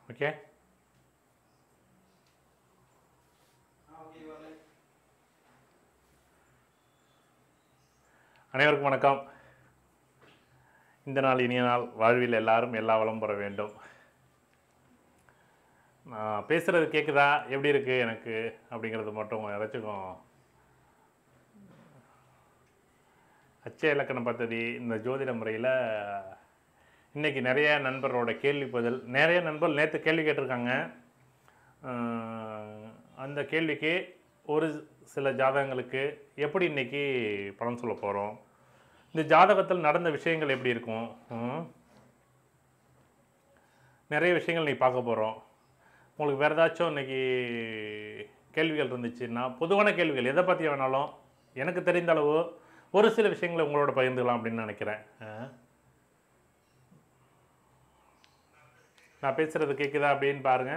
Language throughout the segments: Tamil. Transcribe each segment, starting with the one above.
ஓகே அனைவருக்கும் வணக்கம் இந்த நாள் இனிய நாள் வாழ்வில் எல்லாரும் எல்லா வளம் பெற வேண்டும் நான் பேசுகிறது கேட்குதா எப்படி இருக்குது எனக்கு அப்படிங்கிறது மட்டும் யாராச்சும் அச்சய இலக்கண பദ്ധதி இந்த ஜோதிட முறையில் இன்றைக்கி நிறைய நண்பரோட கேள்வி பதில் நிறைய நண்பர் நேற்று கேள்வி கேட்டிருக்காங்க அஹ், அந்த கேள்விக்கு ஒரு சில ஜாதகங்களுக்கு எப்படி இன்னைக்கு பலன் சொல்ல போகிறோம் இந்த ஜாதகத்தில் நடந்த விஷயங்கள் எப்படி இருக்கும் ம்? நிறைய விஷயங்கள் நீ பார்க்க போகிறோம் உங்களுக்கு வேறு ஏதாச்சும் இன்னைக்கு கேள்விகள் இருந்துச்சுன்னா பொதுவான கேள்விகள் எதை பற்றி வேணாலும் எனக்கு தெரிந்த அளவு ஒரு சில விஷயங்களை உங்களோட பகிர்ந்துக்கலாம் அப்படின்னு நினைக்கிறேன் ஆ. நான் பேசுகிறது கேட்குதா அப்படின்னு பாருங்கள்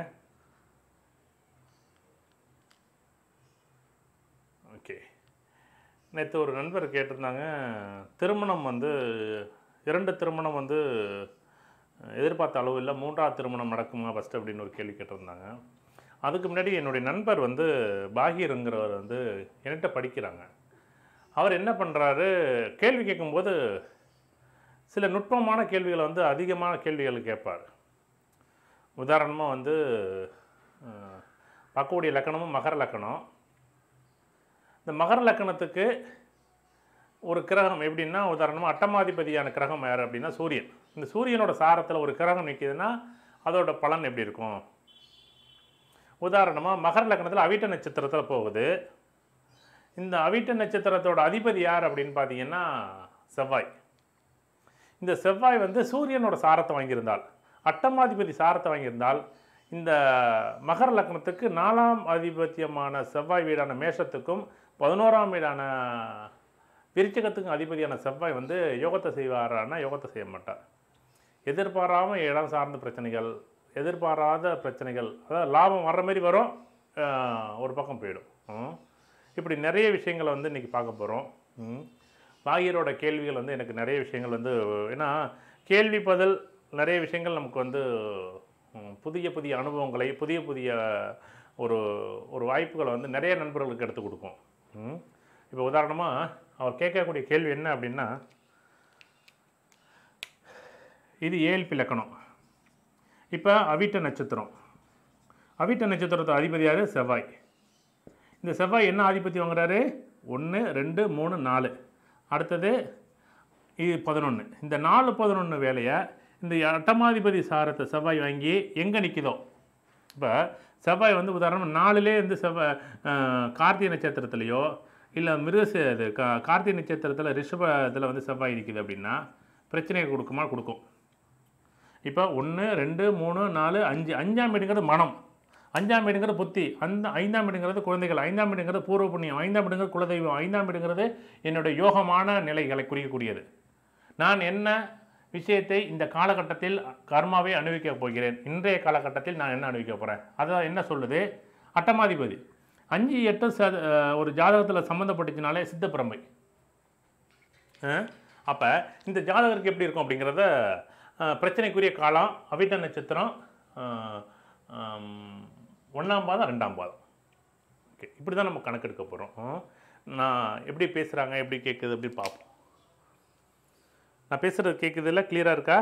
ஓகே நேற்று ஒரு நண்பர் கேட்டிருந்தாங்க திருமணம் வந்து இரண்டு திருமணம் வந்து அஹ், எதிர்பார்த்த அளவு இல்லை மூன்றாவது திருமணம் நடக்குமா ஃபஸ்ட்டு அப்படின்னு ஒரு கேள்வி கேட்டிருந்தாங்க அதுக்கு முன்னாடி என்னுடைய நண்பர் வந்து பாகியருங்கிறவர் வந்து என்கிட்ட படிக்கிறாங்க அவர் என்ன பண்ணுறாரு கேள்வி கேட்கும்போது சில நுட்பமான கேள்விகளை வந்து அதிகமான கேள்விகள் கேட்பார் உதாரணமாக வந்து அஹ், பார்க்கக்கூடிய லக்கணமும் மகர லக்கணம் இந்த மகர லக்கணத்துக்கு ஒரு கிரகம் எப்படின்னா உதாரணமாக அட்டமாதிபதியான கிரகம் யார் அப்படின்னா சூரியன் இந்த சூரியனோட சாரத்தில் ஒரு கிரகம் நிற்கிதுன்னா அதோட பலன் எப்படி இருக்கும் உதாரணமாக மகர லக்கணத்தில் அவிட்ட நட்சத்திரத்தில் போகுது இந்த அவிட்ட நட்சத்திரத்தோட அதிபதி யார் அப்படின்னு பார்த்தீங்கன்னா செவ்வாய் இந்த செவ்வாய் வந்து சூரியனோட சாரத்தை வாங்கியிருந்தால் அட்டமாதிபதி சாரத்தை வாங்கியிருந்தால் இந்த மகர லக்னத்துக்கு நாலாம் அதிபத்தியமான செவ்வாய் வீடான மேஷத்துக்கும் பதினோராம் வீடான விருச்சகத்துக்கும் அதிபதியான செவ்வாய் வந்து யோகத்தை செய்வாரான்னா யோகத்தை செய்ய மாட்டார் எதிர்பாராம இடம் சார்ந்த பிரச்சனைகள் எதிர்பாராத பிரச்சனைகள் அதாவது லாபம் வர்ற மாதிரி வரும் ஆஹ், ஒரு பக்கம் போயிடும் ம். இப்படி நிறைய விஷயங்களை வந்து இன்றைக்கி பார்க்க போகிறோம் பாகியரோட கேள்விகள் வந்து எனக்கு நிறைய விஷயங்கள் வந்து ஏன்னா கேள்வி பதில் நிறைய விஷயங்கள் நமக்கு வந்து ம், புதிய புதிய அனுபவங்களை புதிய புதிய ஒரு ஒரு வாய்ப்புகளை வந்து நிறைய நண்பர்களுக்கு எடுத்து கொடுக்கும் ம். இப்போ உதாரணமாக அவர் கேட்கக்கூடிய கேள்வி என்ன அப்படின்னா இது ஏழ்பி லக்கணம் இப்போ அவிட்ட நட்சத்திரம் அவிட்ட நட்சத்திரத்தோட அதிபதி யார் செவ்வாய் இந்த செவ்வாய் என்ன ஆதிபத்தியம் வாங்குறாரு ஒன்று ரெண்டு மூணு நாலு அடுத்தது இது பதினொன்று இந்த நாலு பதினொன்று வேலையை இந்த அட்டமாதிபதி சாரத்தை செவ்வாய் வாங்கி எங்கே நிற்கிதோ இப்போ செவ்வாய் வந்து உதாரணம் நாலுலே இருந்து செவ்வாய் அஹ், கார்த்திகை நட்சத்திரத்துலையோ இல்லை மிருகச இது கா கார்த்திகை நட்சத்திரத்தில் ரிஷப இதில் வந்து செவ்வாய் நிற்கிது அப்படின்னா பிரச்சனையை கொடுக்குமா கொடுக்கும் இப்போ ஒன்று ரெண்டு மூணு நாலு அஞ்சு அஞ்சாம் வீடுங்கிறது மனம் அஞ்சாம் வீடுங்கிறது புத்தி அந்த ஐந்தாம் வீடுங்கிறது குழந்தைகள் ஐந்தாம் வீடுங்கிறது பூர்வ புண்ணியம் ஐந்தாம் வீடுங்கிறது குலதெய்வம் ஐந்தாம் வீடுங்கிறது என்னுடைய யோகமான நிலைகளை குறிக்கக்கூடியது நான் என்ன விஷயத்தை இந்த காலகட்டத்தில் கர்மாவை அனுபவிக்கப் போகிறேன் இன்றைய காலகட்டத்தில் நான் என்ன அனுபவிக்க போகிறேன் அதான் என்ன சொல்லுது அட்டமாதிபதி அஞ்சு எட்டு ச ஒரு ஜாதகத்தில் சம்மந்தப்பட்டுச்சுனாலே சித்தப்பிரமை அப்போ இந்த ஜாதகருக்கு எப்படி இருக்கும் அப்படிங்கிறத அஹ், பிரச்சனைக்குரிய காலம் அவிட்ட நட்சத்திரம் அஹ், ஆம், ஒண்ணாம் பாதம் ரெண்டாம் பாதம் ஓகே இப்படி தான் நம்ம கணக்கெடுக்க போகிறோம் நான் எப்படி பேசுகிறாங்க எப்படி கேட்குது அப்படி பார்ப்போம் நான் பேசுகிறது கேட்குது இல்லை கிளியராக இருக்கா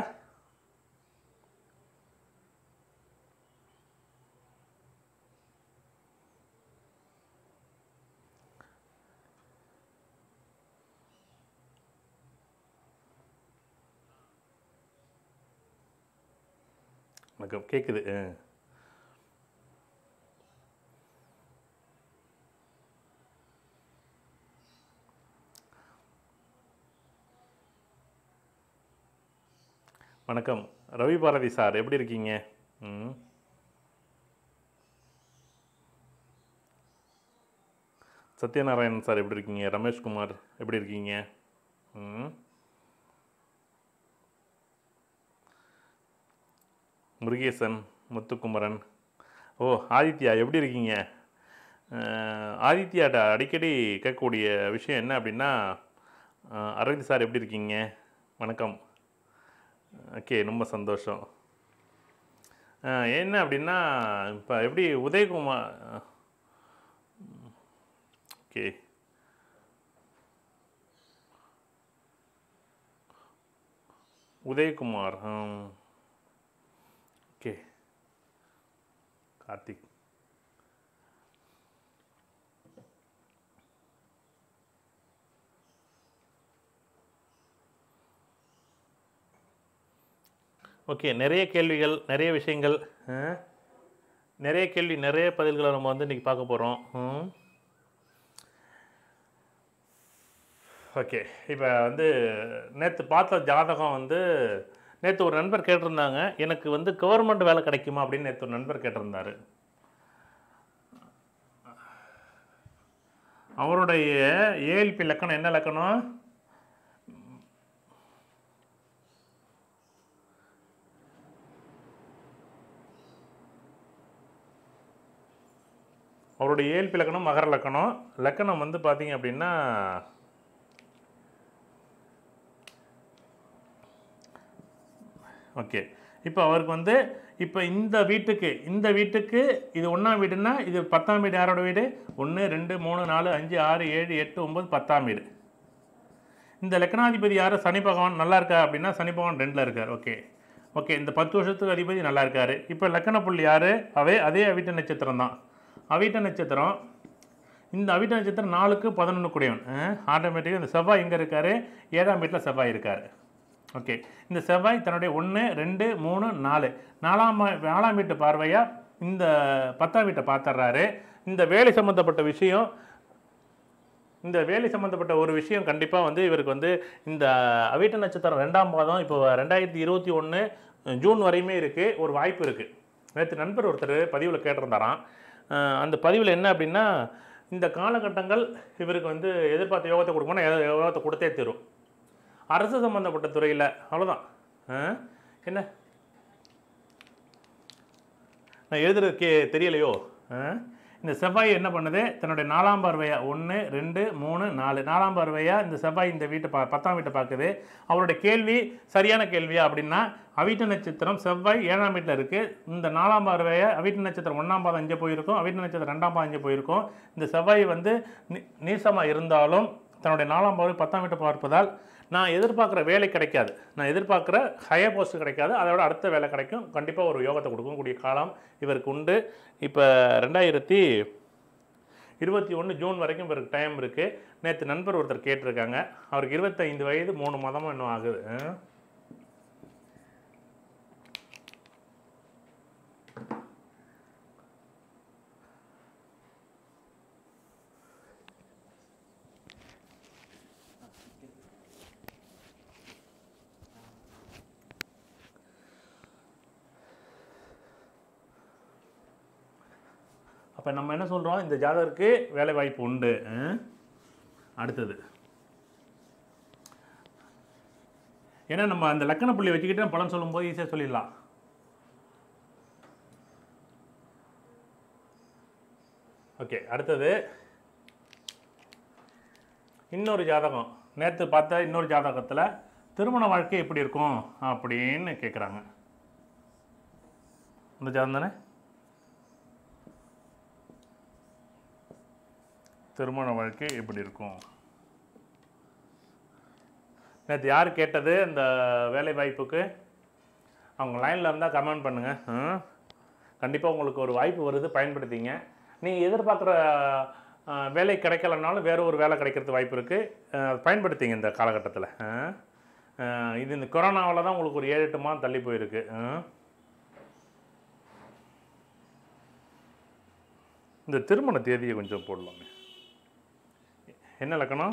வணக்கம் கேட்குது ஆ. வணக்கம் ரவி பாரதி சார் எப்படி இருக்கீங்க ம் சத்யநாராயணன் சார் எப்படி இருக்கீங்க ரமேஷ்குமார் எப்படி இருக்கீங்க ம் முருகேசன் முத்துக்குமரன் ஓ ஆதித்யா எப்படி இருக்கீங்க அஹ், ஆதித்யாட்ட அடிக்கடி கேட்கக்கூடிய விஷயம் என்ன அப்படின்னா அஹ், அரவிந்த் சார் எப்படி இருக்கீங்க வணக்கம் ஓகே ரொம்ப சந்தோஷம் அஹ், என்ன அப்படின்னா இப்போ எப்படி Udayakumar okay Udayakumar okay Karthik okay நிறைய கேள்விகள் நிறைய விஷயங்கள் ஆ? நிறைய கேள்வி நிறைய பதில்களை நம்ம வந்து இன்றைக்கி பார்க்க போகிறோம் ஓகே இப்போ வந்து நேற்று பார்த்த ஜாதகம் வந்து நேற்று ஒரு நண்பர் கேட்டிருந்தாங்க எனக்கு வந்து கவர்மெண்ட் வேலை கிடைக்குமா அப்படின்னு நேற்று ஒரு நண்பர் கேட்டிருந்தாரு அவருடைய ஏஎல்பி லக்கணம் என்ன லக்கணம் அவருடைய ஏழ்பி லக்கணம் மகர லக்கணம் லக்கணம் வந்து பார்த்தீங்க அப்படின்னா ஓகே இப்போ அவருக்கு வந்து இப்போ இந்த வீட்டுக்கு இந்த வீட்டுக்கு இது ஒன்றாம் வீடுன்னா இது பத்தாம் வீடு யாரோட வீடு ஒன்று ரெண்டு மூணு நாலு அஞ்சு ஆறு ஏழு எட்டு ஒம்பது பத்தாம் வீடு இந்த லக்னாதிபதி யார் சனி பகவான் நல்லா இருக்கா அப்படின்னா சனி பகவான் ரெண்டில் இருக்கார் ஓகே ஓகே இந்த பத்து வருஷத்துக்கு அதிபதி நல்லா இருக்காரு இப்போ லக்கண புள்ளி யார் அவே அதே அவிட்ட நட்சத்திரம் தான் அவிட்ட நட்சத்திரம் இந்த அவிட்ட நட்சத்திரம் நாலுக்கு பதினொன்று கூடியவன் ஆட்டோமேட்டிக்காக இந்த செவ்வாய் எங்கே இருக்காரு ஏழாம் வீட்டில் செவ்வாய் இருக்கார் ஓகே இந்த செவ்வாய் தன்னுடைய ஒன்று ரெண்டு மூணு நாலு நாலாம் மா- நாலாம் வீட்டு பார்வையாக இந்த பத்தாம் வீட்டை பார்த்துட்றாரு இந்த வேலை சம்மந்தப்பட்ட விஷயம் இந்த வேலை சம்மந்தப்பட்ட ஒரு விஷயம் கண்டிப்பாக வந்து இவருக்கு வந்து இந்த அவிட்ட நட்சத்திரம் ரெண்டாம் பாதம் இப்போ ரெண்டாயிரத்தி இருபத்தி ஒன்று ஜூன் வரையுமே இருக்குது ஒரு வாய்ப்பு இருக்குது நேற்று நண்பர் ஒருத்தர் பதிவில் கேட்டிருந்தாராம் அஹ் அந்த பதிவில் என்ன அப்படின்னா இந்த காலகட்டங்கள் இவருக்கு வந்து எதிர்பார்த்த யோகத்தை கொடுக்கணும்னா எ- யோகத்தை கொடுத்தே தரும் அரசு சம்மந்தப்பட்ட துறையில் அவ்வளோதான் அஹ் என்ன நான் எழுதுறது கே தெரியலையோ ஆ? இந்த செவ்வாய் என்ன பண்ணுது தன்னுடைய நாலாம் பார்வையா ஒன்று ரெண்டு மூணு நாலு நாலாம் பார்வையா இந்த செவ்வாய் இந்த வீட்டை பா பத்தாம் வீட்டை பார்க்குது அவருடைய கேள்வி சரியான கேள்வியா அப்படின்னா அவிட்ட நட்சத்திரம் செவ்வாய் ஏழாம் வீட்டில் இருக்குது இந்த நாலாம் பார்வையா அவிட்ட நட்சத்திரம் ஒன்றாம் பாதம் இங்கே போயிருக்கும் அவிட்ட நட்சத்திரம் ரெண்டாம் பாதம் இங்கே போயிருக்கும் இந்த செவ்வாய் வந்து நீ- நீசமாக இருந்தாலும் தன்னுடைய நாலாம் பார்வை பத்தாம் வீட்டை பார்ப்பதால் நான் எதிர்பார்க்குற வேலை கிடைக்காது நான் எதிர்பார்க்குற ஹையர் போஸ்ட் கிடைக்காது அதோட அடுத்த வேலை கிடைக்கும் கண்டிப்பாக ஒரு யோகத்தை கொடுக்கக்கூடிய காலம் இவருக்கு உண்டு இப்போ ரெண்டாயிரத்தி இருபத்தி ஒன்று ஜூன் வரைக்கும் இவருக்கு டைம் இருக்குது நேற்று நண்பர் ஒருத்தர் கேட்டிருக்காங்க அவருக்கு இருபத்தைந்து வயது மூணு மாதமும் இன்னும் ஆகுது ஆ? அப்போ நம்ம என்ன சொல்கிறோம் இந்த ஜாதகருக்கு வேலை வாய்ப்பு உண்டு ஆ? அடுத்தது ஏன்னா நம்ம அந்த லக்கண புள்ளி வச்சுக்கிட்டு பலன் சொல்லும்போது ஈஸியாக சொல்லிடலாம் ஓகே அடுத்தது இன்னொரு ஜாதகம் நேற்று பார்த்த இன்னொரு ஜாதகத்தில் திருமண வாழ்க்கை எப்படி இருக்கும் அப்படின்னு கேட்குறாங்க இந்த ஜாதகம் தானே திருமண வாழ்க்கை எப்படி இருக்கும் நேற்று யார் கேட்டது இந்த வேலை வாய்ப்புக்கு அவங்க லைனில் இருந்தால் கமெண்ட் பண்ணுங்கள் கண்டிப்பாக உங்களுக்கு ஒரு வாய்ப்பு வருது பயன்படுத்திங்க நீங்கள் எதிர்பார்க்குற அஹ், வேலை கிடைக்கலனாலும் வேற ஒரு வேலை கிடைக்கிறது வாய்ப்பு இருக்குது பயன்படுத்திங்க இந்த காலகட்டத்தில் இது இந்த கொரோனாவில் தான் உங்களுக்கு ஒரு ஏழு எட்டு மாதம் தள்ளி போயிருக்கு அஹ். இந்த திருமண தேதியை கொஞ்சம் போடலாமே என்ன லக்கணம்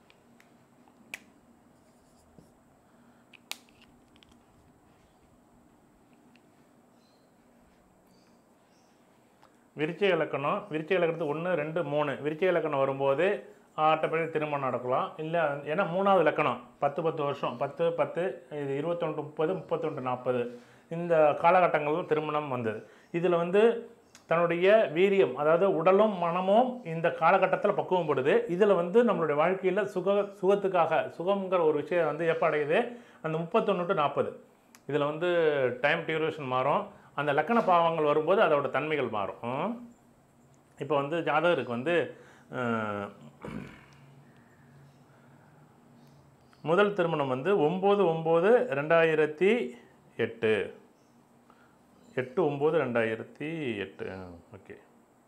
விருச்சிக இலக்கணம் விருச்சிக இலக்கணத்துக்கு ஒன்று ரெண்டு மூணு விருச்சிக இலக்கணம் வரும்போது ஆட்டோமேட்டிக் திருமணம் நடக்கலாம் இல்லை ஏன்னா மூணாவது இலக்கணம் பத்து பத்து வருஷம் பத்து பத்து இது இருபத்தொன்று முப்பது முப்பத்தொன்று நாற்பது இந்த காலகட்டங்களில் திருமணம் வந்தது இதில் வந்து தன்னுடைய வீரியம் அதாவது உடலும் மனமும் இந்த காலகட்டத்தில் பக்குவப்படுது இதில் வந்து நம்மளுடைய வாழ்க்கையில் சுக சுகத்துக்காக சுகம்ங்கிற ஒரு விஷயம் வந்து எப்போ அடையுது அந்த முப்பத்தொன்று டு நாற்பது இதில் வந்து டைம் டியூரேஷன் மாறும் அந்த லக்கண பாவங்கள் வரும்போது அதோட தன்மைகள் மாறும் இப்போ வந்து ஜாதகருக்கு வந்து அஹ், முதல் திருமணம் வந்து ஒம்பது ஒம்பது ரெண்டாயிரத்தி எட்டு எட்டு ஒம்பது ரெண்டாயிரத்தி எட்டு ஓகே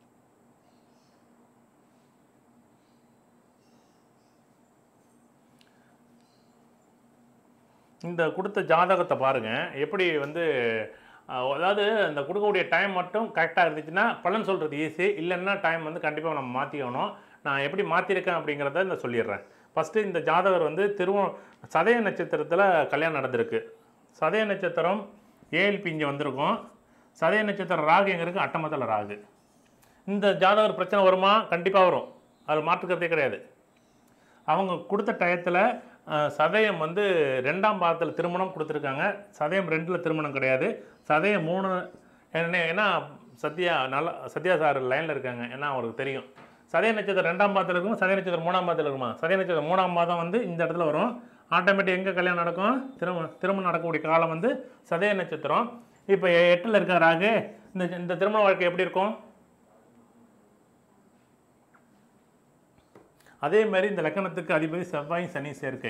இந்த கொடுத்த ஜாதகத்தை பாருங்க எப்படி வந்து அஹ், அதாவது இந்த கொடுக்கக்கூடிய டைம் மட்டும் கரெக்டாக இருந்துச்சுன்னா பலன் சொல்கிறது ஈஸி இல்லைன்னா டைம் வந்து கண்டிப்பாக நம்ம மாற்றிக்கணும் நான் எப்படி மாற்றிருக்கேன் அப்படிங்கிறத இந்த சொல்லிடுறேன் ஃபஸ்ட்டு இந்த ஜாதகர் வந்து திருவ சதய நட்சத்திரத்தில் கல்யாணம் நடந்திருக்கு சதய நட்சத்திரம் ஏஎல்பி இங்கே வந்திருக்கும் சதய நட்சத்திரம் ராகு எங்கே இருக்குது அட்டமத்தில் ராகு இந்த ஜாதகர் பிரச்சனை வருமா கண்டிப்பாக வரும் அது மாற்றுக்கிறதே கிடையாது அவங்க கொடுத்த டயத்தில் சதயம் வந்து ரெண்டாம் பாதத்தில் திருமணம் கொடுத்துருக்காங்க சதயம் ரெண்டில் திருமணம் கிடையாது சதயம் மூணு என்ன ஏன்னா சத்யா நல்லா சத்யா சார் லைனில் இருக்காங்க ஏன்னா அவருக்கு தெரியும் சதய நட்சத்திரம் ரெண்டாம் பாதத்தில் இருக்கும் சதய நட்சத்திரம் மூணாம் பாதத்தில் இருக்குமா சதய நட்சத்திரம் மூணாம் பாதம் வந்து இந்த இடத்துல வரும் ஆட்டோமேட்டிக் எங்கே கல்யாணம் நடக்கும் திருமணம் திருமணம் நடக்கக்கூடிய காலம் வந்து சதய நட்சத்திரம் இப்போ எட்டில் இருக்க ராகு இந்த இந்த திருமண வாழ்க்கை எப்படி இருக்கும் அதே மாதிரி இந்த லக்கணத்துக்கு அதிபதி செவ்வாய் சனி சேர்க்கை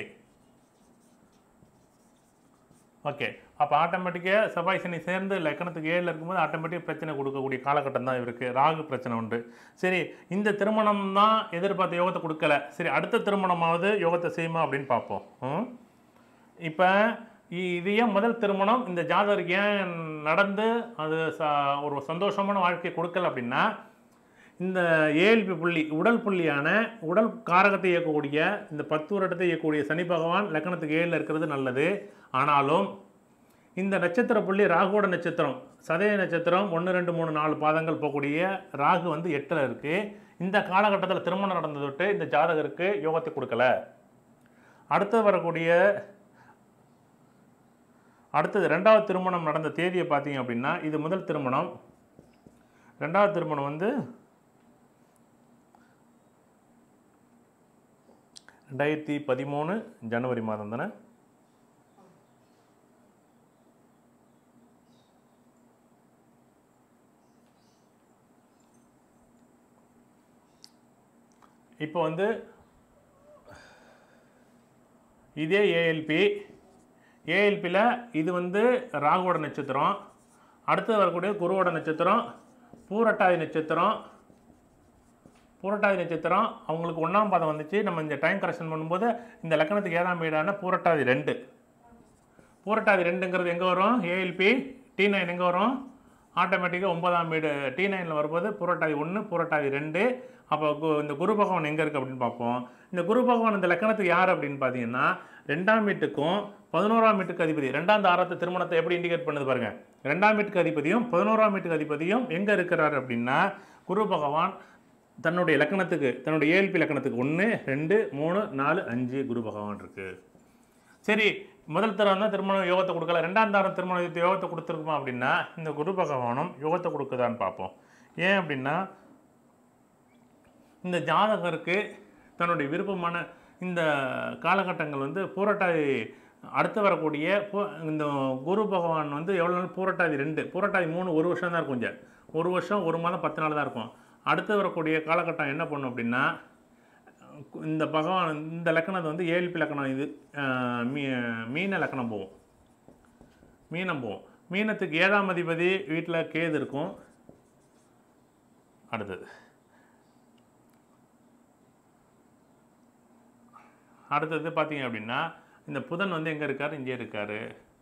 ஓகே அப்போ ஆட்டோமேட்டிக்காக செவ்வாய் சனி சேர்ந்து லக்கணத்துக்கு ஏழில் இருக்கும்போது ஆட்டோமேட்டிக் பிரச்சனை கொடுக்கக்கூடிய காலகட்டம் தான் இவருக்கு ராகு பிரச்சனை உண்டு சரி இந்த திருமணம் தான் எதிர்பார்த்த யோகத்தை கொடுக்கல சரி அடுத்த திருமணமாவது யோகத்தை செய்யுமா அப்படின்னு பார்ப்போம் ம்? இப்போ இது ஏன் முதல் திருமணம் இந்த ஜாதகருக்கு ஏன் நடந்து அது ச ஒரு சந்தோஷமான வாழ்க்கையை கொடுக்கல அப்படின்னா இந்த ஏஎல்பி புள்ளி உடல் புள்ளியான உடல் காரகத்தை இயக்கக்கூடிய இந்த பத்து வருடத்தை இயக்கக்கூடிய சனி பகவான் லக்கணத்துக்கு ஏழில் இருக்கிறது நல்லது ஆனாலும் இந்த நட்சத்திர புள்ளி ராகுவோட நட்சத்திரம் சதய நட்சத்திரம் ஒன்று ரெண்டு மூணு நாலு பாதங்கள் போகக்கூடிய ராகு வந்து எட்டில் இருக்குது இந்த காலகட்டத்தில் திருமணம் நடந்தது விட்டு இந்த ஜாதகருக்கு யோகத்தை கொடுக்கல அடுத்து வரக்கூடிய அடுத்தது ரெண்டாவது திருமணம் நடந்த தேதியை பார்த்தீங்க அப்படின்னா இது முதல் திருமணம் ரெண்டாவது திருமணம் வந்து ரெண்டாயிரத்தி பதிமூணு ஜனவரி மாதம் தானே இப்போ வந்து இதே ஏஎல்பி ஏஎல்பியில் இது வந்து ராகுவோட நட்சத்திரம் அடுத்து வரக்கூடிய குருவோட நட்சத்திரம் பூரட்டாதி நட்சத்திரம் பூரட்டாதி நட்சத்திரம் அவங்களுக்கு ஒன்றாம் பாதம் வந்துச்சு நம்ம இந்த டைம் கரெக்ஷன் பண்ணும்போது இந்த லக்கணத்துக்கு ஏழாம் வீடான பூரட்டாதி ரெண்டு பூரட்டாதி ரெண்டுங்கிறது எங்கே வரும் ஏஎல்பி டி நைன் எங்கே வரும் ஆட்டோமேட்டிக்காக ஒன்பதாம் வீடு டி நைனில் வரும்போது பூரட்டாதி ஒன்று பூரட்டாதி ரெண்டு அப்போ கு- இந்த குரு பகவான் எங்கே இருக்குது அப்படின்னு பார்ப்போம் இந்த குரு பகவான் இந்த லக்கணத்துக்கு யார் அப்படின்னு பார்த்தீங்கன்னா ரெண்டாம் வீட்டுக்கும் பதினோராம் வீட்டுக்கு அதிபதி ரெண்டாம் ஆறாத்து திருமணத்தை எப்படி இண்டிகேட் பண்ணுது பாருங்க ரெண்டாம் வீட்டுக்கு அதிபதியும் பதினோராம் வீட்டுக்கு அதிபதியும் எங்கே இருக்கிறார் அப்படின்னா குரு பகவான் தன்னுடைய லக்கணத்துக்கு தன்னுடைய ஏஎல்பி லக்கணத்துக்கு ஒன்று ரெண்டு மூணு நாலு அஞ்சு குரு பகவான் இருக்கு சரி முதல் தரம் தான் திருமணம் யோகத்தை கொடுக்கல ரெண்டாம் தரம் திருமண யோகத்தை கொடுத்துருக்குமா அப்படின்னா இந்த குரு பகவானும் யோகத்தை கொடுக்குதான்னு பார்ப்போம் ஏன் அப்படின்னா இந்த ஜாதகருக்கு தன்னுடைய விருப்பமான இந்த காலகட்டங்கள் வந்து பூரட்டாதி அடுத்து வரக்கூடிய பூ- இந்த குரு பகவான் வந்து எவ்வளோ நாள் பூரட்டாதி ரெண்டு பூரட்டாதி மூணு ஒரு வருஷம் தான் இருக்கும் கொஞ்சம் ஒரு வருஷம் ஒரு மாதம் பத்து நாள் தான் இருக்கும் அடுத்து வரக்கூடிய காலகட்டம் என்ன பண்ணும் அப்படின்னா இந்த பகவான் இந்த லக்கணத்தை வந்து ஏழ்பி லக்கணம் இது அஹ், மீ மீன லக்கணம் போகும் மீனம் போகும் மீனத்துக்கு ஏழாம் அதிபதி வீட்டில் கேது இருக்கும் அடுத்தது அடுத்தது பார்த்தீங்க அப்படின்னா இந்த புதன் வந்து எங்கே இருக்கார் இங்கே இருக்கார்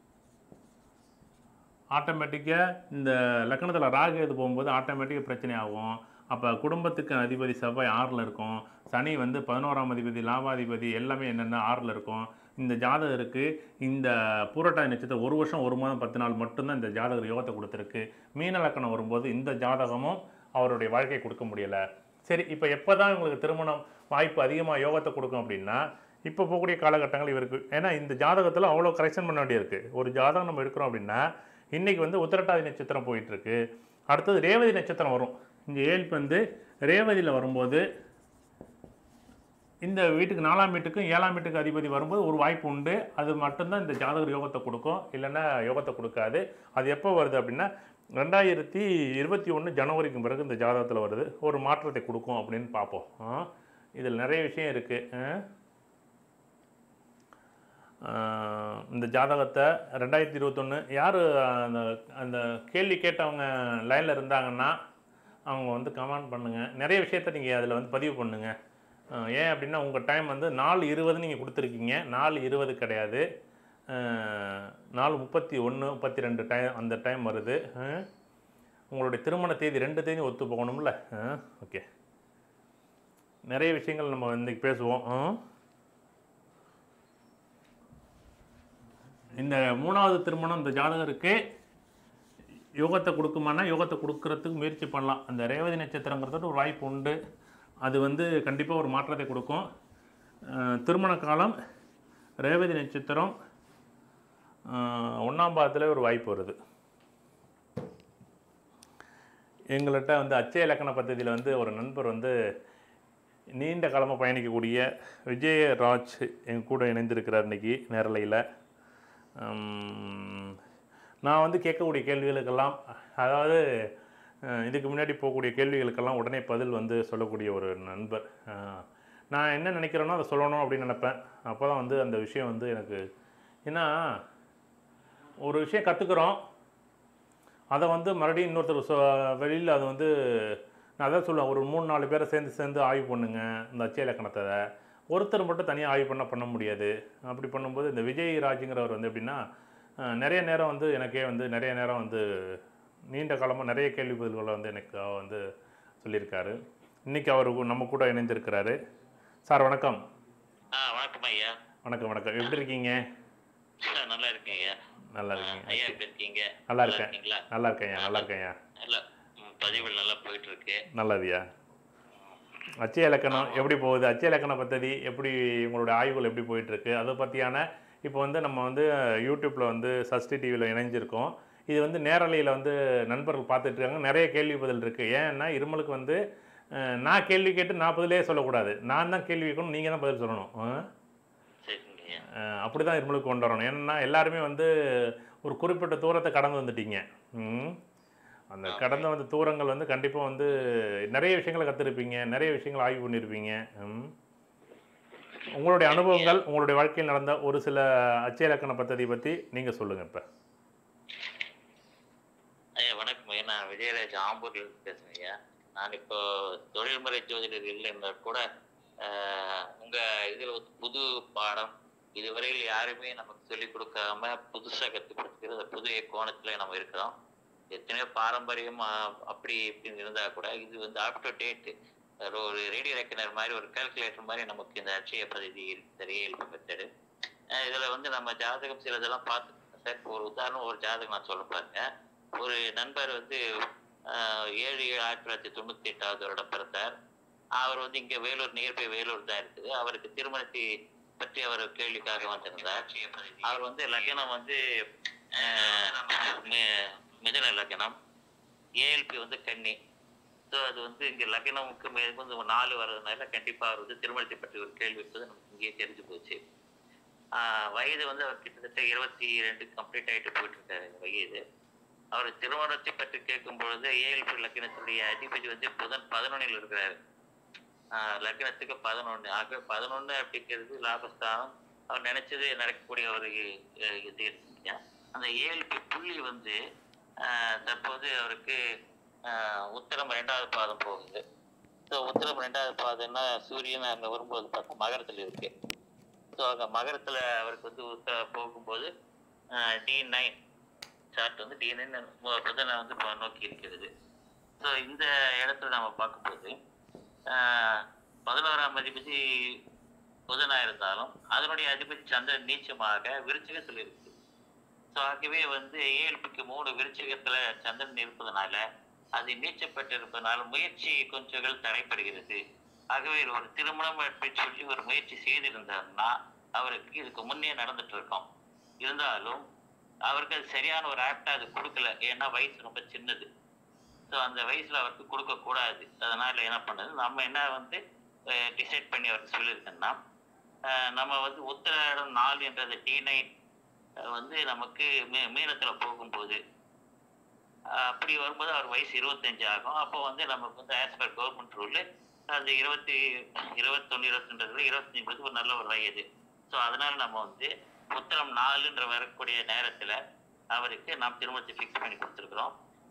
ஆட்டோமேட்டிக்காக இந்த லக்கணத்தில் ராகு எது போகும்போது ஆட்டோமேட்டிக்காக பிரச்சனை ஆகும் அப்போ குடும்பத்துக்கு அதிபதி செவ்வாய் ஆறில் இருக்கும் சனி வந்து பதினோராம் அதிபதி லாபாதிபதி எல்லாமே என்னென்ன ஆறில் இருக்கும் இந்த ஜாதகருக்கு இந்த பூரட்டாதி நட்சத்திரம் ஒரு வருஷம் ஒரு மாதம் பத்து நாள் மட்டும்தான் இந்த ஜாதகர் யோகத்தை கொடுத்துருக்கு மீன லக்கணம் வரும்போது இந்த ஜாதகமும் அவருடைய வாழ்க்கை கொடுக்க முடியலை சரி இப்போ எப்போ தான் உங்களுக்கு திருமணம் வாய்ப்பு அதிகமாக யோகத்தை கொடுக்கும் அப்படின்னா இப்போ போகக்கூடிய காலகட்டங்கள் இவருக்கு ஏன்னா இந்த ஜாதகத்தில் அவ்வளோ கரெக்ஷன் பண்ண வேண்டியிருக்கு ஒரு ஜாதகம் நம்ம எடுக்கிறோம் அப்படின்னா இன்றைக்கி வந்து உத்திரட்டாதி நட்சத்திரம் போயிட்டுருக்கு அடுத்தது ரேவதி நட்சத்திரம் வரும் இங்கே ஏழ்ப்பு வந்து ரேவதியில் வரும்போது இந்த வீட்டுக்கு நாலாம் வீட்டுக்கும் ஏழாம் வீட்டுக்கு அதிபதி வரும்போது ஒரு வாய்ப்பு உண்டு அது மட்டும்தான் இந்த ஜாதகர் யோகத்தை கொடுக்கும் இல்லைன்னா யோகத்தை கொடுக்காது அது எப்போ வருது அப்படின்னா ரெண்டாயிரத்தி இருபத்தி ஒன்று ஜனவரிக்கு பிறகு இந்த ஜாதகத்தில் வருது ஒரு மாற்றத்தை கொடுக்கும் அப்படின்னு பார்ப்போம் ஆ இதில் நிறைய விஷயம் இருக்குது இந்த ஜாதகத்தை ரெண்டாயிரத்தி இருபத்தொன்று யார் அந்த அந்த கேள்வி கேட்டவங்க லைனில் இருந்தாங்கன்னா அவங்க வந்து கமெண்ட் பண்ணுங்கள் நிறைய விஷயத்த நீங்கள் அதில் வந்து பதிவு பண்ணுங்கள் அஹ் ஏன் அப்படின்னா உங்கள் டைம் வந்து நாலு இருபது நீங்கள் கொடுத்துருக்கீங்க நாலு இருபது கிடையாது அஹ் நாலு முப்பத்தி ஒன்று முப்பத்தி ரெண்டு டைம் அந்த டைம் வருது அஹ் உங்களுடைய திருமண தேதி ரெண்டு தேதி ஒத்து போகணும்ல ஓகே நிறைய விஷயங்கள் நம்ம இன்றைக்கி பேசுவோம் அஹ். இந்த மூணாவது திருமணம் இந்த ஜாதகருக்கு யோகத்தை கொடுக்குமானா யோகத்தை கொடுக்கறதுக்கு முயற்சி பண்ணலாம் அந்த ரேவதி நட்சத்திரங்கிறது ஒரு வாய்ப்பு உண்டு அது வந்து கண்டிப்பாக ஒரு மாற்றத்தை கொடுக்கும் அஹ் திருமண காலம் ரேவதி நட்சத்திரம் அஹ் ஒண்ணாம் பாதத்தில் ஒரு வாய்ப்பு வருது எங்கள்கிட்ட வந்து அச்சய இலக்கண பദ്ധதியில் வந்து ஒரு நண்பர் வந்து நீண்ட காலமாக பயணிக்கக்கூடிய விஜயராஜ் எங்க கூட இணைந்திருக்கிறார் இன்னைக்கு நேரலையில் உம், நான் வந்து கேட்கக்கூடிய கேள்விகளுக்கெல்லாம் அதாவது அஹ், இதுக்கு முன்னாடி போகக்கூடிய கேள்விகளுக்கெல்லாம் உடனே பதில் வந்து சொல்லக்கூடிய ஒரு நண்பர் அஹ், நான் என்ன நினைக்கிறேனோ அதை சொல்லணும் அப்படின்னு நினைப்பேன் அப்போ தான் வந்து அந்த விஷயம் வந்து எனக்கு ஏன்னா ஒரு விஷயம் கற்றுக்குறோம் அதை வந்து மறுபடியும் இன்னொருத்தர் சொ வெளியில் அது வந்து நான் அதான் சொல்லுவேன் ஒரு மூணு நாலு பேரை சேர்ந்து சேர்ந்து ஆய்வு பண்ணுங்க இந்த அச்சய இலக்கணத்தை ஒருத்தர் மட்டும் தனியாக ஆய்வு பண்ண பண்ண முடியாது அப்படி பண்ணும்போது இந்த விஜய் ராஜுங்கிறவர் வந்து எப்படின்னா அஹ், நிறைய நேரம் வந்து எனக்கே வந்து நிறைய நேரம் வந்து நீண்ட காலமாக நிறைய கேள்வி பதில்களை வந்து எனக்கு அவர் வந்து சொல்லியிருக்காரு இன்றைக்கி அவர் நம்ம கூட இணைந்திருக்கிறாரு சார் வணக்கம் ஆ வணக்கம் ஐயா வணக்கம் வணக்கம் எப்படி இருக்கீங்க நல்லா இருக்கேன் ஐயா நல்லா ஆ, இருக்கீங்க ஐயா எப்படி இருக்கீங்க நல்லா இருக்கேன். இருக்கீங்களா நல்லா இருக்கேன்யா நல்லா இருக்கேன்யா நல்ல ம், பதிவுகள் நல்லா போயிட்டு இருக்கு நல்லதுயா அச்சய இலக்கணம் எப்படி போகுது அச்சய இலக்கண பദ്ധதி எப்படி உங்களுடைய ஆய்வுகள் எப்படி போயிட்டுருக்கு அதை பற்றியான இப்போ வந்து நம்ம வந்து யூடியூப்பில் வந்து சஷ்டி டிவியில் இணைஞ்சிருக்கோம் இது வந்து நேரலையில் வந்து நண்பர்கள் பார்த்துட்டு இருக்காங்க நிறைய கேள்வி பதில் இருக்குது ஏன்னா இருமலுக்கு வந்து அஹ், நான் கேள்வி கேட்டு நான் பதிலே சொல்லக்கூடாது நான் தான் கேள்வி கேட்கணும் நீங்கள் தான் பதில் சொல்லணும் அஹ். சரிங்க ஐயா அஹ் அப்படி தான் இருமலுக்கு கொண்டு வரணும் ஏன்னா எல்லாருமே வந்து ஒரு குறிப்பிட்ட தூரத்தை கடந்து வந்துட்டீங்க ம். அந்த கடந்து வந்த தூரங்கள் வந்து கண்டிப்பாக வந்து நிறைய விஷயங்களை கற்றுருப்பீங்க நிறைய விஷயங்களை ஆய்வு பண்ணியிருப்பீங்க ம். உங்களுடைய அனுபவங்கள் உங்களுடைய வாழ்க்கையில் நடந்த ஒரு சில அச்சய இலக்கண பദ്ധதி பற்றி நீங்கள் சொல்லுங்கள் இப்போ ஐயா வணக்கம் ஐயா நான் விஜயராஜ் ஆம்பூர்ல இருந்து பேசுறேன் ஐயா நான் இப்போ தொழில்முறை ஜோதிடர் இல்லைன்னா கூட ஆஹ், உங்க இதுல ஒரு புது பாடம் இதுவரையில் யாருமே நமக்கு சொல்லிக் கொடுக்காம புதுசா கற்றுக் கொடுக்கிறது புது கோணத்துல நம்ம இருக்கிறோம் எத்தனையோ பாரம்பரியம் ஆஹ், அப்படி இப்படின்னு இருந்தா கூட இது வந்து அப் டு டேட் ஒரு ரேடியோ ரெக்கனர் மாதிரி ஒரு கால்குலேட்டர் மாதிரி நமக்கு இந்த அட்சய பദ്ധதி இருக்கு ரியல் மெத்தடு இதுல வந்து நம்ம ஜாதகம் சிலதெல்லாம் பார்த்து சார் இப்போ ஒரு உதாரணம் ஒரு ஜாதகம் நான் சொல்ல பாருங்க ஒரு நண்பர் வந்து ஆஹ், ஏழு ஏழு ஆயிரத்தி தொள்ளாயிரத்தி தொண்ணூத்தி எட்டாவது வருடம் பிறந்தார் அவர் வந்து இங்க வேலூர் நியர்பை வேலூர் தான் இருக்குது அவருக்கு திருமணத்தை பற்றி அவர் கேள்விக்காக வந்திருந்தார் அவர் வந்து லக்னம் வந்து ஆஹ், மி- மிதுன லக்னம் ஏஎல்பி வந்து கன்னி ஸோ அது வந்து இங்க லக்னமுக்கு மே- வந்து ஒரு நாலு வர்றதுனால கண்டிப்பா அவர் வந்து திருமணத்தை பற்றி ஒரு கேள்வி இருப்பது நமக்கு இங்கேயே தெரிஞ்சு போச்சு ஆஹ் வயது வந்து அவர் கிட்டத்தட்ட இருபத்தி ரெண்டு கம்ப்ளீட் ஆயிட்டு போயிட்டு இருக்காரு வயது அவர் திருமணத்தை பற்றி கேட்கும் பொழுது ஏஎல்பி லக்னத்துடைய அதிபதி வந்து புதன் பதினொன்னில் இருக்கிறாரு ஆஹ் லக்னத்துக்கு பதினொன்று ஆக பதினொன்று அப்படிங்கிறது லாபஸ்தானம் அவர் நினைச்சது நடக்கக்கூடிய ஒரு அஹ், இது இருக்குங்க அந்த ஏஎல்பி புள்ளி வந்து ஆஹ், தற்போது அவருக்கு ஆஹ், உத்தரம் ரெண்டாவது பாதம் போகுது ஸோ உத்தரம் ரெண்டாவது பாதம்னா சூரியன் அங்கே வரும்போது பார்த்தா மகரத்தில் இருக்கு ஸோ அங்கே மகரத்தில் அவருக்கு வந்து உத்த போகும்போது டி நைன் சார்ட் வந்து டி நைன் புதனை வந்து இப்போ நோக்கி இருக்கிறது ஸோ இந்த இடத்துல நம்ம பார்க்கும்போது ஆஹ், பதினோராம் அதிபதி புதனா இருந்தாலும் அதனுடைய அதிபதி சந்திரன் நீச்சமாக விருச்சிகத்தில் இருக்கு ஸோ ஆகவே வந்து ஏஎல்பிக்கு மூணு விருச்சிகத்துல சந்திரன் இருப்பதனால அது நீச்சப்பட்டிருப்பதனால முயற்சி கொஞ்சங்கள் தடைப்படுகிறது ஆகவே ஒரு திருமணம் அப்படின்னு சொல்லி ஒரு முயற்சி செய்திருந்தாருன்னா அவருக்கு இதுக்கு முன்னே நடந்துட்டு இருக்கோம் இருந்தாலும் அவருக்கு அது சரியான ஒரு ஆப்டா அது கொடுக்கல ஏன்னா வயசு ரொம்ப சின்னது ஸோ அந்த வயசுல அவருக்கு கொடுக்க கூடாது அதனால என்ன பண்ணது நம்ம என்ன வந்து டிசைட் பண்ணி அவருக்கு சொல்லியிருக்கோம்னா அஹ் நம்ம வந்து உத்தராடம் நாலு என்றது டி நைன் வந்து நமக்கு மீ மீனத்துல போகும்போது ஆஹ் அப்படி வரும்போது அவர் வயசு இருபத்தஞ்சு ஆகும் அப்போ வந்து நமக்கு வந்து ஆஸ் பர் கவர்மெண்ட் ரூல் அந்த இருபத்தி இருபத்தொன்று இருபத்திரெண்டு இருபத்தஞ்சுங்கிறது ஒரு நல்ல ஒரு வயது ஸோ அதனால நம்ம வந்து உத்தரம் நாலுன்ற வரக்கூடிய நேரத்துல அவருக்கு நாம் திருமணத்தை ஃபிக்ஸ் பண்ணி கொடுத்துருக்குறோம்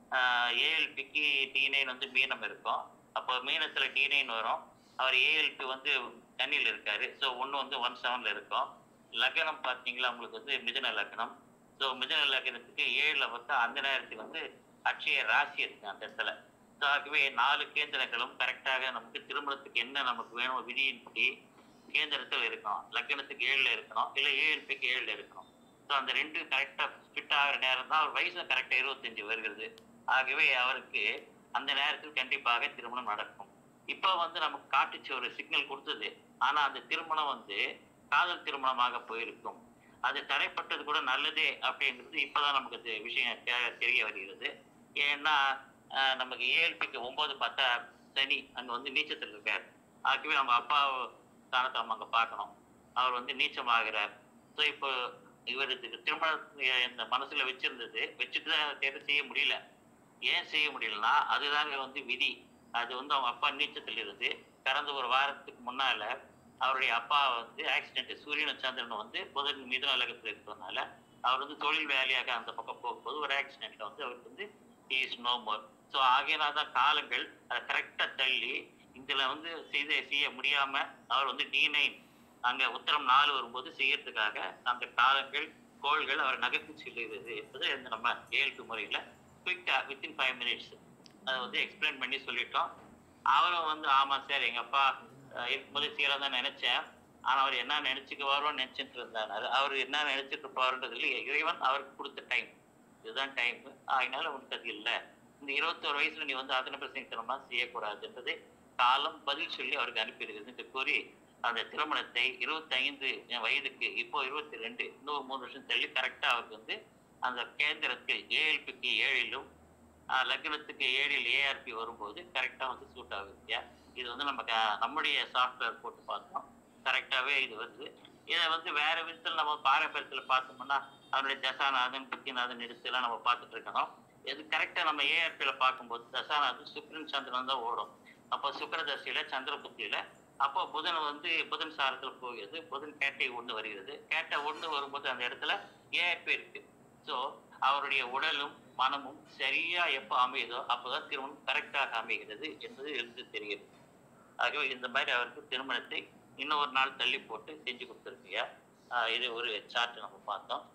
ஏஎல்பிக்கு டி நைன் வந்து மீனம் இருக்கும் அப்போ மீனத்துல டி நைன் வரும் அவர் ஏஎல்பி வந்து கன்னியில் இருக்காரு ஸோ ஒன்று வந்து ஒன் செவன்ல இருக்கும் லக்னம் பார்த்தீங்களா உங்களுக்கு வந்து மிதுன லக்னம் ஸோ மிதுன லக்னத்துக்கு ஏழுல வந்து அந்த நேரத்துக்கு வந்து அட்சய ராசி இருக்கு அந்த இடத்துல ஸோ ஆகவே நாலு கேந்திரங்களும் கரெக்டாக நமக்கு திருமணத்துக்கு என்ன நமக்கு வேணும் விதியின்படி கேந்திரத்தில் இருக்கணும் லக்னத்துக்கு ஏழுல இருக்கணும் இல்லை ஏஎல்பிக்கு ஏழுல இருக்கணும் ஸோ அந்த ரெண்டு கரெக்டாக ஃபிட் ஆகிற நேரம் தான் அவர் வயசு கரெக்டாக இருபத்தஞ்சு வருகிறது ஆகவே அவருக்கு அந்த நேரத்தில் கண்டிப்பாக திருமணம் நடக்கும் இப்போ வந்து நமக்கு காட்டுச்சு ஒரு சிக்னல் கொடுத்தது ஆனா அந்த திருமணம் வந்து காதல் திருமணமாக போயிருக்கும் அது தடைப்பட்டது கூட நல்லதே அப்படிங்கிறது இப்பதான் நமக்கு அது விஷயம் தெ- தெரிய வருகிறது ஏன்னா ஆஹ், நமக்கு ஏஎல்பிக்கு ஒன்பது பத்தா சனி அங்க வந்து நீச்சத்தில் இருக்கார் ஆகவே நம்ம அப்பா ஸ்தானத்தை நம்ம அங்க பார்க்கணும் அவர் வந்து நீச்சமாகிறார் ஸோ இப்போ இவருக்கு திருமணம் இந்த மனசுல வச்சிருந்தது வச்சுட்டு தான் அதை தேர்வு செய்ய முடியல ஏன் செய்ய முடியலன்னா அதுதாங்க வந்து விதி அது வந்து அவங்க அப்பா நீச்சத்தில் இருந்து கடந்த ஒரு வாரத்துக்கு முன்னால அவருடைய அப்பா வந்து ஆக்சிடென்ட் சூரியன் சந்திரன் வந்து புதன் மீது அலகத்தில் இருக்கிறதுனால அவர் வந்து தொழில் வேலையாக அந்த பக்கம் போகும்போது ஒரு ஆக்சிடென்ட்ல வந்து அவருக்கு வந்து இஸ் நோ மோர் ஸோ ஆகையினால தான் காலங்கள் அதை கரெக்டாக தள்ளி இதுல வந்து செய்த செய்ய முடியாம அவர் வந்து டி நைன் அங்க உத்தரம் நாலு வரும்போது செய்யறதுக்காக அந்த காலங்கள் கோள்கள் அவர் நகர்த்தி செல்லுகிறது என்பது இந்த நம்ம ஏழு முறையில குயிக்கா வித்தின் ஃபைவ் மினிட்ஸ் அதை வந்து எக்ஸ்பிளைன் பண்ணி சொல்லிட்டோம் அவரும் வந்து ஆமா சார் எங்க அப்பா அஹ், இருக்கும்போது சீரா தான் நினைச்சேன் ஆனா அவர் என்ன நினைச்சுக்குவாரோன்னு நினைச்சிட்டு இருந்தாரு அவர் என்ன நினைச்சிட்டு இருப்பாருன்றது இல்லை இறைவன் அவருக்கு கொடுத்த டைம் இதுதான் டைம் அதனால உனக்கு அது இல்லை இந்த இருபத்தோரு வயசுல நீ வந்து அதன பிரசங்கத்தனமா செய்யக்கூடாதுன்றது காலம் பதில் சொல்லி அவருக்கு அனுப்பியிருக்குது என்று கூறி அந்த திருமணத்தை இருபத்தைந்து வயதுக்கு இப்போ இருபத்தி ரெண்டு இன்னும் மூணு வருஷம் தள்ளி கரெக்டா அவருக்கு வந்து அந்த கேந்திரத்தில் ஏஎல்பிக்கு ஏழிலும் ஆஹ், லக்னத்துக்கு ஏழில் ஏஆர்பி வரும்போது கரெக்டா வந்து சூட் ஆகுது இல்லையா இது வந்து நம்ம க- நம்முடைய சாஃப்ட்வேர் போட்டு பார்த்தோம் கரெக்டாவே இது வருது இதை வந்து வேற விதத்தில் நம்ம பாரம்பரியத்தில் பார்த்தோம்னா அவனுடைய தசாநாதன் புத்திநாதன் எடுத்துலாம் நம்ம பார்த்துட்டு இருக்கணும் இது கரெக்டா நம்ம ஏஆர்பியில் பார்க்கும்போது தசாநாதன் சுக்ரன் சந்திரன் தான் ஓடும் அப்போ சுக்கரதசையில சந்திர புத்தியில அப்போ புதன் வந்து புதன் சாரத்துல போகிறது புதன் கேட்டை ஒண்ணு வருகிறது கேட்டை ஒண்ணு வரும்போது அந்த இடத்துல ஏஆர்பி இருக்கு ஸோ அவருடைய உடலும் மனமும் சரியா எப்போ அமையுதோ அப்போதான் திருமணம் கரெக்டாக அமைகிறது என்பது இருந்து தெரிகிறது ஆகவே இந்த மாதிரி அவருக்கு திருமணத்தை இன்னும் ஒரு நாள் தள்ளி போட்டு செஞ்சு கொடுத்துருக்கீங்க இது ஒரு சார்ட் நம்ம பார்த்தோம்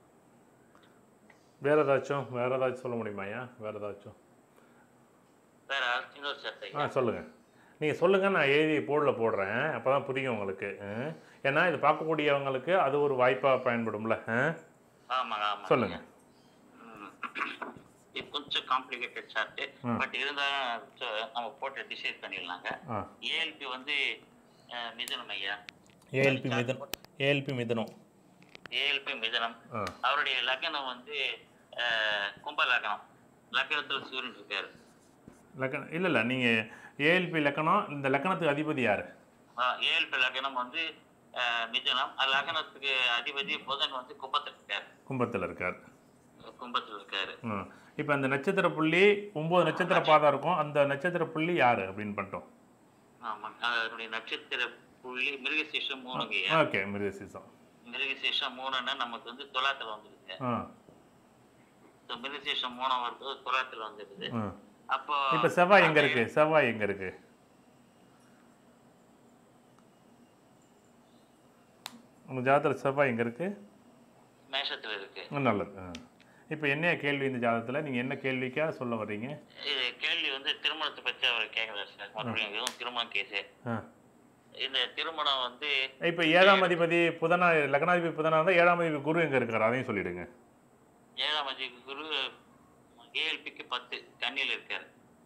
வேற ஏதாச்சும் வேற ஏதாச்சும் சொல்ல முடியுமாய்யா வேற ஏதாச்சும் வேற இன்னொரு சட்டை ஆ சொல்லுங்கள் நீங்கள் சொல்லுங்கள் நான் எழுதி போர்டில் போடுறேன் அப்போ தான் புரியும் உங்களுக்கு ஆ? ஏன்னா இது பார்க்கக்கூடியவங்களுக்கு அது ஒரு வாய்ப்பாக பயன்படும்ல ஆ? ஆமாங்க ஆமா சொல்லுங்கள் ம். இது கொஞ்சம் காம்ப்ளிகேட்டட் சார்ட் ம். பட் இருந்தாலும் so நம்ம போட்டு டிசைட் பண்ணிடலாங்க ஆ ஏஎல்பி வந்து அஹ், மிதுனம் ஐயா ஏஎல்பி மிதனம் ஏஎல்பி மிதனம் ஏஎல்பி மிதுனம் ஆ அவருடைய லக்னம் வந்து அஹ், கும்ப லக்னம் லக்னத்துல சூரியன் இருக்காரு லக்கணம் இல்லை இல்லை நீங்கள் ஏஎல்பி லக்கணம் இந்த லக்கணத்துக்கு அதிபதி யார் ஏஎல்பி லக்னம் வந்து அஹ், மிதுனம் அது லக்னத்துக்கு அதிபதி புதன் வந்து கும்பத்தில் இருக்காரு கும்பத்தில் இருக்கார் கும்பத்தில் இருக்காரு ம் இப்போ அந்த நட்சத்திர புள்ளி ஒம்பது நட்சத்திர பாதம் இருக்கும் அந்த நட்சத்திர புள்ளி யார் அப்படின்னு பண்ணிட்டோம் ஆமாங்க அதனுடைய நட்சத்திர புள்ளி மிருகசீஷம் மூணுங்க ஓகே மிருகசீசம் மிருகசீஷம் மூணுன்னா நமக்கு வந்து துலாத்துல வந்துருங்க ஆ So, மிருகசீஷம் மூணாம் வரும்போது துலாத்துல வந்துருது ஆ அப்போ இப்போ செவ்வாய் எங்கே அந்த இருக்கு செவ்வாய் எங்கே இருக்கு உங்கள் ஜாதகத்தில் செவ்வாய் எங்கே இருக்கு மேஷத்துல இருக்கு ம், நல்லது ஆ இப்போ என்ன கேள்வி இந்த ஜாதகத்தில் நீங்கள் என்ன கேள்விக்காக சொல்ல வர்றீங்க இது கேள்வி வந்து திருமணத்தை பத்தி அவர் கேட்கறாரு சார் மறுபடியும் இதுவும் திருமணம் கேஸ் ஆ இந்த திருமணம் வந்து இப்போ ஏழாம் அதிபதி புதனா லக்னாதிபதி புதனா இருந்தால் ஏழாம் அதிபதி குரு எங்கே இருக்கார் அதையும் சொல்லிடுங்க ஏழாம் அதிபதி குரு ஏஎல்பிக்கு பத்து கன்னியில் இருக்காரு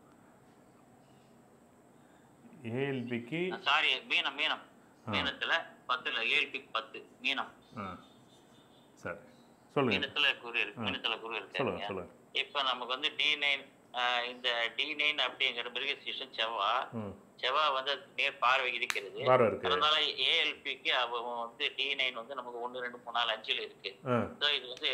ஏஎல்பிக்கு சாரி மீனம் மீனம் மீனத்துல பத்துல ஏஎல்பிக்கு பத்து மீனம் ஆ சரி சொல்லுங்கள் மீனத்துல குரு இருக்கு மீனத்துல குரு சொல்லுங்கள் இருக்காரு சொல்லுங்கள் இப்ப நமக்கு வந்து டி நைன் இந்த டி நைன் அப்படிங்கிற மிருகசீஷன் செவ்வா ம் செவ்வா வந்து அதுக்கு நேர் பார்வை இருக்கிறது வாரம் இருக்கு அதனால ஏஎல்பிக்கு அவன் வந்து டி நைன் வந்து நமக்கு ஒன்று ரெண்டு மூணு நாலு அஞ்சுல இருக்கு ஆ ஸோ இது வந்து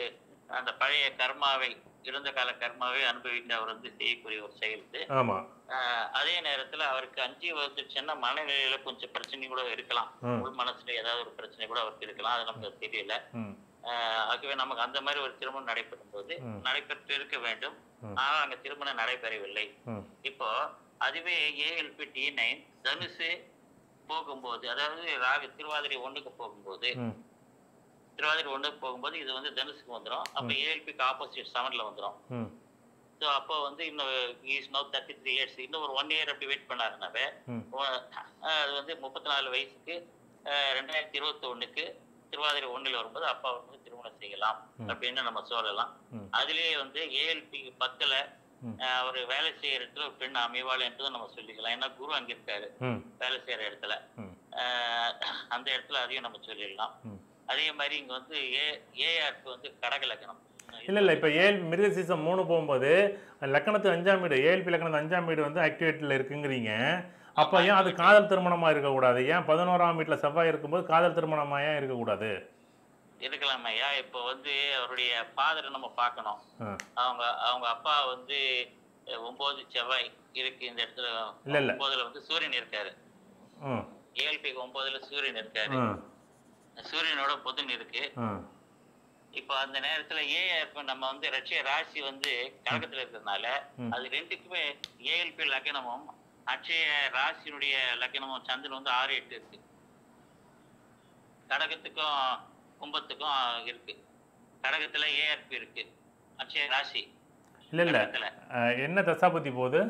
அந்த பழைய கர்மாவை இறந்த கால கர்மாவை அனுபவித்து அவர் வந்து செய்யக்கூடிய ஒரு செயல் இது ஆமாம் ஆஹ் அதே நேரத்துல அவருக்கு அஞ்சு வந்துச்சுன்னா மனநிலையில கொஞ்சம் பிரச்சனை கூட இருக்கலாம் ம் உள் மனசுல ஏதாவது ஒரு பிரச்சனை கூட அவருக்கு இருக்கலாம் அது நமக்கு தெரியல ம் ஆஹ் ஆகவே நமக்கு அந்த மாதிரி ஒரு திருமணம் நடைபெறும் போது ம். நடைபெற்று இருக்க வேண்டும் ம். ஆனால் அங்க திருமணம் நடைபெறவில்லை ம் இப்போ அதுவே ஏஎல்பி டி நைன் தனுசு போகும்போது அதாவது ராகு திருவாதிரை ஒண்ணுக்கு போகும்போது ம் திருவாதிரை ஒண்ணுக்கு போகும்போது இது வந்து தனுசுக்கு வந்துடும் அப்ப ஏஎல்பிக்கு ஆப்போசிட் செவன்ல வந்துடும் ம் ஸோ அப்போ வந்து இன்னும் is no thirty three years இன்னும் ஒரு ஒன் இயர் அப்படி வெயிட் பண்ணாருனாவே ம். ஒ- அஹ் அது வந்து முப்பத்தி நாலு வயசுக்கு அஹ் ரெண்டாயிரத்தி இருபத்தி ஒண்ணுக்கு திருவாதிரை ஒண்ணுல வரும்போது அப்பா வந்து திருமணம் செய்யலாம் ம். அப்படின்னு நம்ம சொல்லலாம் ம். அதுலயே வந்து ஏஎல்பி பத்துல ம். அஹ் அவர் வேலை செய்யற இடத்துல ஒரு பெண் அமைவாள் என்றதை நம்ம சொல்லிக்கலாம் ஏன்னா குரு அங்க இருக்காரு ம் வேலை செய்யற இடத்துல ம். அஹ் அந்த இடத்துல அதையும் நம்ம சொல்லிடலாம் ம். அதே மாதிரி இங்க வந்து ஏ ஏஆருக்கு வந்து கடக லக்னம் இல்லை இல்லை இப்போ ஏழு மிருக சீசன் மூணு போகும்போது லக்கணத்து அஞ்சாம் வீடு ஏழ்பி லக்கணத்து அஞ்சாம் வீடு வந்து ஆக்டிவேட்டில் இருக்குங்கிறீங்க அப்போ ஏன் அது காதல் திருமணமாக இருக்கக்கூடாது ஏன் பதினோராம் வீட்டில் செவ்வாய் இருக்கும்போது காதல் திருமணமாக ஏன் இருக்கக்கூடாது இருக்கலாம் ஐயா இப்போ வந்து அவருடைய ஃபாதரை நம்ம பார்க்கணும் ஆ அவங்க அவங்க அப்பா வந்து அஹ், ஒன்பது செவ்வாய் இருக்கு இந்த இடத்துல இல்ல, இல்ல. ஒன்பதுல வந்து சூரியன் இருக்காரு ம் ஏஎல்பிக்கு ஒன்பதுல சூரியன் இருக்காரு ம் சூரியனோட புதன் இருக்கு ம் இப்போ அந்த நேரத்துல ஏஆர் நம்ம வந்து ரஷ்ய ராசி வந்து கழகத்துல இருக்கிறதுனால ம். அது ரெண்டுக்குமே ஏஎல்பி லக்னமும் அட்சய ராசியினுடைய லக்னமும் சந்திரன் வந்து ஆறு எட்டு இருக்கு கடகத்துக்கும் கும்பத்துக்கும் இருக்கு கடகத்துல ஏஆர்பி இருக்கு அட்சய ராசி இல்லை இல்லை கடகத்துல என்ன தசாபதி போகுது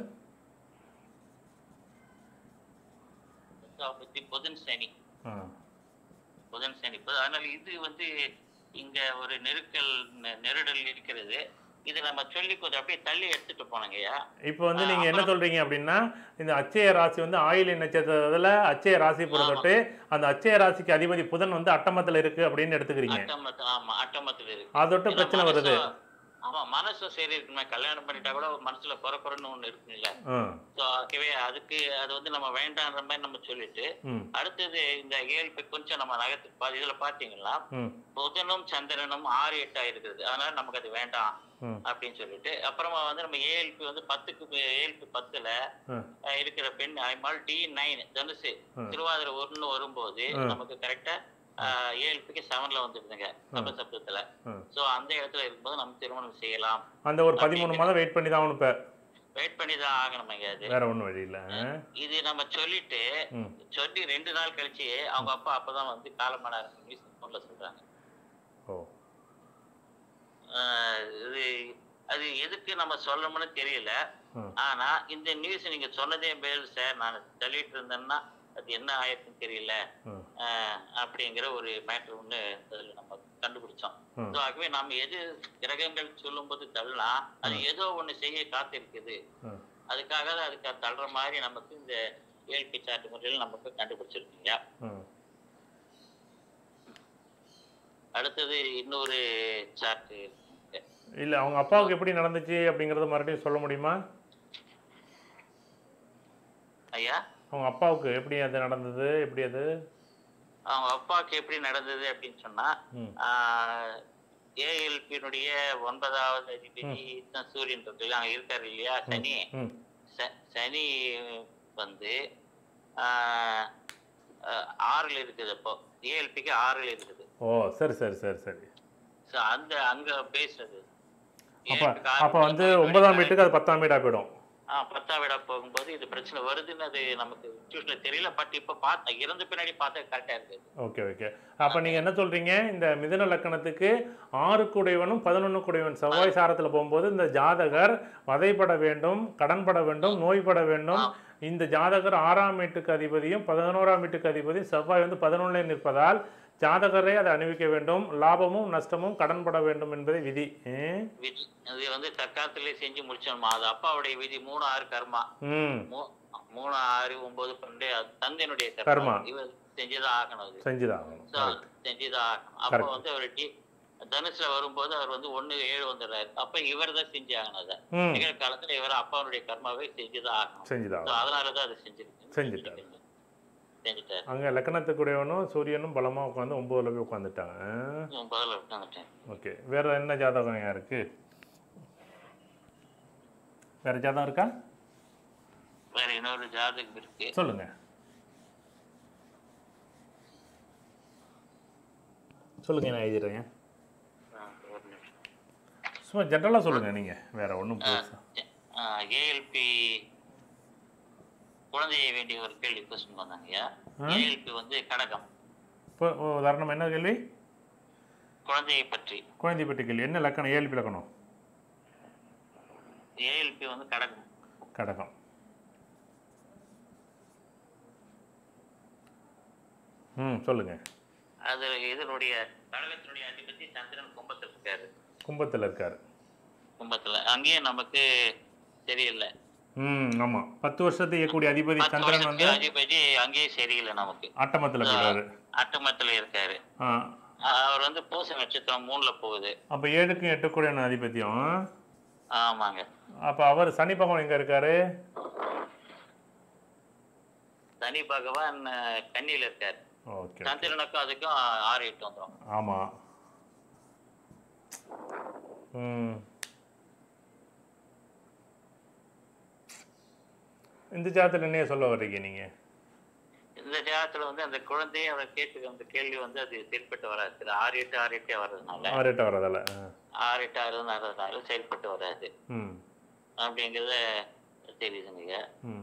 பத்தி புதன் சனி ஆ புதன் சனி புத- அதனால இது வந்து இங்க ஒரு நெருக்கல் நெ- நெருடல் இருக்கிறது இது நம்ம சொல்லி கொஞ்சம் அப்படியே தள்ளி எடுத்துட்டு போனோங்கய்யா இப்போ வந்து நீங்கள் என்ன சொல்கிறீங்க அப்படின்னா இந்த அச்சய ராசி வந்து ஆயிலி நட்சத்திரத்தில் அச்சய ராசி பொறுத்தொட்டு அந்த அச்சய ராசிக்கு அதிபதி புதன் வந்து அட்டமத்தில் இருக்குது அப்படின்னு எடுத்துக்கிறீங்க அட்டமத்து ஆமா அட்டமத்துல இருக்கு அதொட்டு ஏன்னா பிரச்சனை வருது மனசும் ஆமா மனசும் சரி இருக்குமே கல்யாணம் பண்ணிட்டா கூட மனசுல குறக்குறன்னு ஒண்ணு இருக்குல்ல ம் ஸோ ஆகவே அதுக்கு அது வந்து நம்ம வேண்டான்ற மாதிரி நம்ம சொல்லிட்டு ம் அடுத்தது இந்த ஏழ்பி கொஞ்சம் நம்ம நகர்த்து பா இதுல பாத்தீங்கன்னா ம் புதனும் சந்திரனும் ஆறு எட்டா இருக்குது அதனால நமக்கு அது வேண்டாம் ம் அப்படின்னு சொல்லிட்டு அப்புறமா வந்து நம்ம ஏஎல்பி வந்து பத்துக்கு ஏஎல்பி பத்துல ம். அஹ், இருக்கிற பெண் ஐமால் டி நைன் தனுசு ம். திருவாதிரை ஒண்ணு வரும்போது ம். நமக்கு கரெக்டா ஏஎல்பிக்கு செவன்ல வந்துருதுங்க சப சப்தத்துல ம். சோ அந்த இடத்துல இருக்கும்போது நம்ம திருமணம் செய்யலாம் அந்த ஒரு பதிமூணு மாதம் வெயிட் பண்ணி தான் ஆகணும் இப்போ வெயிட் பண்ணி தான் ஆகணுமேங்க அது வேற ஒன்றும் வழி இல்லை இது நம்ம சொல்லிட்டு ம் சொல்லி ரெண்டு நாள் கழிச்சு அவங்க அப்பா அப்பதான் வந்து காலமான போன்ல சொல்றாங்க ஓ ஆஹ் இது அது எதுக்கு நம்ம சொல்லணும்னு தெரியல ம். ஆனா இந்த நியூஸ் நீங்க சொன்னதே மேல் சார் நான் தள்ளிட்டு இருந்தேன்னா அது என்ன ஆயிருக்குன்னு தெரியல ம் ஆஹ் அப்படிங்கிற ஒரு மேட்டர் ஒண்ணு அதுல நம்ம கண்டுபிடிச்சோம் ம். So ஆகவே நம்ம எது கிரகங்கள் சொல்லும்போது தள்ளலாம் அது ஏதோ ஒண்ணு செய்ய காத்திருக்குது ம் அதுக்காக தான் அதுக்கு தள்ளுற மாதிரி நமக்கு இந்த ஏழ்பி சாட்டு முறையில் நமக்கு கண்டுபிடிச்சிருக்கீங்க ம் அடுத்தது இன்னொரு சார்ட் இல்லை அவங்க அப்பாவுக்கு எப்படி நடந்துச்சு அப்படிங்கிறத மறுபடியும் சொல்ல முடியுமா ஐயா அவங்க அப்பாவுக்கு எப்படி அது நடந்தது எப்படி அது அவங்க அப்பாவுக்கு எப்படி நடந்தது அப்படின்னு சொன்னா ம் ஏஎல்பியினுடைய ஒன்பதாவது அதிபதி தான் சூரியன் இருக்கு அங்க இருக்காரு இல்லையா சனி ம் ச- சனி வந்து ஆஹ், ஆஹ், ஆறுல இருக்குது அப்போ ஏஎல்பிக்கு ஆறுல இருக்குது ஓ சரி சரி சரி சரி ஸோ அந்த அங்க பேசுறது அப்போ ALP க்கு ஆறு அப்போ வந்து போகும்போது ஒன்பதாம் வீட்டுக்கு அது பத்தாம் வீடாக போயிடும் ஆ பத்தாம் விட போகும்போது இது பிரச்சனை வருதுன்னு அது நமக்கு டியூஷன்ல தெரியல பட் இப்ப பார்த்தேன் இறந்த பின்னாடி பார்த்தா கரெக்டா இருக்குது ஓகே ஓகே அப்போ நீங்கள் என்ன சொல்கிறீங்க இந்த மிதுன லக்கணத்துக்கு ஆறு குடைவனும் பதினொன்று குடைவன் செவ்வாய் சாரத்தில் போகும்போது இந்த ஜாதகர் வதைப்பட வேண்டும் கடன்பட வேண்டும் நோய்பட வேண்டும் ஆ. இந்த ஜாதகர் ஆறாம் வீட்டுக்கு அதிபதியும் பதினோராம் வீட்டுக்கு அதிபதியும் செவ்வாய் வந்து பதினொன்றில் நிற்பதால் ஜாதகரை அதை அணிவிக்க வேண்டும் லாபமும் நஷ்டமும் கடன்பட வேண்டும் என்பதே விதி ஏன்? விதி இது வந்து தற்காலத்திலே செஞ்சு முடிச்சோம்மா அது அப்பாவுடைய விதி மூணு ஆறு கர்மா ம் மூ- மூணு ஆறு ஒன்பது பன்னெண்டு அது தந்தையினுடைய கர்மா. கர்மா இவர் செஞ்சுதான் ஆகணும் அது செஞ்சுதான் ஆகணும் So, செஞ்சுதான் ஆகணும் அப்போ Correct. வந்து அவர் டி தனுசுல வரும்போது அவர் வந்து ஒண்ணு ஏழு வந்துடுறாரு அப்ப இவர் தான் செஞ்சு ஆகணும் அதை ம் நிகழ்காலத்துல இவர் அப்பாவுடைய கர்மாவை செஞ்சுதான் ஆகணும் செஞ்சுதான் So, ஆகணும் அதனாலதான் அதை செஞ்சிருக்கு செஞ்சுட்டாரு. செஞ்சுட்டாரு அங்கே லக்கணத்துக்குடையவனும் சூரியனும் பலமாக உட்காந்து ஒம்போதில் போய் உட்காந்துட்டாங்க பதில் உட்காந்துட்டேன் ஓகே வேறு என்ன ஜாதகம் யாருக்கு வேறு ஜாதகம் இருக்கா வேற இன்னொரு ஜாதகம் இருக்கு சொல்லுங்கள் சொல்லுங்கள் நான் எழுதிடுறேன் ஆ, ஒரு நிமிஷம் சும்மா ஜென்ரலாக சொல்லுங்கள் நீங்கள் வேறு ஒன்றும் புதுசா ஏஎல்பி குழந்தையை வேண்டிய ஒரு கேள்வி கொஸ்டின் வந்தாங்கய்யா ஆ. ஏஎல்பி வந்து கடகம் இப்போ உதாரணம் என்ன கேள்வி குழந்தையை பற்றி குழந்தை பற்றி கேள்வி என்ன லக்கணம் ஏழு லக்கணம் ஏஎல்பி வந்து கடகம் கடகம் ம் சொல்லுங்கள் அது இதனுடைய கடகத்தினுடைய அதிபதி சந்திரன் கும்பத்தில் இருக்காரு கும்பத்தில் இருக்கார் கும்பத்துல அங்கேயும் நமக்கு தெரியல ம் ஆமாம் பத்து வருஷத்தை இயக்கக்கூடிய அதிபதி பத்து சந்திரன் வந்து வருஷத்துக்கு அதிபதி அங்கேயும் சரியில்லை நமக்கு அட்டமத்தில் போயிடுறாரு அட்டமத்துல இருக்காரு ஆ அவர் வந்து பூச நட்சத்திரம் மூணுல போகுது அப்போ ஏழுக்கும் எட்டுக்கூடிய அதிபதியம் ஆமாங்க அப்போ அவர் சனி பகவான் எங்கே இருக்காரு சனி பகவான் அஹ், கன்னியில இருக்காரு ஓகே சந்திரனுக்கும் அதுக்கும் ஆறு எட்டு வந்துடும் ஆமாம் ம் இந்த ஜாதத்தில் என்ன சொல்ல வர்றீங்க நீங்கள் இந்த ஜாதத்துல வந்து அந்த குழந்தையை அவர் கேட்டு அந்த கேள்வி வந்து அது செயல்பட்டு வராது இது ஆறு எட்டு ஆறு எட்டே வர்றதுனால ஆறு எட்டு வர்றதால ஆ. ஆறு எட்டு ஆறு வர்றதுனால செயல்பட்டு வராது ம் அப்படிங்கிறத தெரியுதுங்க ம்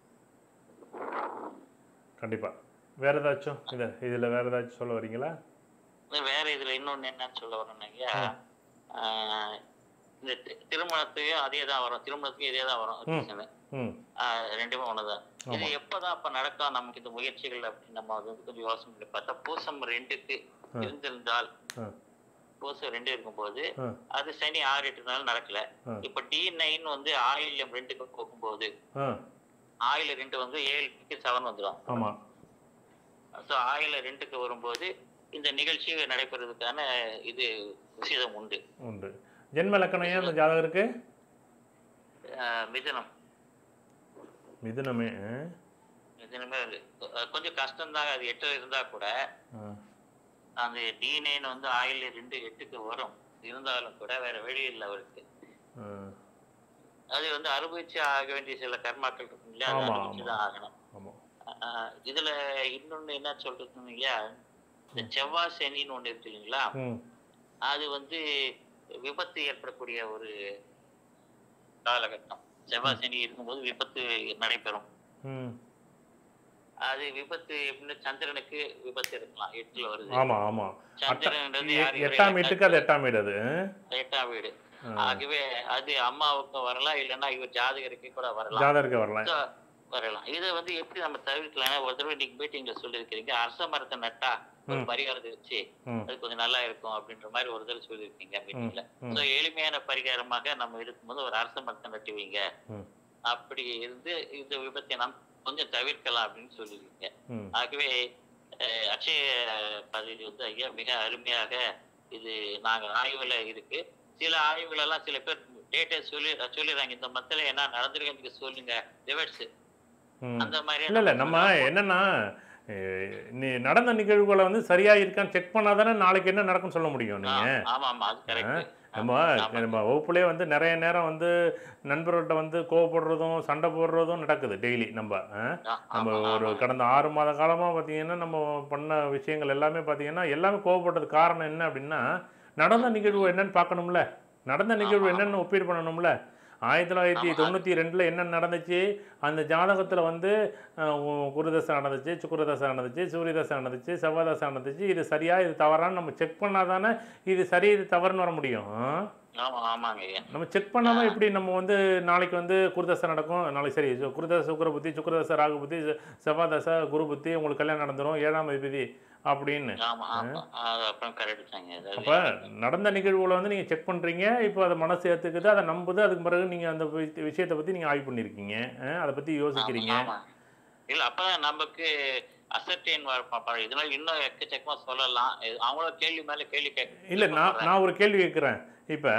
கண்டிப்பாக வேறு ஏதாச்சும் இதை இதில் வேறு ஏதாச்சும் சொல்ல வரீங்களா இது வேற இதுல இன்னொன்னு என்னன்னு சொல்ல வரணுங்க ஆஹ் இந்த தி- திருமணத்தையும் அதே தான் வரும் திருமணத்துக்கும் இதே தான் வரும் பிரச்சனை. ம் ஆஹ் ரெண்டுமே ஒண்ணுதான் இது ஆமா. எப்பதான் அப்ப நடக்கும் நமக்கு இந்த முயற்சிகள் அப்படின்னு நம்ம அது வந்து கொஞ்சம் யோசனை பண்ணி பார்த்தா பூசம் ரெண்டுக்கு ஆ. இருந்திருந்தால் ஆ பூசம் ரெண்டு இருக்கும்போது ஆ அது சனி ஆறு எட்டு நாள் நடக்கல ஆ. இப்ப டி நைன் வந்து ஆயில்யம் ரெண்டுக்கு போகும்போது ஆ ஆயில ரெண்டு வந்து ஏழுக்கு செவன் வந்துடும் ஆமாம் ஸோ ஆயில ரெண்டுக்கு வரும்போது இந்த நிகழ்ச்சி நடைபெறதுக்கான இது விஷயம் உண்டு உண்டு ஜென்ம லக்கணம் ஏன் அந்த ஜாதகம் இருக்கு ஆஹ் மிதுனம் மிதுனமே ஆ? மிதுனமே வந்து அஹ் கொஞ்சம் கஷ்டம்தாங்க அது எட்டு இருந்தா கூட ஆ அந்த டி நைன் வந்து ஆயில் ரெண்டு எட்டுக்கு வரும் இருந்தாலும் கூட வேற வழி இல்லை அவருக்கு ஆ. அது வந்து அனுபவிச்சு ஆக வேண்டிய சில கர்மாக்கள் இருக்கும் இல்லையா அதை ஆமா, அனுபவிச்சு தான் ஆகணும் ஆமாம் ஆஹ் இதுல இன்னொன்னு என்ன சொல்றதுன்னு இல்லையா இந்த செவ்வாய் சனின்னு ஒண்ணு இருக்கு இல்லைங்களா ம் அது வந்து விபத்து ஏற்படக்கூடிய ஒரு காலகட்டம் செவ்வாய் சனி இருக்கும்போது விபத்து நடைபெறும் ம் அது விபத்து எப்படின்னா சந்திரனுக்கு விபத்து இருக்கலாம் எட்டுல வருது ஆமாம் ஆமாம் சந்திரன்றது யார் இவரை எட்டாம் வீட்டுக்கு அது எட்டாம் வீடு அது எட்டாம் வீடு ஆ. ஆகவே அது அம்மாவுக்கும் வரலாம் இல்லைன்னா இவர் ஜாதகருக்கு கூட வரலாம் ஜாதகருக்கு வரலாம் So, வரலாம் இதை வந்து எப்படி நம்ம தவிர்க்கலாம் ஒரு தடவை நீங்க மீட்டிங்ல சொல்லியிருக்கிறீங்க அரச மரத்தை நட்டா ஒரு பரிகாரத்தை வச்சு ம் அது கொஞ்சம் நல்லா இருக்கும் அப்படின்ற மாதிரி ஒரு தடவை சொல்லியிருக்கீங்க மீட்டிங்ல ம். ஸோ எளிமையான பரிகாரமாக நம்ம இருக்கும்போது ஒரு அரச மரத்தை நட்டு வைங்க ம் அப்படி இருந்து இந்த விபத்தை நாம் கொஞ்சம் தவிர்க்கலாம் அப்படின்னு சொல்லியிருக்கீங்க ம் ஆகவே அஹ், அட்சய பதவி வந்து ஐயா மிக அருமையாக இது நாங்க ஆய்வுல இருக்கு சில ஆய்வுகள் எல்லாம் சில பேர் டேட்டை சொல்லி சொல்லிடுறாங்க இந்த மத்தில என்ன நடந்திருக்கு சொல்லுங்க ரிவர்ஸ் ம் அந்த மாதிரி இல்லை இல்லை நம்ம என்னன்னா அஹ், நீ நடந்த நிகழ்வுகளை வந்து சரியா இருக்கான்னு செக் பண்ணாதானே நாளைக்கு என்ன நடக்கும்னு சொல்ல முடியும் நீங்க ஆமா ஆமா அது கரெக்ட் நம்ம நம்ம வகுப்புலேயே வந்து நிறைய நேரம் வந்து நண்பர்கள்ட்ட வந்து கோவப்படுறதும் சண்டை போடுறதும் நடக்குது டெய்லி நம்ம ஆ? நம்ம ஒரு கடந்த ஆறு மாத காலமாக பார்த்தீங்கன்னா நம்ம பண்ண விஷயங்கள் எல்லாமே பார்த்தீங்கன்னா எல்லாமே கோவப்பட்டதுக்கு காரணம் என்ன அப்படின்னா நடந்த நிகழ்வு என்னன்னு பார்க்கணும்ல நடந்த நிகழ்வு என்னன்னு ஒப்பீடு பண்ணணும்ல ஆயிரத்தி தொள்ளாயிரத்தி தொண்ணூற்றி ரெண்டில் என்ன நடந்துச்சு அந்த ஜாதகத்தில் வந்து அஹ், உ- குருதசை நடந்துச்சு சுக்குரதசை நடந்துச்சு சூரியதசை நடந்துச்சு செவ்வாதசை நடந்துச்சு இது சரியா இது தவறான்னு நம்ம செக் பண்ணாதானே இது சரி இது தவறுன்னு வர முடியும் ஆ? ஆமா ஆமாங்க ஐயா நம்ம செக் பண்ணாமல் எப்படி நம்ம வந்து நாளைக்கு வந்து குருதசை நடக்கும் நாளைக்கு சரி சு- குருதசை சுக்கர புத்தி சுக்கரதசை ராகு புத்தி செ- செவ்வாதசை குரு புத்தி உங்களுக்கு கல்யாணம் நடந்துரும் ஏழாம் அதிபதி அப்படின்னு ஆமா ஆமா அது அப்புறம் கரெக்ட் தாங்க அதாவது அப்போ நடந்த நிகழ்வுகளை வந்து நீங்கள் செக் பண்ணுறீங்க இப்போ அதை மனசு ஏற்றுக்குது அதை நம்புது அதுக்கு பிறகு நீங்கள் அந்த வி- விஷயத்தை பற்றி நீங்கள் ஆய்வு பண்ணியிருக்கீங்க அஹ், அதை பற்றி யோசிக்கிறீங்க ஆமா இல்ல அப்பதான் நமக்கு அசர்டைன் இதனால இன்னும் எக்கச்சக்கமா சொல்லலாம் இது அவங்கள கேள்வி மேல கேள்வி கேட்க இல்லை நான் நான் ஒரு கேள்வி கேட்குறேன் இப்போ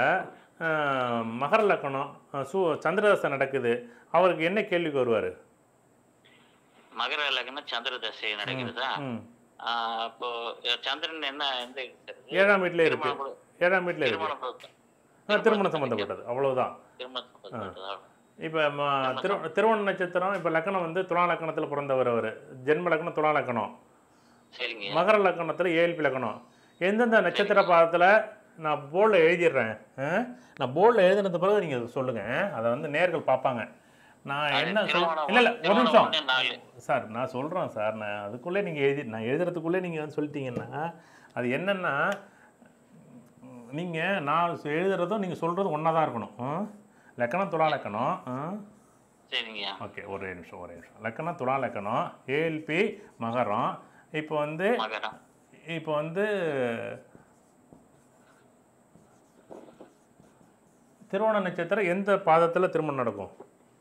மகர லக்கணம் அஹ், சு சந்திரதசை நடக்குது அவருக்கு என்ன கேள்விக்கு வருவார் மகர லக்னம் சந்திர தசை நடக்கிறதா ம் ஆஹ் அப்போ சந்திரன் என்ன எந்த இது? ஏழாம் வீட்டில் இருக்கு திருமணம் கூட- ஏழாம் வீட்டில் இருக்கு திருமணம் கூட- ஆ, திருமணம் சம்மந்தப்பட்டது அவ்வளவுதான் திருமணம் சம்பந்தப்பட்டதா? இப்போ திரு திருவண்ண நட்சத்திரம் இப்போ லக்கணம் வந்து துலா லக்கணத்தில் பிறந்தவர் அவர் ஜென்ம லக்கணம் துலா லக்கணம் சரிங்க மகர லக்கணத்தில் ஏழ்பி லக்கணம் எந்தெந்த நட்சத்திர பாதத்தில் நான் போர்டில் எழுதிடுறேன் ஆ? நான் போர்டில் எழுதினது பிறகு நீங்கள் சொல்லுங்கள் அதை வந்து நேர்கள் பார்ப்பாங்க நான் அது என்ன சொல் திருமணம் இல்லை இல்லை ஒரு திருமணம் நிமிஷம் ஒண்ணு நாலு. சார் நான் சொல்கிறேன் சார் நான் அதுக்குள்ளே நீங்கள் எழுதி நான் எழுதுறதுக்குள்ளே நீங்கள் வந்து சொல்லிட்டீங்கன்னா அது என்னென்னா நீங்கள் நான் எழுதுறதும் நீங்கள் சொல்கிறதும் ஒன்றா தான் இருக்கணும் ஆ? லக்கணம் துலா லக்கணம் ஆ? சரிங்க ஓகே ஒரே நிமிஷம் ஒரே நிமிஷம் லக்கணம் துலா லக்கணம் ஏஎல்பி மகரம் இப்போ வந்து மகரம் இப்போ வந்து திருவோண நட்சத்திரம் எந்த பாதத்தில் திருமணம் நடக்கும்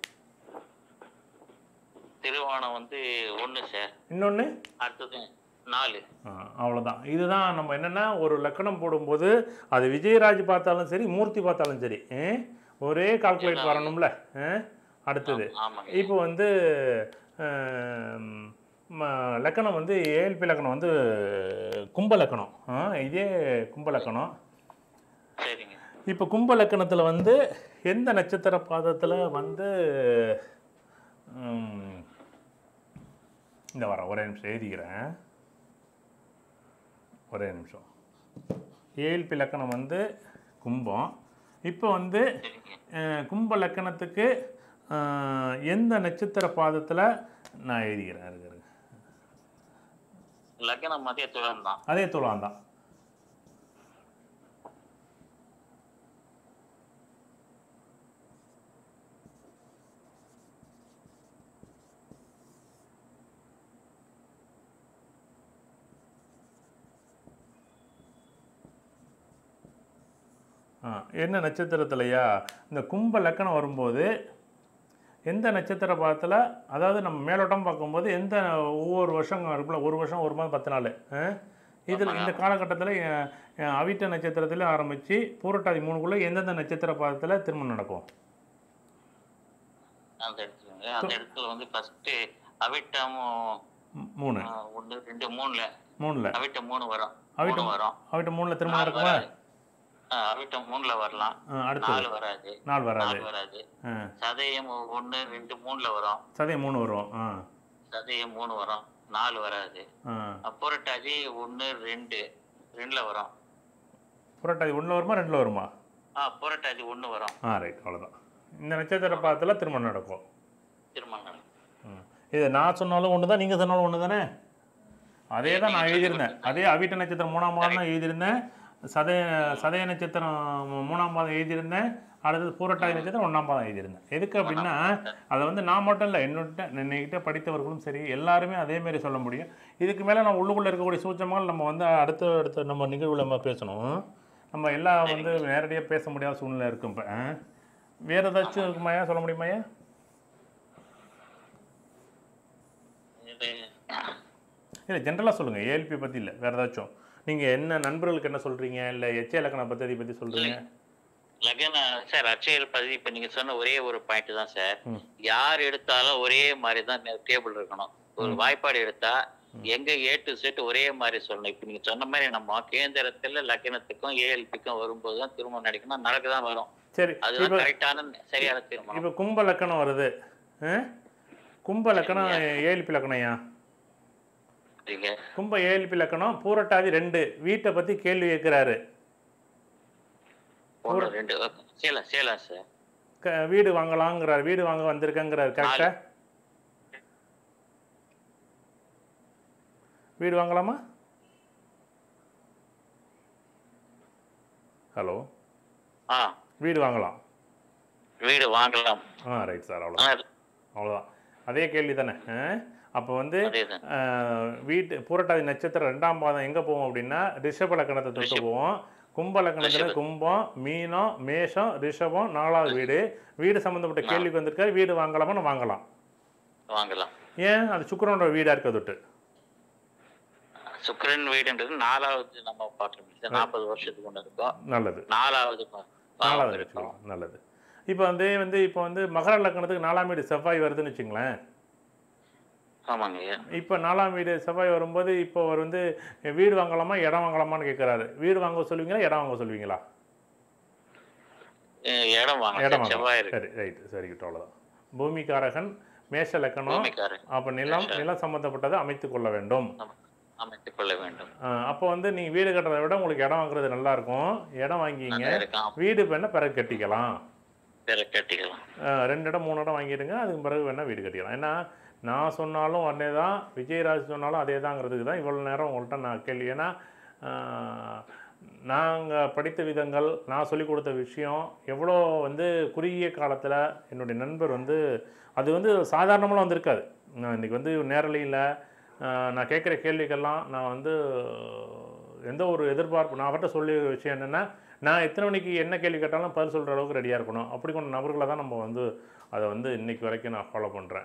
திருவோணம் வந்து ஒண்ணு சார் இன்னொன்று அடுத்தது நாலு அவ்வளோதான் இதுதான் நம்ம என்னென்னா ஒரு லக்கணம் போடும்போது அது விஜயராஜ் பார்த்தாலும் சரி மூர்த்தி பார்த்தாலும் சரி ஆ? ஒரே கால்குலேட் வரணும்ல ஆ? அடுத்தது ஆமாங்க இப்போ வந்து ஆம், ம- லக்கணம் வந்து ஏஎல்பி லக்கணம் வந்து கும்ப லக்கணம் ஆ, இதே கும்ப லக்கணம் சரிங்க இப்போ கும்ப லக்கணத்தில் வந்து எந்த நட்சத்திர பாதத்தில் வந்து ம், இந்த வரேன் ஒரே நிமிஷம் எழுதிக்கிறேன் ஒரே நிமிஷம் ஏஎல்பி லக்கணம் வந்து கும்பம் இப்போ வந்து சரிங்க அஹ், கும்ப லக்கணத்துக்கு அஹ், எந்த நட்சத்திர பாதத்தில் நான் எழுதிக்கிறேன் இருக்கு, இருக்கு. லக்னம் மதிய துலம் தான் அதே துலாம் தான் ஆ என்ன நட்சத்திரத்துலையா இந்த கும்ப லக்கணம் வரும்போது எந்த நட்சத்திர பாதத்தில் அதாவது நம்ம மேலோட்டம் பார்க்கும்போது எந்த ஒவ்வொரு வருஷம் இருக்குல்ல ஒரு வருஷம் ஒரு மாதம் பத்து நாள் இதில் இந்த காலகட்டத்தில் அவிட்ட நட்சத்திரத்தில் ஆரம்பித்து பூரட்டாதி மூணுக்குள்ளே எந்தெந்த நட்சத்திர பாதத்தில் திருமணம் நடக்கும் அந்த இடத்துல அந்த இடத்துல வந்து ஃபர்ஸ்ட் அவிட்டமும் ம், மூணு ஆஹ், ஒண்ணு ரெண்டு மூணுல மூணில் அவிட்டம் மூணு வரும் அவிட்டம் மூணு வரும் அவிட்ட மூணில் திருமணம் நாலு நடக்குமா வராது ஆஹ், அவிட்டம் மூணுல வரலாம் ஆ, அடுத்தது நாலு வராது நாள் வராது நாலு வராது ஆ சதயம் ஒண்ணு ரெண்டு மூணுல வரும் சதயம் மூணு வரும் ஆ சதயம் மூணு வரும் நாலு வராது ஆ புரட்டாதி ஒண்ணு ரெண்டு ரெண்டுல வரும் புரட்டாதி ஒன்றில் வருமா ரெண்டில் வருமா ஆ புரட்டாதி ஒண்ணு வரும் ஆ ரைட் அவ்வளோதான் இந்த நட்சத்திர பாதத்தில் திருமணம் நடக்கும் திருமணம் ம். இது நான் சொன்னாலும் ஒன்று தான் நீங்கள் சொன்னாலும் ஒன்று தானே அதே தான் நான் எழுதியிருந்தேன் அதே அவிட்ட நட்சத்திரம் மூணாம் பாதம் தான் எழுதியிருந்தேன் சதய சதய நட்சத்திரம் மூணாம் பாதம் எழுதியிருந்தேன் அடுத்தது பூரட்டாதி நட்சத்திரம் ஒன்றாம் பாதம் எழுதியிருந்தேன் எதுக்கு அப்படின்னா அதை வந்து நான் மட்டும் இல்லை என்னோட என்னைக்கிட்ட படித்தவர்களும் சரி எல்லாருமே அதே மாதிரி சொல்ல முடியும் இதுக்கு மேலே நம்ம உள்ளுக்குள்ளே இருக்கக்கூடிய சூச்சமாக நம்ம வந்து அடுத்த அடுத்த நம்ம நிகழ்வில் நம்ம பேசணும் நம்ம எல்லாம் வந்து நேரடியாக பேச முடியாத சூழ்நிலை இருக்கும் இப்போ வேறு ஏதாச்சும் இருக்குமாயா சொல்ல முடியுமாயா இது இல்லை ஜென்ரலாக சொல்லுங்கள் ஏஎல்பி பற்றி இல்லை வேறு ஏதாச்சும் நீங்கள் என்ன நண்பர்களுக்கு என்ன சொல்கிறீங்க இல்லை எச்ச இலக்கண பദ്ധதி பற்றி சொல்கிறீங்க லக்ன சார் அச்சயல் பதிவு இப்ப நீங்க சொன்ன ஒரே ஒரு பாயிண்ட் தான் சார் ம். யார் எடுத்தாலும் ஒரே மாதிரி தான் டேபிள் இருக்கணும் ஒரு வாய்ப்பாடு எடுத்தா எங்க ஏ டு செட் ஒரே மாதிரி சொல்லணும் இப்ப நீங்க சொன்ன மாதிரி நம்ம கேந்திரத்துல லக்னத்துக்கும் ஏஎல்பிக்கும் வரும்போது தான் திருமணம் நடக்கணும் நடக்கதான் வரும் சரி அதுதான் இப்போ கரெக்டான சரியான திருமணம் இப்போ கும்ப லக்கணம் வருது ஆ? கும்ப லக்கணம் ஏஎல்பி லக்கணம்யா சரிங்க கும்ப ஏஎல்பி லக்கணம் பூரட்டாதி ரெண்டு வீட்டை பற்றி கேள்வி கேட்குறாரு ஒன்று ரெண்டு சேலம் சேலம் சார் க வீடு வாங்கலாங்கிறார் வீடு வாங்க வந்திருக்கேங்கிறார் கரெக்டா வீடு வாங்கலாமா ஹலோ ஆ வீடு வாங்கலாம் வீடு வாங்கலாம் ஆ ரைட் சார் அவ்வளோ ஆனா, அவ்வளோதான் அதே கேள்வி தானே அப்போ வந்து அதேதான் ஆஹ், வீட்டு பூரட்டாதி நட்சத்திரம் ரெண்டாம் பாதம் எங்கே போவோம் அப்படின்னா ரிஷப லக்கணத்தை தொட்டு ரிஷபம். போவோம் கும்ப லக்கணத்தில் ரிஷபம். கும்பம் மீனம் மேஷம் ரிஷபம் நாலாவது வீடு வீடு சம்மந்தப்பட்ட கேள்விக்கு வந்திருக்காரு வீடு வாங்கலாமா வாங்கலாம் வாங்கலாம் ஏன் அது சுக்கிரனோட வீடாக இருக்க தொட்டு சுக்கிரன் வீடுன்றது நாலாவது நம்ம பார்க்கணும் நாற்பது வருஷத்துக்கு ஒன்று இருக்கும் நல்லது நாலாவது பா- பாவம் நாலாவது இருக்கும் வச்சுக்கலாம் நல்லது இப்போ வந்து வந்து இப்போ வந்து மகர லக்கணத்துக்கு நாலாம் வீடு செவ்வாய் வருதுன்னு வச்சுங்களேன் ஆமாங்க ஐயா இப்போ நாலாம் வீடு செவ்வாய் வரும்போது இப்போ அவர் வந்து வீடு வாங்கலாமா இடம் வாங்கலாமான்னு கேட்குறாரு வீடு வாங்க சொல்லுவீங்களா இடம் வாங்க சொல்லுவீங்களா அஹ் இடம் வாங்க இடம் சார். செவ்வாய் வாங்க இருக்கு சரி ரைட் சரிக்கிட்ட அவ்வளோதான் பூமிக்காரகன் மேஷ லக்கணம் பூமிக்காரன் அப்போ நிலம் நிலம் சம்மந்தப்பட்டதை அமைத்து கொள்ள வேண்டும் அமைத்துக் கொள்ள வேண்டும் அப்போ வந்து நீங்கள் வீடு கட்டுறதை விட உங்களுக்கு இடம் வாங்குறது நல்லா இருக்கும் இடம் வாங்கிங்க நல்லா இருக்கான் வீடு வேணால் பிறகு கட்டிக்கலாம் பேரை கட்டிக்கலாம் அஹ் ரெண்டு இடம் மூணு இடம் வாங்கிடுங்க அதுக்கு பிறகு வேணால் வீடு கட்டிக்கலாம் ஏன்னா நான் சொன்னாலும் அதே தான் விஜயராஜ் சொன்னாலும் அதே தாங்கிறதுக்கு தான் இவ்வளோ நேரம் உங்கள்கிட்ட நான் கேள்வி ஏன்னா நாங்கள் படித்த விதங்கள் நான் சொல்லிக் கொடுத்த விஷயம் எவ்வளோ வந்து குறுகிய காலத்தில் என்னுடைய நண்பர் வந்து அது வந்து சாதாரணமெல்லாம் வந்திருக்காது நான் இன்றைக்கி வந்து நேரலையில் நான் கேட்குற கேள்விக்கெல்லாம் நான் வந்து எந்த ஒரு எதிர்பார்ப்பு நான் அவர்கிட்ட சொல்லி விஷயம் என்னென்னா நான் எத்தனை மணிக்கு என்ன கேள்வி கேட்டாலும் பதில் சொல்கிற அளவுக்கு ரெடியாக இருக்கணும் அப்படி கொண்ட நபர்களை தான் நம்ம வந்து அதை வந்து இன்னைக்கு வரைக்கும் நான் ஃபாலோ பண்ணுறேன்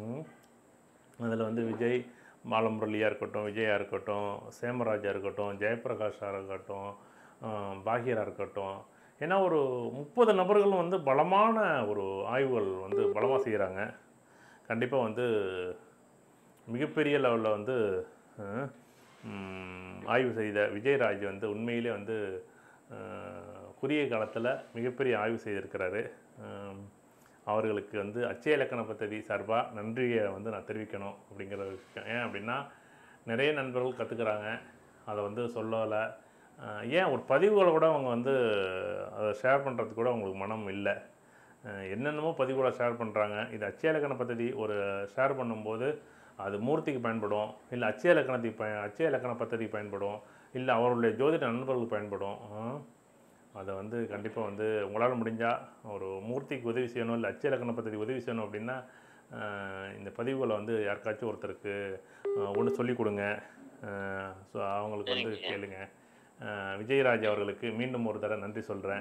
அதில் வந்து விஜய் பாலமுரளியாக இருக்கட்டும் விஜயா இருக்கட்டும் சேமராஜா இருக்கட்டும் ஜெயபிரகாஷாக இருக்கட்டும் ஆஹ் பாக்யரா இருக்கட்டும் ஏன்னா ஒரு முப்பது நபர்களும் வந்து பலமான ஒரு ஆய்வுகள் வந்து பலமாக செய்கிறாங்க கண்டிப்பாக வந்து மிகப்பெரிய லெவலில் வந்து அஹ், ம், ஆய்வு செய்த விஜயராஜ் வந்து உண்மையிலே வந்து அஹ், குறுகிய காலத்தில் மிகப்பெரிய ஆய்வு செய்திருக்கிறாரு அஹ், அவர்களுக்கு வந்து அச்சய இலக்கண பദ്ധதி சார்பாக நன்றியை வந்து நான் தெரிவிக்கணும் அப்படிங்கிற ஒரு விஷயம் ஏன் அப்படின்னா நிறைய நண்பர்கள் கற்றுக்குறாங்க அதை வந்து சொல்லலை அஹ், ஏன் ஒரு பதிவுகளை கூட அவங்க வந்து அதை ஷேர் பண்ணுறதுக்கு கூட அவங்களுக்கு மனம் இல்லை அஹ், என்னென்னமோ பதிவுகளை ஷேர் பண்ணுறாங்க இது அச்சய இலக்கண பദ്ധதி ஒரு ஷேர் பண்ணும்போது அது மூர்த்திக்கு பயன்படும் இல்லை அச்சய இலக்கணத்துக்கு பய அச்சய இலக்கண பദ്ധதிக்கு பயன்படும் இல்லை அவருடைய ஜோதிட நண்பர்களுக்கு பயன்படும் அஹ், அதை வந்து கண்டிப்பாக வந்து உங்களால் முடிஞ்சால் ஒரு மூர்த்திக்கு உதவி செய்யணும் இல்லை அச்சய இலக்கண பദ്ധதி உதவி செய்யணும் அப்படின்னா அஹ், இந்த பதிவுகளை வந்து யாருக்காச்சும் ஒருத்தருக்கு ஒன்று சொல்லிக் கொடுங்க ஸோ அவங்களுக்கு வந்து சரிங்க. கேளுங்க அஹ், விஜயராஜ் அவர்களுக்கு மீண்டும் ஒரு தடவை நன்றி சொல்கிறேன்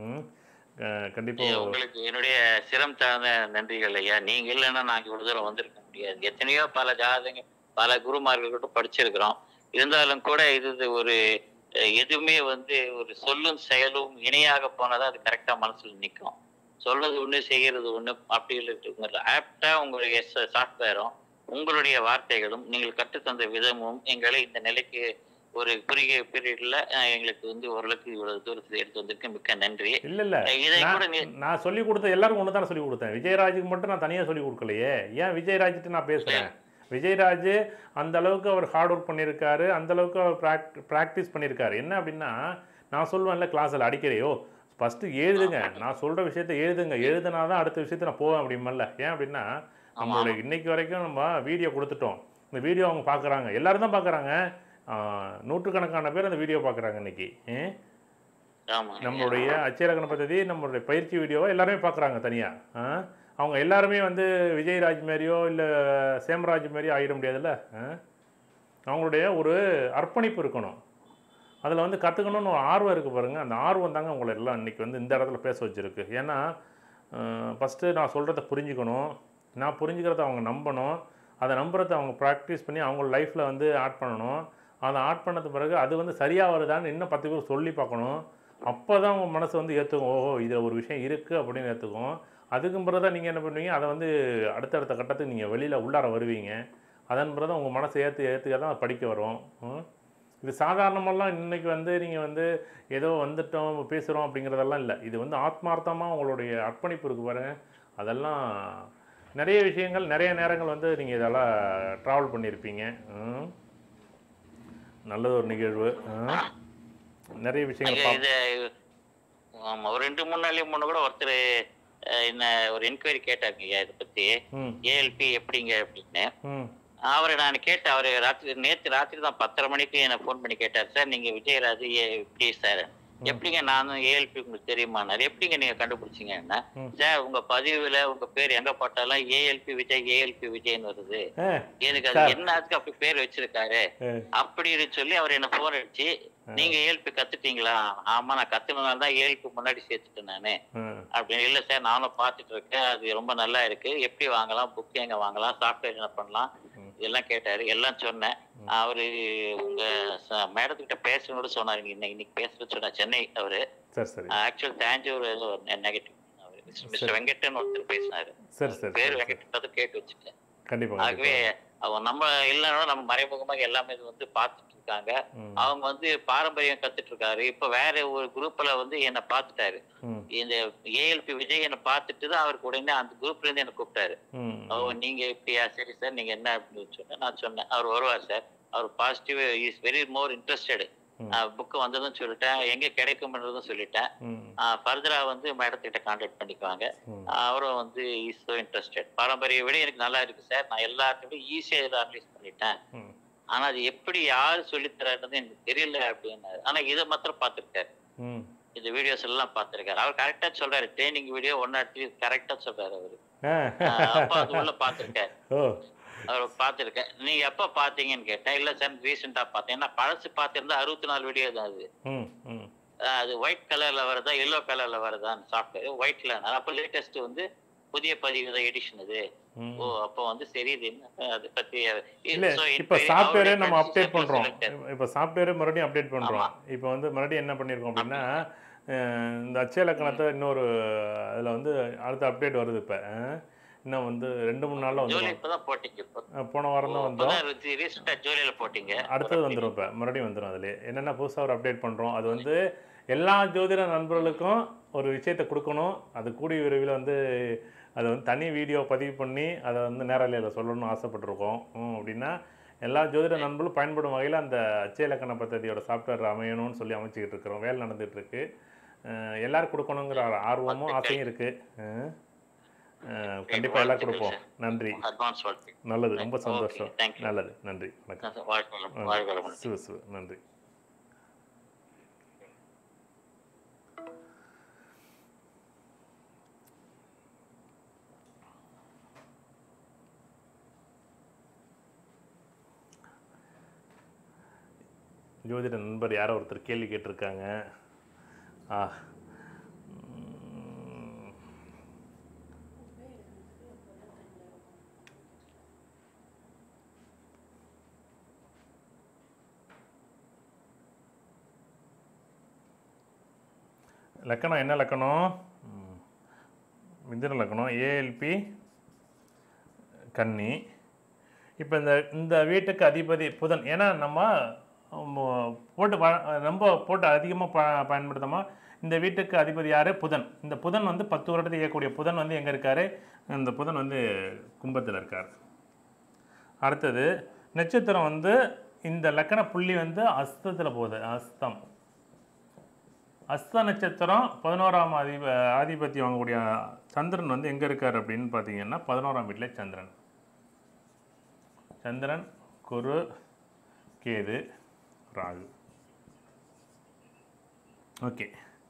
கண்டிப்பாக உங்களுக்கு என்னுடைய சிரம் சார்ந்த நன்றிகள் ஐயா நீங்க இல்லைன்னா நாங்க இவ்வளவு தூரம் வந்திருக்க முடியாது எத்தனையோ பல ஜாதகங்க பல குருமார்கள் கூட படிச்சிருக்கிறோம் இருந்தாலும் கூட இது இது ஒரு அஹ், எதுவுமே வந்து ஒரு சொல்லும் செயலும் இணையாக போனாதான் அது கரெக்டா மனசுல நிற்கும் சொல்றது ஒண்ணு செய்யறது ஒண்ணு அப்படி இல்லை ஆப்டா உங்களுடைய சாஃப்ட்வேரும் உங்களுடைய வார்த்தைகளும் நீங்கள் கற்றுத்தந்த விதமும் எங்களை இந்த நிலைக்கு ஒரு குறுகிய பீரியட்ல எங்களுக்கு வந்து ஓரளவுக்கு இவ்வளவு தூரத்தை எடுத்து வந்திருக்கு மிக்க நன்றி இல்லை இல்லை இதை கூட நான் நீ நான் சொல்லி கொடுத்த எல்லாருக்கும் ஒன்று தானே சொல்லி கொடுத்தேன் விஜயராஜுக்கு மட்டும் நான் தனியாக சொல்லி கொடுக்கலையே ஏன் விஜயராஜ்ட்டு நான் பேசுகிறேன் விஜயராஜ் அந்த அளவுக்கு அவர் ஹார்ட் ஒர்க் பண்ணியிருக்காரு அந்த அளவுக்கு அவர் ப்ராக்ட் ப்ராக்டிஸ் பண்ணியிருக்காரு என்ன அப்படின்னா நான் சொல்லுவேன்ல கிளாஸில் அடிக்கலையோ ஃபஸ்ட்டு எழுதுங்க நான் சொல்கிற விஷயத்த எழுதுங்க எழுதுனா தான் அடுத்த விஷயத்தை நான் போவேன் அப்படிமல்ல ஏன் அப்படின்னா நம்மளுடைய இன்னைக்கு வரைக்கும் நம்ம வீடியோ கொடுத்துட்டோம் இந்த வீடியோ அவங்க பார்க்குறாங்க எல்லாரும் தான் பார்க்குறாங்க நூற்றுக்கணக்கான பேர் அந்த வீடியோ பார்க்குறாங்க இன்னைக்கு ஏன் ஆமா நம்மளுடைய அச்சயலக்கண பദ്ധதி நம்மளுடைய பயிற்சி வீடியோவை எல்லாருமே பார்க்குறாங்க தனியாக அவங்க எல்லாருமே வந்து விஜயராஜ் மாரியோ இல்லை சேமராஜ் மாரியோ ஆகிட முடியாதுல்ல ஆ? அவங்களுடைய ஒரு அர்ப்பணிப்பு இருக்கணும் அதில் வந்து கற்றுக்கணும்னு ஒரு ஆர்வம் இருக்குது பாருங்கள் அந்த ஆர்வம் தாங்க உங்களை எல்லாம் இன்றைக்கி வந்து இந்த இடத்துல பேச வச்சுருக்கு ஏன்னா ஃபஸ்ட்டு நான் சொல்கிறத புரிஞ்சுக்கணும் நான் புரிஞ்சுக்கிறத அவங்க நம்பணும் அதை நம்புறத அவங்க ப்ராக்டிஸ் பண்ணி அவங்க லைஃப்பில் வந்து ஆட் பண்ணணும் அதை ஆட் பண்ணது பிறகு அது வந்து சரியாக வருதான்னு இன்னும் பத்து பேர் சொல்லி பார்க்கணும் அப்போ தான் உங்கள் மனசு வந்து ஏற்றுக்கும் ஓஹோ இதில் ஒரு விஷயம் இருக்குது அப்படின்னு ஏற்றுக்கும் அதுக்கும் பிறகு தான் நீங்கள் என்ன பண்ணுவீங்க அதை வந்து அடுத்தடுத்த கட்டத்துக்கு நீங்கள் வெளியில் உள்ளார வருவீங்க அதன் பிறகு தான் உங்கள் மனசை ஏற்று ஏற்றுக்க தான் அது படிக்க வரும் ம்? இது சாதாரணமெல்லாம் இன்னைக்கு வந்து நீங்கள் வந்து ஏதோ வந்துட்டோம் பேசுகிறோம் அப்படிங்கிறதெல்லாம் இல்லை இது வந்து ஆத்மார்த்தமாக உங்களுடைய அர்ப்பணிப்பு இருக்கு பாருங்க அதெல்லாம் நிறைய விஷயங்கள் நிறைய நேரங்கள் வந்து நீங்கள் இதெல்லாம் ட்ராவல் பண்ணியிருப்பீங்க ம். நல்லது ஒரு நிகழ்வு ம். நிறைய விஷயங்கள் ஐயா, பார்ப்போம் இது ஆமா ஒரு ரெண்டு மூணு நாளைக்கு முன்ன கூட ஒருத்தர் என்ன ஒரு என்கொயரி கேட்டாங்க ஐயா இதை பத்தி ம் ஏஎல்பி எப்படிங்க அப்படின்னு ம் அவரை நான் கேட்டேன் அவர் ராத்திரி நேத்து ராத்திரி தான் பத்தரை மணிக்கு என்ன ஃபோன் பண்ணி கேட்டார் சார் நீங்க விஜயராஜ் ஏ எப்படி சார் எப்படிங்க நானும் ஏஎல்பி உங்களுக்கு தெரியுமானார் எப்படிங்க நீங்க கண்டுபிடிச்சீங்கன்னா ம். சார் உங்க பதிவுல உங்க பேர் எங்க போட்டாலும் ஏஎல்பி விஜய் ஏஎல்பி விஜய்னு வருது ஆ எனக்கு அது என்ன அதுக்கு அப்படி பேர் வச்சிருக்காரு ஆ. அப்படின்னு சொல்லி அவர் என்ன போன் அடிச்சு நீங்க ஏஎல்பி கத்துட்டீங்களா ஆமா நான் கத்துனதால தான் ஏஎல்பி முன்னாடி சேர்த்துட்டேன் நானு ஆ அப்படின்னு இல்ல சார் நானும் பார்த்துட்டு இருக்கேன் அது ரொம்ப நல்லா இருக்கு எப்படி வாங்கலாம் புக் எங்க வாங்கலாம் சாஃப்ட்வேர் என்ன பண்ணலாம் ம். இதெல்லாம் கேட்டாரு எல்லாம் சொன்னேன் அவரு உங்க மேடத்துக்கிட்ட பேசணும்னு சொன்னாரு இன்னைக்கு இன்னைக்கு பேசுறது சொன்னா சென்னை அவரு சரி சரி actual Tanjore negative mister Venkatan ஒருத்தர் பேசினாரு சரி சரி பேர் சரி வெங்கட்ன்றது கேட்டு வச்சுட்டேன் கண்டிப்பாக ஆகவே அவங்க நம்ம இல்லைன்னா நம்ம மறைமுகமாக எல்லாமே இது வந்து பார்த்துட்டு இருக்காங்க ம் அவங்க வந்து பாரம்பரியம் கத்துட்டு இருக்காரு இப்ப வேற ஒரு குரூப்ல வந்து என்னை பார்த்துட்டாரு ம் இந்த ஏஎல்பி விஜய் என்னை பார்த்துட்டு தான் அவருக்கு உடனே அந்த குரூப்ல இருந்து என்ன கூப்பிட்டாரு ம் ஓ நீங்க இப்படியா சரி சார் நீங்க என்ன அப்படின்னு சொன்னேன் நான் சொன்னேன் அவர் வருவார் சார் அவர் positive is very more interested ம். புக்கு வந்ததும் சொல்லிட்டேன் எங்க கிடைக்கும்ன்றதும் சொல்லிட்டேன் ம் ஃபர்தரா வந்து மேடத்திட்ட கான்டாக்ட் பண்ணிக்குவாங்க ம் அவரும் வந்து இஸ் ஸோ இன்ட்ரெஸ்டட் பாரம்பரிய விட எனக்கு நல்லா இருக்கு சார் நான் எல்லாத்தையும் ஈஸியாக இதை அனலைஸ் பண்ணிட்டேன் ம் ஆனா அது எப்படி யார் சொல்லித்தரான்றது எனக்கு தெரியல அப்படின்னாரு ஆனா இதை மாத்திரம் பார்த்துருக்காரு ம் இந்த வீடியோஸ் எல்லாம் பார்த்திருக்காரு அவர் கரெக்டா சொல்றாரு training video one or three கரெக்டா சொல்றாரு அவரு ஆ ஆஹ் அப்ப அது உள்ள பார்த்திருக்காரு ஓ அவர் பார்த்திருக்கேன் நீங்க எப்ப பாத்தீங்கன்னு கேட்டேன் இல்ல சார் ரீசெண்டா பார்த்தேன் ஏன்னா பழசு பார்த்திருந்தா அறுபத்தி நாலு வீடியோ தான் அது ம் ம் ஆஹ் அது ஒயிட் கலர்ல வருதா எல்லோ கலர்ல வருதான்னு சாஃப்ட்வேர் ஒயிட்ல அப்ப லேட்டஸ்ட் வந்து புதிய பதிவு எடிஷன் அது ம் ஓ அப்போ வந்து சரி இது என்ன அதை பத்தி இல்ல So, இப்போ inquiry- சாஃப்ட்வேரே அவருடைய நம்ம friends அப்டேட் circle பண்றோம் selected. இப்போ சாஃப்ட்வேரே மறுபடியும் அப்டேட் பண்றோம் ஆமா. இப்போ வந்து மறுபடியும் என்ன பண்ணியிருக்கோம் அப்படின்னா அஹ், இந்த அச்சய இலக்கணத்தை இன்னொரு அதில் வந்து அடுத்த அப்டேட் வருது இப்போ இன்னும் வந்து ரெண்டு மூணு நாளில் ஜூலை வந்துடும் இப்பதான் போட்டீங்க இப்போ போன வாரம் தான் வந்தோம் இப்பதான் ரீசெண்டா ஜூலைல போட்டீங்க அடுத்தது வந்துடும் இப்போ மறுபடியும் வந்துடும் அதில் என்னென்ன புதுசாக ஒரு அப்டேட் பண்ணுறோம் அது வந்து எல்லா ஜோதிட நண்பர்களுக்கும் ஒரு விஷயத்தை கொடுக்கணும் அது கூடிய விரைவில் வந்து அதை வந்து தனி வீடியோ பதிவு பண்ணி அதை வந்து நேரலையில் சொல்லணும்னு ஆசைப்பட்டிருக்கோம் ம், அப்படின்னா எல்லா ஜோதிட நண்பர்களும் பயன்படும் வகையில் அந்த அச்சய இலக்கண பദ്ധதியோட சாஃப்ட்வேர் அமையணும்னு சொல்லி அமைச்சிக்கிட்டு இருக்கிறோம் வேலை நடந்துட்டு இருக்கு அஹ், எல்லாரும் கொடுக்கணுங்கிற ஆர்வமும் ஆசையும் இருக்குது கண்டிப்பாக எல்லாரும் கொடுப்போம் நன்றி அட்வான்ஸ் வாழ்த்து நல்லது ரொம்ப Okay, சந்தோஷம் thank you. நல்லது நன்றி வணக்கம் வாழ்க்கை வாழ்க்கை சிவ சிவ நன்றி ஜோதிட நண்பர் யாரோ ஒருத்தர் கேள்வி கேட்டிருக்காங்க ஆ உம். லக்கணம் என்ன லக்கணம் ம். மிதுன லக்கணம் ஏஎல்பி கன்னி இப்போ இந்த இந்த வீட்டுக்கு அதிபதி புதன் ஏன்னா நம்ம ம், போட்டு ப- ரொம்ப போட்டு அதிகமாக ப பயன்படுத்தாமல் இந்த வீட்டுக்கு அதிபதி யார் புதன் இந்த புதன் வந்து பத்து வருடத்தை இயக்கக்கூடிய புதன் வந்து எங்கே இருக்கார் இந்த புதன் வந்து கும்பத்தில் இருக்கார் அடுத்தது நட்சத்திரம் வந்து இந்த லக்கண புள்ளி வந்து அஸ்தத்தில் போகுது அஸ்தம் அஸ்த நட்சத்திரம் பதினோராம் அதிப ஆதிபத்தியம் வாங்கக்கூடிய சந்திரன் வந்து எங்கே இருக்கார் அப்படின்னு பார்த்தீங்கன்னா பதினோராம் வீட்டில் சந்திரன் சந்திரன் குரு கேது ராகு ஓகே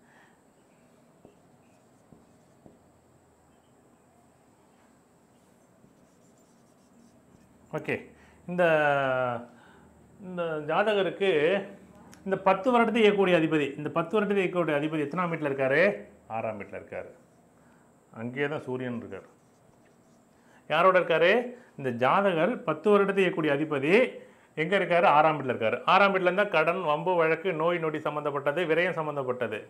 ஓகே இந்த இந்த ஜாதகருக்கு இந்த பத்து வருடத்தை இயக்கக்கூடிய அதிபதி இந்த பத்து வருடத்தை இயக்கக்கூடிய அதிபதி எத்தனாம் வீட்டில் இருக்காரு ஆறாம் வீட்டில் இருக்காரு அங்கேயே தான் சூரியன் இருக்கார் யாரோட இருக்காரு இந்த ஜாதகர் பத்து வருடத்தை இயக்கக்கூடிய அதிபதி எங்கே இருக்காரு ஆறாம் வீட்டில் இருக்காரு ஆறாம் வீட்டில் இருந்தால் கடன் வம்பு வழக்கு நோய் நொடி சம்மந்தப்பட்டது விரயம் சம்மந்தப்பட்டது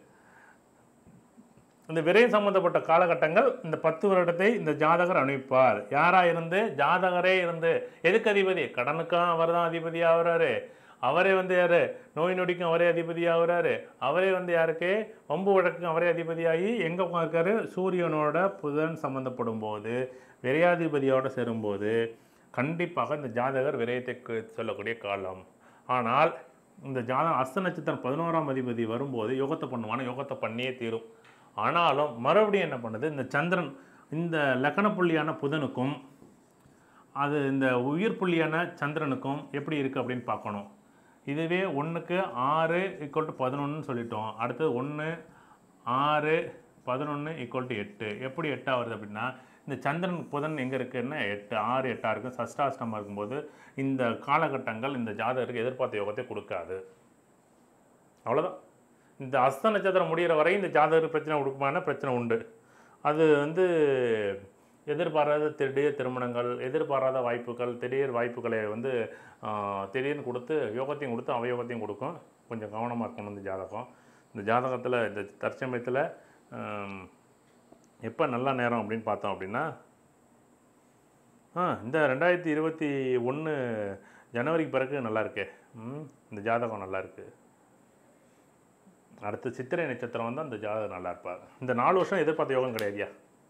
இந்த விரயம் சம்பந்தப்பட்ட காலகட்டங்கள் இந்த பத்து வருடத்தை இந்த ஜாதகர் அனுப்பிப்பார் யாரா இருந்து ஜாதகரே இருந்து எதுக்கு அதிபதி கடனுக்கும் அவர் தான் அதிபதி ஆகுறாரு அவரே வந்து யாரு நோய் நொடிக்கும் அவரே அதிபதி ஆகுறாரு அவரே வந்து யாருக்கு வம்பு வழக்குக்கும் அவரே அதிபதியாகி எங்கே உட்கார்க்காரு சூரியனோட புதன் சம்மந்தப்படும் போது விரையாதிபதியோட சேரும்போது கண்டிப்பாக இந்த ஜாதகர் விரயத்தை கு- சொல்லக்கூடிய காலம் ஆனால் இந்த ஜாதகம் அஸ்த நட்சத்திரம் பதினோராம் அதிபதி வரும்போது யோகத்தை பண்ணுவானா யோகத்தை பண்ணியே தீரும் ஆனாலும் மறுபடியும் என்ன பண்ணுது இந்த சந்திரன் இந்த லக்கண புள்ளியான புதனுக்கும் அது இந்த உயிர் புள்ளியான சந்திரனுக்கும் எப்படி இருக்குது அப்படின்னு பார்க்கணும் இதுவே ஒன்றுக்கு ஆறு ஈக்குவல் டு பதினொன்றுன்னு சொல்லிட்டோம் அடுத்தது ஒன்று ஆறு பதினொன்று ஈக்குவல் டு எட்டு எப்படி எட்டாக வருது அப்படின்னா இந்த சந்திரன் புதன் எங்கே இருக்குன்னா எட்டு ஆறு எட்டாக இருக்கும் சஷ்டாஷ்டமாக இருக்கும்போது இந்த காலகட்டங்கள் இந்த ஜாதகருக்கு எதிர்பார்த்த யோகத்தை கொடுக்காது அவ்வளோதான் இந்த அஸ்த நட்சத்திரம் முடிகிற வரை இந்த ஜாதகருக்கு பிரச்சனை கொடுக்குமான பிரச்சனை உண்டு அது வந்து எதிர்பாராத திடீர் திருமணங்கள் எதிர்பாராத வாய்ப்புகள் திடீர் வாய்ப்புகளை வந்து ஆஹ், திடீர்னு கொடுத்து யோகத்தையும் கொடுத்து அவயோகத்தையும் கொடுக்கும் கொஞ்சம் கவனமாக இருக்கணும் இந்த ஜாதகம் இந்த ஜாதகத்தில் இந்த தற்சமயத்தில் எப்போ நல்ல நேரம் அப்படின்னு பார்த்தோம் அப்படின்னா ஆ இந்த ரெண்டாயிரத்தி இருபத்தி ஒன்று ஜனவரிக்கு பிறகு நல்லா இருக்கே ம் இந்த ஜாதகம் நல்லா இருக்கு அடுத்து சித்திரை நட்சத்திரம் வந்து அந்த ஜாதகம் நல்லா இருப்பார் இந்த நாலு வருஷம் எதிர்பார்த்த யோகம் கிடையாதுயா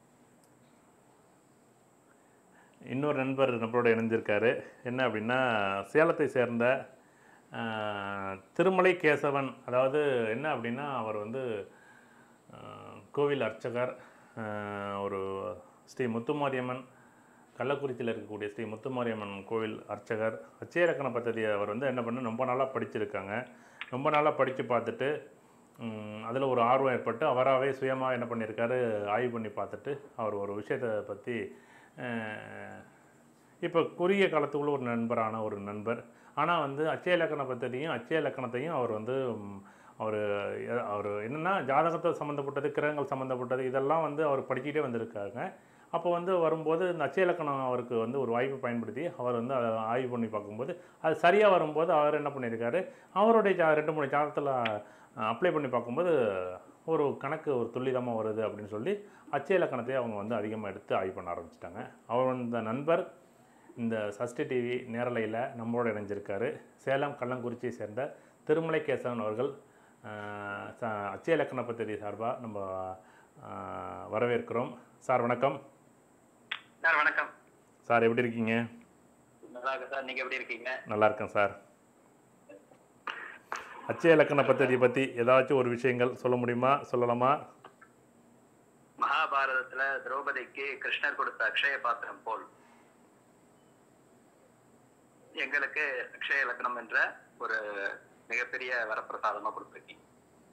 இன்னொரு நண்பர் நம்மளோட இணைஞ்சிருக்காரு என்ன அப்படின்னா சேலத்தை சேர்ந்த ஆ, திருமலை கேசவன் அதாவது என்ன அப்படின்னா அவர் வந்து ஆ, கோவில் அர்ச்சகர் ஆ, ஒரு ஸ்ரீ முத்துமாரியம்மன் கள்ளக்குறிச்சியில் இருக்கக்கூடிய ஸ்ரீ முத்துமாரியம்மன் கோவில் அர்ச்சகர் அச்சயலக்கண பദ്ധதி அவர் வந்து என்ன பண்ண ரொம்ப நாளாக படிச்சிருக்காங்க ரொம்ப நாளாக படித்து பார்த்துட்டு அதில் ஒரு ஆர்வம் ஏற்பட்டு அவராகவே சுயமாக என்ன பண்ணியிருக்காரு ஆய்வு பண்ணி பார்த்துட்டு அவர் ஒரு விஷயத்தை பற்றி இப்போ குறுகிய காலத்துக்குள்ள ஒரு நண்பரான ஒரு நண்பர் ஆனால் வந்து அச்சய இலக்கண பദ്ധதியும் அச்சய இலக்கணத்தையும் அவர் வந்து அவர் அவர் என்னென்னா ஜாதகத்தை சம்மந்தப்பட்டது கிரகங்கள் சம்மந்தப்பட்டது இதெல்லாம் வந்து அவர் படிச்சுக்கிட்டே வந்திருக்காங்க அப்போ வந்து வரும்போது இந்த அச்சய இலக்கணம் அவருக்கு வந்து ஒரு வாய்ப்பை பயன்படுத்தி அவர் வந்து அதை ஆய்வு பண்ணி பார்க்கும்போது அது சரியாக வரும்போது அவர் என்ன பண்ணியிருக்காரு அவருடைய ஜா ரெண்டு மூணு ஜாதகத்தில் அப்ளை பண்ணி பார்க்கும்போது ஒரு கணக்கு ஒரு துல்லிதமாக வருது அப்படின்னு சொல்லி அச்சய இலக்கணத்தை அவங்க வந்து அதிகமாக எடுத்து ஆய்வு பண்ண ஆரம்பிச்சிட்டாங்க அவர் இந்த நண்பர் இந்த சஷ்டி டிவி நேரலையில் நம்மளோட இணைஞ்சிருக்காரு சேலம் கள்ளங்குறிச்சியை சேர்ந்த திருமலை கேசவன் அவர்கள் ஆஹ், ச- அச்சய இலக்கண பദ്ധதி சார்பாக நம்ம ஆஹ், வரவேற்கிறோம் சார் வணக்கம் சார் வணக்கம் சார் எப்படி இருக்கீங்க நல்லா இருக்கு சார் நீங்க எப்படி இருக்கீங்க நல்லா இருக்கேன் சார் அச்சய இலக்கண பദ്ധதி பற்றி ஏதாச்சும் ஒரு விஷயங்கள் சொல்ல முடியுமா சொல்லலாமா மகாபாரதத்துல திரௌபதிக்கு கிருஷ்ணர் கொடுத்த அக்ஷய பாத்திரம் போல் எங்களுக்கு அக்ஷய இலக்கணம் என்ற ஒரு மிகப்பெரிய வரப்பிரசாதமா கொடுத்துருக்கீங்க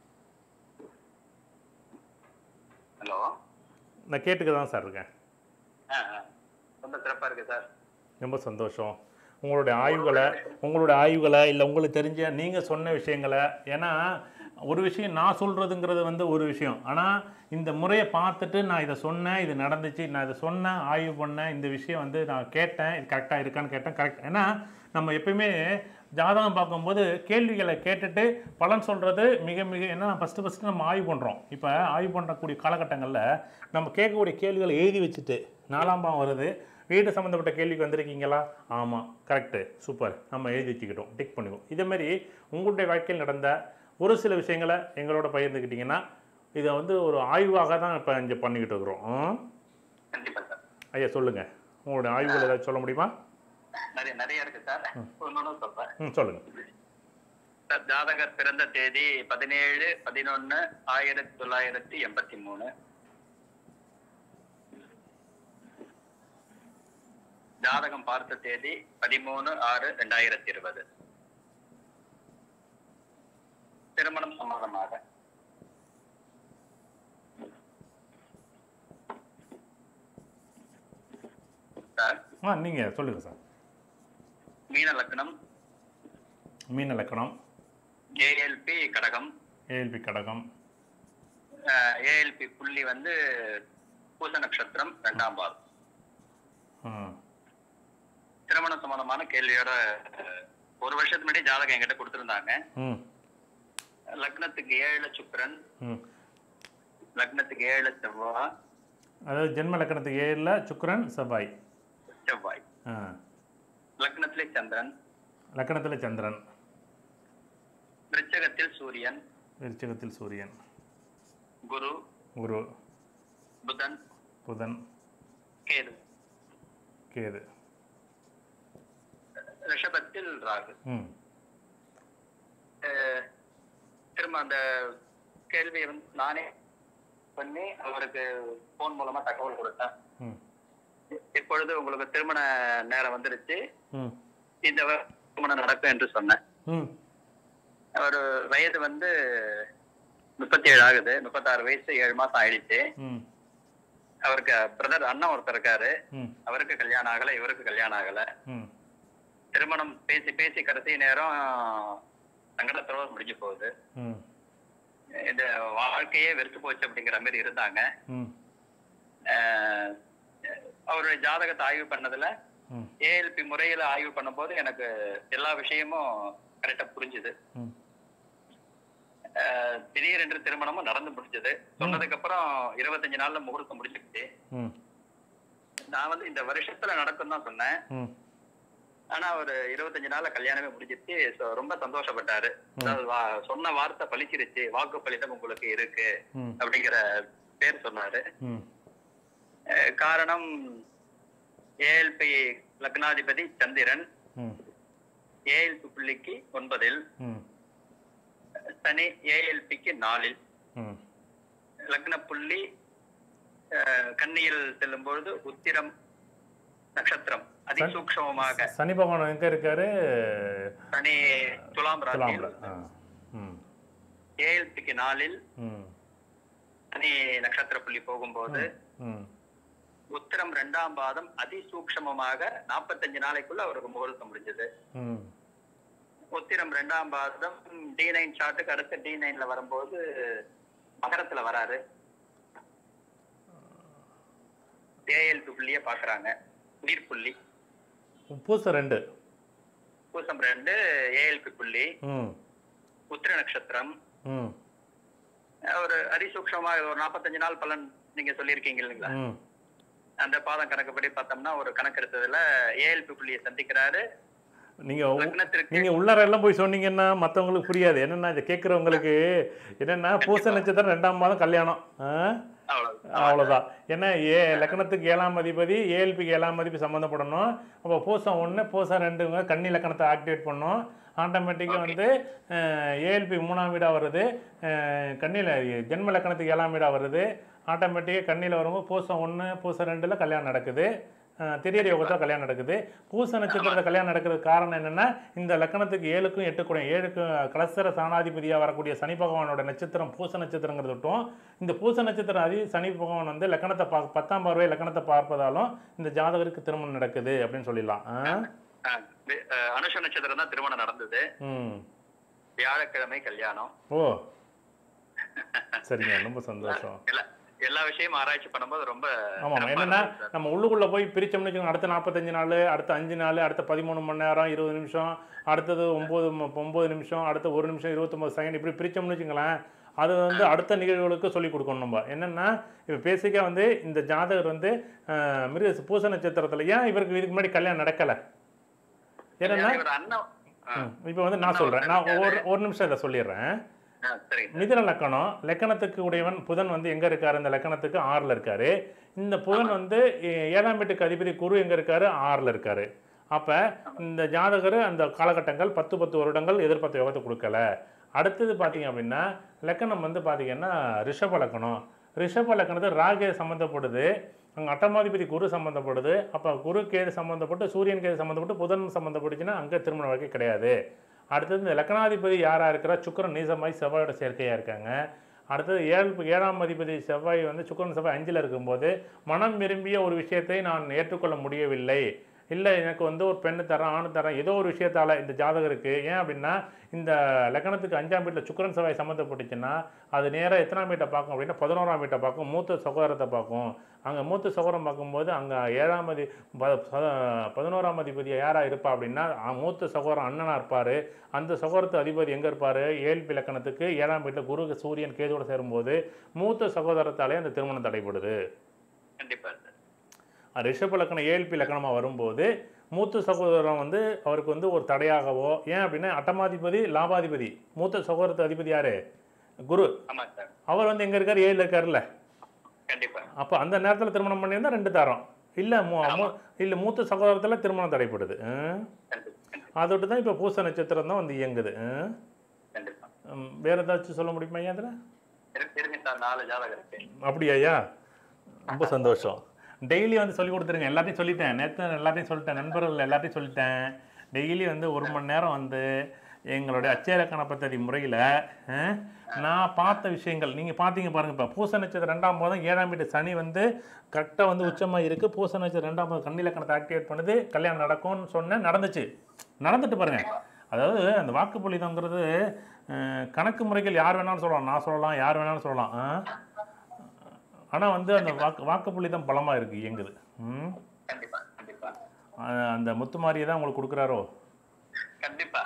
ஹலோ நான் கேட்டுக்க தான் சார் இருக்கேன் ரொம்ப சிறப்பா இருக்கு சார் ரொம்ப சந்தோஷம் உங்களுடைய ஆய்வுகளை உங்களுடைய ஆய்வுகளை இல்லை உங்களுக்கு தெரிஞ்ச நீங்கள் சொன்ன விஷயங்களை ஏன்னா ஒரு விஷயம் நான் சொல்கிறதுங்கிறது வந்து ஒரு விஷயம் ஆனால் இந்த முறையை பார்த்துட்டு நான் இதை சொன்னேன் இது நடந்துச்சு நான் இதை சொன்னேன் ஆய்வு பண்ணேன் இந்த விஷயம் வந்து நான் கேட்டேன் இது கரெக்டாக இருக்கான்னு கேட்டேன் கரெக்ட் ஏன்னா நம்ம எப்பயுமே ஜாதகம் பார்க்கும்போது கேள்விகளை கேட்டுட்டு பலன் சொல்கிறது மிக மிக ஏன்னா ஃபஸ்ட்டு ஃபஸ்ட்டு நம்ம ஆய்வு பண்ணுறோம் இப்போ ஆய்வு பண்ணக்கூடிய காலகட்டங்களில் நம்ம கேட்கக்கூடிய கேள்விகளை எழுதி வச்சுட்டு நாலாம் பாவம் வருது வீடு சம்மந்தப்பட்ட கேள்விக்கு வந்திருக்கீங்களா ஆமாம் கரெக்டு சூப்பர் நம்ம எழுதி வச்சுக்கிட்டோம் டிக் பண்ணுவோம் இதேமாரி உங்களுடைய வாழ்க்கையில் நடந்த ஒரு சில விஷயங்களை எங்களோட பகிர்ந்துக்கிட்டிங்கன்னா இதை வந்து ஒரு ஆய்வாக தான் இப்போ இங்கே பண்ணிக்கிட்டு இருக்கிறோம் ம்? கண்டிப்பா சார் ஐயா சொல்லுங்கள் உங்களுடைய ஆய்வுகள் ஏதாச்சும் சொல்ல முடியுமா நிறைய நிறைய இருக்கு சார் ஒன்னொன்னு சொல்றேன் ம் சொல்லுங்கள் சார் ஜாதகர் பிறந்த தேதி பதினேழு பதினொன்னு ஆயிரத்தி தொள்ளாயிரத்தி எண்பத்தி மூணு ஜாதகம் பார்த்த தேதி பதிமூணு ஆறு ரெண்டாயிரத்தி இருபது திருமணம் சம்மதமாக சார் ஆ நீங்கள் சொல்லுங்கள் சார் மீன லக்னம் மீன லக்கணம் ஏஎல்பி கடகம் ஏஎல்பி கடகம் ஏஎல்பி புள்ளி வந்து பூச நட்சத்திரம் ரெண்டாம் பால் ம் திருமணம் சம்பந்தமான கேள்வியோட அஹ், ஒரு வருஷத்துக்கு முன்னாடி ஜாதகம் என்கிட்ட கொடுத்திருந்தாங்க ம் லக்னத்துக்கு ஏழு சுக்கிரன் ம் லக்னத்துக்கு ஏழு செவ்வாய் அதாவது ஜென்ம லக்கணத்துக்கு ஏழில் சுக்கிரன் செவ்வாய் செவ்வாய் ஆ லக்னத்திலே சந்திரன் லக்கணத்தில் சந்திரன் விருச்சகத்தில் சூரியன் விருச்சிகத்தில் சூரியன் குரு குரு புதன் புதன் கேது கேது ரிஷபத்தில் ராகு ம் அஹ், திரும்ப அந்த கேள்வியை வந்து நானே பண்ணி அவருக்கு போன் மூலமா தகவல் கொடுத்தேன் ம் இப்பொழுது உங்களுக்கு திருமண நேரம் வந்துருச்சு ம் இந்த வருடம் திருமணம் நடக்கும் என்று சொன்னேன் ம் அவர் வயது வந்து முப்பத்தி ஏழு ஆகுது முப்பத்தாறு வயசு ஏழு மாசம் ஆயிடுச்சு ம் அவருக்கு பிரதர் அண்ணன் ஒருத்தர் இருக்காரு ம் அவருக்கு கல்யாணம் ஆகல இவருக்கு கல்யாணம் ஆகல ம் திருமணம் பேசி பேசி கடைசி நேரம் சங்கடத்தோட முடிஞ்சு போகுது ம் இந்த வாழ்க்கையே வெறுத்து போச்சு அப்படிங்கிற மாதிரி இருந்தாங்க ம் அஹ் அவருடைய ஜாதகத்தை ஆய்வு பண்ணதுல ம் ஏஎல்பி முறையில ஆய்வு பண்ணும்போது எனக்கு எல்லா விஷயமும் கரெக்டா புரிஞ்சுது ம் அஹ் திடீரென்று திருமணமும் நடந்து முடிஞ்சது சொன்னதுக்கு அப்புறம் இருபத்தஞ்சு நாள்ல முகூர்த்தம் முடிஞ்சுக்கிச்சு ம் நான் வந்து இந்த வருஷத்துல நடக்கும் தான் சொன்னேன் ம் ஆனா ஒரு இருபத்தஞ்சு நாள்ல கல்யாணமே முடிஞ்சிருச்சு So, ரொம்ப சந்தோஷப்பட்டாரு அதாவது வா- சொன்ன வார்த்தை பலிச்சிருச்சு வாக்கு பலிதம் உங்களுக்கு இருக்கு ம் அப்படிங்கிற பேர் சொன்னாரு ம் அஹ் காரணம் ஏஎல்பி லக்னாதிபதி சந்திரன் ம் ஏஎல்பி புள்ளிக்கு ஒன்பதில் ம் சனி ஏஎல்பிக்கு நாலில் ம் லக்ன புள்ளி அஹ், கன்னியில் செல்லும் பொழுது உத்திரம் நட்சத்திரம் அதிசூக்ஷமமாக சனி பகவான் எங்க இருக்காரு சனி துலாம் ராசியில் துலாம்ல ஆ ம் ஏஎல்பிக்கு நாலில் ம் சனி நட்சத்திர புள்ளி போகும்போது ம் உத்திரம் ரெண்டாம் பாதம் அதிசூக்ஷமமாக நாற்பத்தஞ்சு நாளைக்குள்ள அவருக்கு முகூர்த்தம் முடிஞ்சது ம் உத்திரம் ரெண்டாம் பாதம் டி நைன் ஷாட்டுக்கு அடுத்து டி நைன்ல வரும்போது மகரத்துல வராரு ஏஎல்பி புள்ளிய பாக்குறாங்க உயிர் புள்ளி பூசம் ரெண்டு பூசம் ரெண்டு ஏஎல்பி புள்ளி ம் உத்திர நட்சத்திரம் ம் ஒரு அதிசூக்ஷமா ஒரு நாற்பத்தஞ்சு நாள் பலன் நீங்க சொல்லியிருக்கீங்க இல்லைங்களா ம் அந்த பாதம் கணக்குப்படி பார்த்தோம்னா ஒரு கணக்கு எடுத்ததுல ஏஎல்பி புள்ளியை சந்திக்கிறாரு நீங்க உ- லக்னத்திற்கு நீங்க உள்ளார எல்லாம் போய் சொன்னீங்கன்னா மத்தவங்களுக்கு புரியாது என்னன்னா இதை கேட்குறவங்களுக்கு என்னன்னா பூச நட்சத்திரம் ரெண்டாம் மாதம் கல்யாணம் ஆ? அவ்வளவு அவ்வளவுதான் ஏன்னா ஏ லக்னத்துக்கு ஏழாம் அதிபதி ஏஎல்பிக்கு ஏழாம் அதிபதி சம்மந்தப்படணும் அப்போ பூசம் ஒன்று பூசம் ரெண்டுங்க கன்னி லக்கணத்தை ஆக்டிவேட் பண்ணும் ஆட்டோமேட்டிக்காக வந்து ஏஎல்பி மூணாம் வீடாக வருது கண்ணியில் ஜென்ம லக்கணத்துக்கு ஏழாம் வீடாக வருது ஆட்டோமேட்டிக்காக கண்ணியில் வரும்போது பூசம் ஒன்று பூசம் ரெண்டில் கல்யாணம் நடக்குது அஹ், திரியர் யோகத்தில் கல்யாணம் நடக்குது பூச நட்சத்திரத்தில் கல்யாணம் நடக்கிறதுக்கு காரணம் என்னென்னா இந்த லக்கணத்துக்கு ஏழுக்கும் எட்டுக்கும் ஏழுக்கும் கலசர சாணாதிபதியாக வரக்கூடிய சனி பகவானோட நட்சத்திரம் பூச நட்சத்திரங்கிறது விட்டும் இந்த பூச நட்சத்திரம் அதி சனி பகவான் வந்து லக்கணத்தை பா பத்தாம் பார்வை லக்கணத்தை பார்ப்பதாலும் இந்த ஜாதகருக்கு திருமணம் நடக்குது அப்படின்னு சொல்லிடலாம் ஆ? அஹ், வி- அஹ், அனுஷ நட்சத்திரம் தான் திருமணம் நடந்தது ம் வியாழக்கிழமை கல்யாணம் ஓ சரிங்க ரொம்ப சந்தோஷம் எல்லா எல்லா விஷயமும் ஆராய்ச்சி பண்ணும்போது ரொம்ப ஆமாம் சிறப்பா என்னன்னா இருந்தது சார். நம்ம உள்ளுக்குள்ளே போய் பிரிச்சோம்னு வச்சுக்கோங்க அடுத்த நாற்பத்தஞ்சு நாள் அடுத்த அஞ்சு நாள் அடுத்த பதிமூணு மணி நேரம் இருபது நிமிஷம் அடுத்தது ஒம்பது ஒம்பது நிமிஷம் அடுத்த ஒரு நிமிஷம் இருபத்தொம்பது செகண்ட் இப்படி பிரிச்சோம்னு வச்சுங்களேன் அது வந்து அடுத்த நிகழ்வுகளுக்கு சொல்லிக் கொடுக்கணும் நம்ம என்னென்னா இப்போ பேசிக்காக வந்து இந்த ஜாதகர் வந்து அஹ், மிருக பூச நட்சத்திரத்தில் ஏன் இவருக்கு இதுக்கு முன்னாடி கல்யாணம் நடக்கலை ஏன்னா இவர் அண்ணன் அஹ், இப்போ வந்து நான் சொல்கிறேன் நான் ஒரு ஒரு நிமிஷம் இதை சொல்லிடுறேன் அஹ், சரிங்க சார். மிதுன லக்கணம் லக்கணத்துக்கு உடையவன் புதன் வந்து எங்க இருக்காரு இந்த லக்கணத்துக்கு ஆறுல இருக்காரு இந்த புதன் வந்து ஏ- ஏழாம் வீட்டுக்கு அதிபதி குரு எங்க இருக்காரு ஆறுல இருக்காரு அப்ப இந்த ஜாதகர் அந்த காலகட்டங்கள் பத்து பத்து வருடங்கள் எதிர்பார்த்த யோகத்தை கொடுக்கல அடுத்தது பார்த்தீங்க அப்படின்னா லக்கணம் வந்து பார்த்தீங்கன்னா ரிஷப லக்கணம் ரிஷப லக்கணத்து ராகே சம்மந்தப்படுது அங்கே அட்டமாதிபதி குரு சம்மந்தப்படுது அப்போ குரு கேது சம்மந்தப்பட்டு சூரியன் கேது சம்மந்தப்பட்டு புதன் சம்மந்தப்பட்டுச்சுன்னா அங்கே திருமண வாழ்க்கை கிடையாது அடுத்தது இந்த லக்னாதிபதி யாராக இருக்கிறா சுக்கிரன் நீசமாய் செவ்வாயோட சேர்க்கையாக இருக்காங்க அடுத்தது ஏழு ஏழாம் அதிபதி செவ்வாய் வந்து சுக்கிரன் செவ்வாய் அஞ்சில் இருக்கும்போது மனம் விரும்பிய ஒரு விஷயத்தை நான் ஏற்றுக்கொள்ள முடியவில்லை இல்லை எனக்கு வந்து ஒரு பெண்ணு தரேன் ஆணு தரேன் ஏதோ ஒரு விஷயத்தால் இந்த ஜாதகருக்கு ஏன் அப்படின்னா இந்த லக்னத்துக்கு அஞ்சாம் வீட்டில் சுக்கிரன் செவ்வாய் சம்மந்தப்பட்டுச்சுன்னா அது நேராக எத்தனாம் வீட்டை பார்க்கும் அப்படின்னா பதினோராம் வீட்டை பார்க்கும் மூத்த சகோதரத்தை பார்க்கும் அங்கே மூத்த சகோதரம் பார்க்கும்போது அங்கே ஏழாம் அதி ப- ப- பதினோராம் அதிபதி யாராக இருப்பா அப்படின்னா அ- மூத்த சகோதரன் அண்ணனாக இருப்பார் அந்த சகோதரத்து அதிபதி எங்கே இருப்பார் ஏழ்பி லக்கணத்துக்கு ஏழாம் வீட்டில் குரு சூரியன் கேதுவோட சேரும்போது மூத்த சகோதரத்தாலே அந்த திருமணம் தடைபடுது கண்டிப்பா சார் ரிஷப லக்கணம் ஏழ்பி லக்கணமாக வரும்போது மூத்த சகோதரன் வந்து அவருக்கு வந்து ஒரு தடையாகவோ ஏன் அப்படின்னா அட்டமாதிபதி லாபாதிபதி மூத்த சகோதரத்து அதிபதி யாரு குரு ஆமா சார் அவர் வந்து எங்கே இருக்கார் ஏழில் இருக்கார்ல கண்டிப்பா அப்போ அந்த நேரத்தில் திருமணம் பண்ணியிருந்தா ரெண்டு தரம் இல்லை மூ இல்லை மூத்த சகோதரத்தில் திருமணம் தடைப்படுது ம். கண்டிப்பா அதோட்டு தான் இப்போ பூச நட்சத்திரம் தான் வந்து இயங்குது ம். கண்டிப்பா ம், வேற ஏதாச்சும் சொல்ல முடியுமா ஐயா அதில் இருக்கு இருக்கு சார் நாலு ஜாதகம் இருக்கு அப்படியா ஐயா ரொம்ப சந்தோஷம் டெய்லி வந்து சொல்லி கொடுத்துருங்க எல்லாத்தையும் சொல்லிட்டேன் நேற்று எல்லாத்தையும் சொல்லிட்டேன் நண்பர்கள் எல்லாத்தையும் சொல்லிட்டேன் டெய்லி வந்து ஒரு மணி நேரம் வந்து எங்களுடைய அச்சேலக்கண பദ്ധதி முறையில் நான் பார்த்த விஷயங்கள் நீங்கள் பார்த்தீங்க பாருங்க இப்போ பூச நட்சத்திரம் ரெண்டாம் மாதம் ஏழாம் வீட்டு சனி வந்து கரெக்டாக வந்து உச்சமாக இருக்குது பூச நட்சத்திரம் ரெண்டாம் மாதம் கண்ணிலக்கணத்தை ஆக்டிவேட் பண்ணுது கல்யாணம் நடக்கும்னு சொன்னேன் நடந்துச்சு நடந்துட்டு பாருங்க அதாவது அந்த வாக்குப்பொழிதங்கிறது அஹ், கணக்கு முறைகள் யார் வேணாலும் சொல்லலாம் நான் சொல்லலாம் யார் வேணாலும் சொல்லலாம் ஆ? ஆனால் வந்து அந்த வாக்கு வாக்குப்புள்ளி தான் பலமாக இருக்குது இயங்குது ம் கண்டிப்பா கண்டிப்பா அஹ் அந்த முத்துமாரியை தான் உங்களுக்கு கொடுக்குறாரோ கண்டிப்பா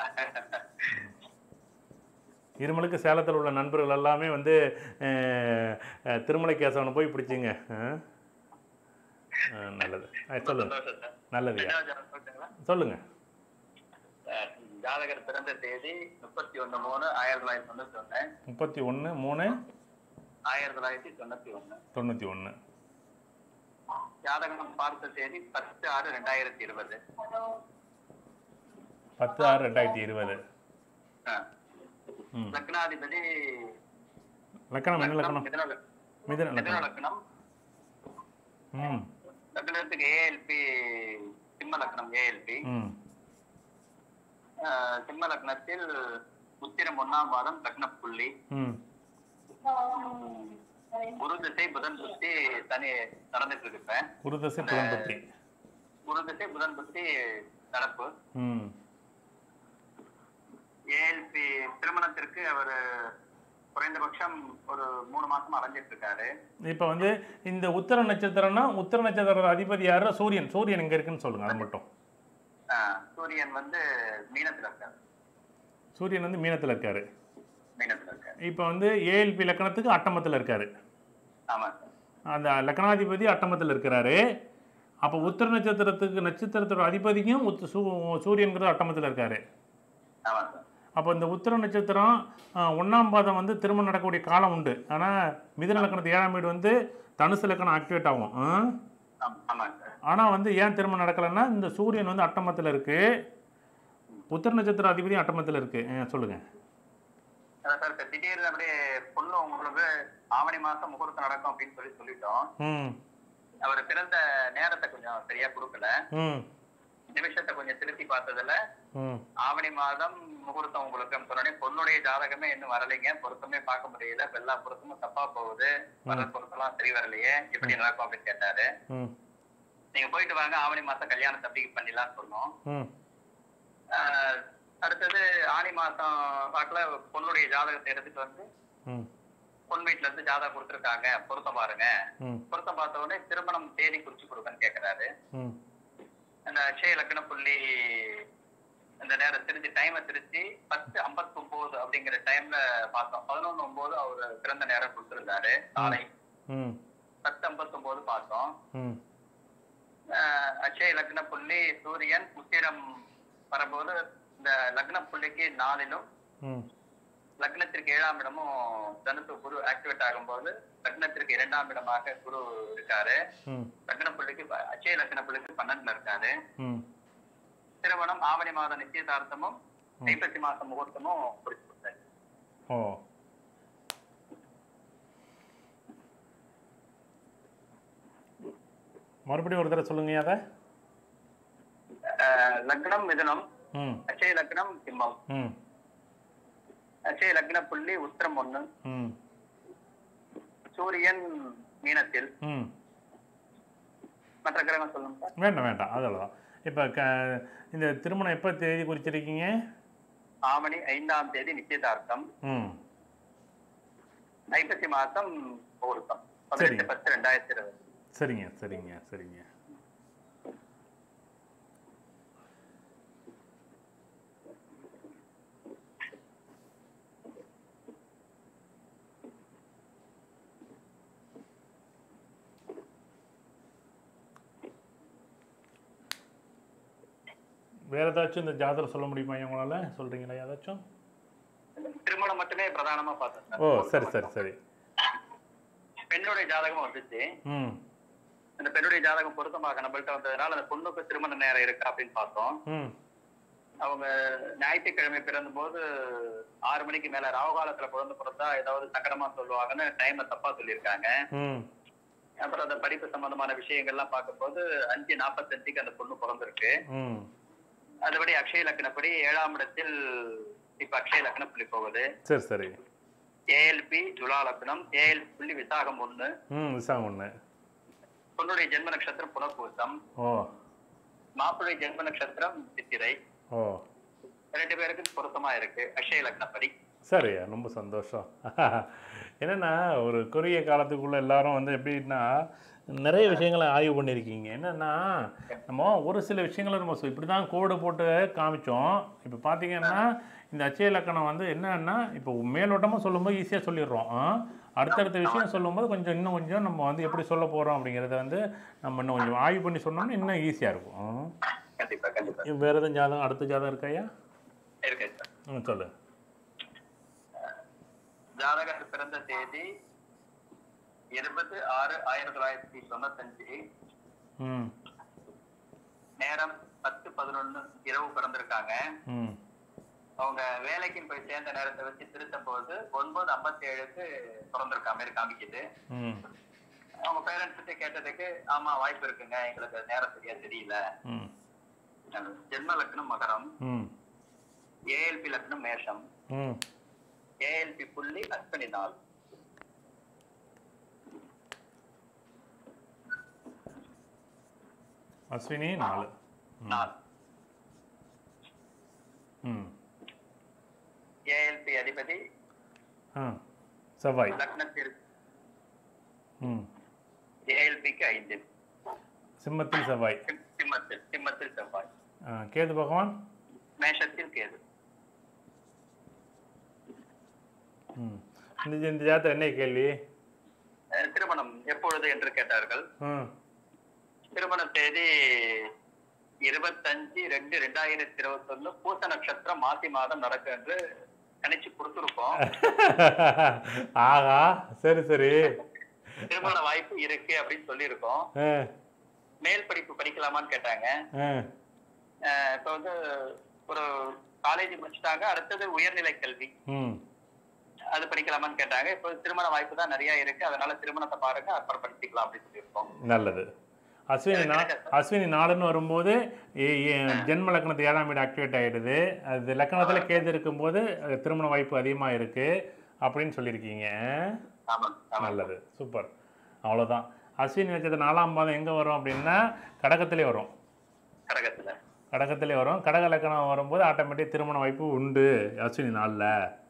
இருமலுக்கு சேலத்தில் உள்ள நண்பர்கள் எல்லாமே வந்து அஹ், அஹ், திருமலை கேசவனை போய் பிடிச்சிங்க அஹ். ஆ, நல்லது ஆ, சொல்லுங்க சந்தோஷம் சார் நல்லதுயா ரெண்டாவது ஜாதகம் சொல்லுங்களா சொல்லுங்க அஹ் ஜாதகர் பிறந்த தேதி முப்பத்தி ஒண்ணு மூணு ஆயிரத்தி தொள்ளாயிரத்தி தொண்ணூத்தி ஒண்ணு முப்பத்தி ஒன்று மூணு ஆயிரத்தி தொள்ளாயிரத்தி தொண்ணூத்தி ஒண்ணு தொண்ணூற்றி ஒன்று ஜாதகம் பார்த்த தேதி பத்து ஆறு ரெண்டாயிரத்தி இருபது பத்து ஆறு ரெண்டாயிரத்தி இருபது அஹ் ம் லக்னாதிபதி லக்கணம் என்ன லக்கணம் மிதுன லக்- மிதன மிதுன லக்கணம் லக்னம் ம் லக்னத்துக்கு ஏஎல்பி சிம்ம லக்னம் ஏஎல்பி ம் சிம்ம லக்னத்தில் உத்திரம் ஒண்ணாம் பாதம் லக்ன புள்ளி ம் குரு திசை புதன் புத்தி தனி நடந்துட்டு இருக்கு இப்ப குருதசை புலம்பத்தி குரு திசை புதன் புத்தி நடப்பு ம் ஏஎல்பி திருமணத்திற்கு அவர் குறைந்தபட்சம் ஒரு மூணு மாசமா அலைஞ்சிட்டு இருக்காரு இப்போ வந்து இந்த உத்தர நட்சத்திரம்னா உத்தர நட்சத்திர அதிபதி யாரு சூரியன் சூரியன் எங்கே இருக்குன்னு சொல்லுங்க அது மட்டும் ஆஹ் சூரியன் வந்து மீனத்துல இருக்காரு சூரியன் வந்து மீனத்தில் இருக்காரு மீனத்துல இருக்காரு இப்போ வந்து ஏஎல்பி லக்கணத்துக்கு அட்டமத்தில் இருக்காரு ஆமா சார் அந்த லக்னாதிபதி அட்டமத்தில் இருக்கிறாரு அப்போ உத்தர நட்சத்திரத்துக்கு நட்சத்திரத்தோட அதிபதியும் உத் சூ சூரியன்கிறது அட்டமத்தில் இருக்காரு ஆமா சார் அப்போ இந்த உத்தர நட்சத்திரம் ஆஹ், ஒண்ணாம் பாதம் வந்து திருமணம் நடக்கக்கூடிய காலம் உண்டு ஆனால் மிதுன லக்கணத்து ஏழாம் வீடு வந்து தனுசு லக்கணம் ஆக்டிவேட் ஆகும் ஆம்- ஆமா சார் ஆனால் வந்து ஏன் திருமணம் நடக்கலைன்னா இந்த சூரியன் வந்து அட்டமத்தில் இருக்குது உத்தர நட்சத்திர அதிபதியும் அட்டமத்தில் இருக்குது சொல்லுங்கள் அதான் சார் இப்ப திடீர்னு அப்படியே பொண்ணு உங்களுக்கு ஆவணி மாசம் முகூர்த்தம் நடக்கும் அப்படின்னு சொல்லி சொல்லிட்டோம் ம் அவர் பிறந்த நேரத்தை கொஞ்சம் சரியா கொடுக்கல ம் நிமிஷத்தை கொஞ்சம் திருத்தி பார்த்ததுல ம் ஆவணி மாதம் முகூர்த்தம் உங்களுக்கு சொன்னோடனே பொண்ணுடைய ஜாதகமே இன்னும் வரலைங்க பொருத்தமே பார்க்க முடியல இப்ப எல்லா பொருத்தமும் தப்பா போகுது வர பொருத்தம்லாம் சரி வரலையே எப்படி நடக்கும் அப்படின்னு கேட்டாரு ம் நீங்க போயிட்டு வாங்க ஆவணி மாசம் கல்யாணம் தப்பி பண்ணிடலாம்னு சொன்னோம் ம் ஆஹ் அடுத்தது ஆனி மாசம் வாக்குல பொண்ணுடைய ஜாதகத்தை எடுத்துட்டு வந்து ம் பொன் வீட்டுல இருந்து ஜாதகம் கொடுத்துருக்காங்க பொருத்தம் பாருங்க ம் பொருத்தம் பார்த்த உடனே திருமணம் தேதி குறிச்சு கொடுங்கன்னு கேக்குறாரு ம் அந்த அக்ஷய லக்ன புள்ளி அந்த நேரம் திருச்சி டைமை திருச்சி பத்து ஐம்பத்தி ஒன்பது அப்படிங்கிற டைம்ல பார்த்தோம் பதினொன்னு ஒன்பது அவர் பிறந்த நேரம் கொடுத்திருந்தாரு காலை ம் பத்து ஐம்பத்தி ஒன்பது பார்த்தோம் ம் ஆஹ் அக்ஷய லக்ன புள்ளி சூரியன் உத்திரம் வரும்போது இந்த லக்ன புள்ளிக்கு நாலிலும் ம் லக்னத்திற்கு ஏழாம் இடமும் தனுசு குரு ஆக்டிவேட் ஆகும்போது லக்னத்திற்கு இரண்டாம் இடமாக குரு இருக்காரு ம் லக்ன புள்ளிக்கு ப- அட்சய லக்ன புள்ளிக்கு பன்னெண்டுல இருக்காரு ம் திருமணம் ஆவணி மாத நிச்சயதார்த்தமும் ஐப்பசி மாசம் முகூர்த்தமும் குறிச்சு கொடுத்தாரு ஓ மறுபடியும் ஒரு தடவை சொல்லுங்க அதை ஆஹ் லக்னம் மிதுனம் ம் அட்சய லக்னம் சிம்மம் ம் அட்சய லக்ன புள்ளி உத்திரம் ஒண்ணு ம் சூரியன் மீனத்தில் ம் மற்ற கிரகம் சொல்லுங்க சார் வேண்டாம் வேண்டாம் அதெல்லாம் இப்போ க இந்த திருமணம் எப்போ தேதி குறிச்சிருக்கீங்க ஆவணி ஐந்தாம் தேதி நிச்சயதார்த்தம் ம் ஐப்பசி மாசம் முகூர்த்தம் பதினெட்டு பத்து ரெண்டாயிரத்தி இருபது சரிங்க சரிங்க சரிங்க வேற ஏதாச்சும் இந்த ஜாதகம் சொல்ல முடியுமா உங்களால சொல்றீங்களா ஏதாச்சும் திருமணம் மட்டுமே பிரதானமா பார்த்தேன் ஓ சார் சரி சரி சரி பெண்ணுடைய ஜாதகம் வந்துச்சு ம் அந்த பெண்ணுடைய ஜாதகம் பொருத்தமாக நம்மள்ட்ட வந்ததுனால அந்த பொண்ணுக்கு திருமண நேரம் இருக்கா அப்படின்னு பார்த்தோம் ம் அவங்க ஞாயிற்றுக்கிழமை பிறந்தபோது ஆறு மணிக்கு மேல ராவகாலத்துல குழந்தை பிறந்தா ஏதாவது சக்கரமா சொல்லுவாங்கன்னு டைமை தப்பா சொல்லியிருக்காங்க ம் அப்புறம் அந்த படிப்பு சம்பந்தமான விஷயங்கள்லாம் பார்க்கும்போது அஞ்சு நாற்பத்தஞ்சுக்கு அந்த பொண்ணு பிறந்திருக்கு ம் அதுபடி அக்ஷய லக்னப்படி ஏழாம் இடத்தில் இப்ப அக்ஷய லக்ன புள்ளி போகுது சரி சரி ஏஎல்பி துலா லக்னம் ஏஎல் புள்ளி விசாகம் ஒண்ணு ம் விசாகம் ஒன்று பொண்ணுடைய ஜென்ம நட்சத்திரம் புனர்பூசம் ஓ மாப்பிள்ளை ஜென்ம நட்சத்திரம் சித்திரை ஓ ரெண்டு பேருக்கு பொருத்தமா இருக்கு அக்ஷய லக்னப்படி சரி ரொம்ப சந்தோஷம் என்னென்னா ஒரு குறுகிய காலத்துக்குள்ள எல்லாரும் வந்து எப்படின்னா நிறைய விஷயங்களை ஆய்வு பண்ணியிருக்கீங்க என்னென்னா நம்ம ஒரு சில விஷயங்களை நம்ம சொ- இப்படி தான் கோடு போட்டு காமிச்சோம் இப்போ பார்த்தீங்கன்னா இந்த அச்சய இலக்கணம் வந்து என்னன்னா இப்போ மேலோட்டமாக சொல்லும்போது ஈஸியாக சொல்லிடுறோம் அடுத்தடுத்த விஷயம் சொல்லும்போது கொஞ்சம் இன்னும் கொஞ்சம் நம்ம வந்து எப்படி சொல்ல போகிறோம் அப்படிங்கிறத வந்து நம்ம இன்னும் கொஞ்சம் ஆய்வு பண்ணி சொன்னோம்னா இன்னும் ஈஸியாக இருக்கும் கண்டிப்பா கண்டிப்பா ம். வேறு எதுவும் ஜாதகம் அடுத்த ஜாதகம் இருக்காயா இருக்கு சார் ம் சொல்லு ஜாதகர் பிறந்த தேதி இருபது ஆறு ஆயிரத்தி தொள்ளாயிரத்தி தொண்ணூத்தஞ்சு ம் நேரம் பத்து பதினொன்னு இரவு பிறந்திருக்காங்க ம் அவங்க வேலைக்கு போய் சேர்ந்த நேரத்தை வச்சு திருத்தும் போது ஒன்பது ஐம்பத்தி ஏழுக்கு பிறந்திருக்க மாதிரி காமிக்குது ம் அவங்க பேரண்ட்ஸ் கிட்ட கேட்டதுக்கு ஆமா வாய்ப்பு இருக்குங்க எங்களுக்கு நேரம் சரியா தெரியல ம் ஜென்ம லக்னம் மகரம் ம் ஏஎல்பி லக்னம் மேஷம் ம் ஏஎல்பி புள்ளி அஸ்வினி நாள் அஸ்வினி நாலு நாள் ம் ஏஎல்பி அதிபதி ஆ செவ்வாய் லக்னத்திற்கு ம் ஏஎல்பிக்கு ஐந்து சிம்மத்தில் செவ்வாய் சிம்- சிம்மத்தில் சிம்மத்தில் செவ்வாய் ஆ, கேது பகவான் மேஷத்தில் கேது ம் இந்த இந்த ஜாதகம் என்ன கேள்வி அஹ் திருமணம் எப்பொழுது என்று கேட்டார்கள் ம் திருமண தேதி இருபத்தஞ்சு ரெண்டு ரெண்டாயிரத்தி இருபத்தி ஒண்ணு பூச நட்சத்திரம் மாசி மாதம் நடக்கும் என்று கணிச்சு கொடுத்துருக்கோம் ஆகா சரி சரி திருமண வாய்ப்பு இருக்கு அப்படின்னு சொல்லியிருக்கோம் ஆ மேல் படிப்பு படிக்கலாமான்னு கேட்டாங்க ஆ அஹ் இப்ப வந்து ஒரு காலேஜ் முடிச்சுட்டாங்க அடுத்தது உயர்நிலை கல்வி ம் அது படிக்கலாமான்னு கேட்டாங்க இப்போ திருமண வாய்ப்பு தான் நிறைய இருக்கு அதனால திருமணத்தை பாருங்க அப்புறம் படிச்சுக்கலாம் அப்படின்னு சொல்லியிருக்கோம் நல்லது அஸ்வினி நா அஸ்வினி நாலுன்னு வரும்போது ஏ- ஏ- ஜென்ம லக்னத்து ஏழாம் வீடு ஆக்டிவேட் ஆகிடுது அது லக்னத்தில் கேது இருக்கும்போது அது திருமண வாய்ப்பு அதிகமாக இருக்குது அப்படின்னு சொல்லியிருக்கீங்க ஆமா ஆமா நல்லது சூப்பர் அவ்வளோதான் அஸ்வினி நட்சத்திரம் நாலாம் பாதம் எங்கே வரும் அப்படின்னா கடகத்திலே வரும் கடகத்துல கடகத்திலே வரும் கடக லக்கணம் வரும்போது ஆட்டோமேட்டிக் திருமண வாய்ப்பு உண்டு அஸ்வினி நாளில்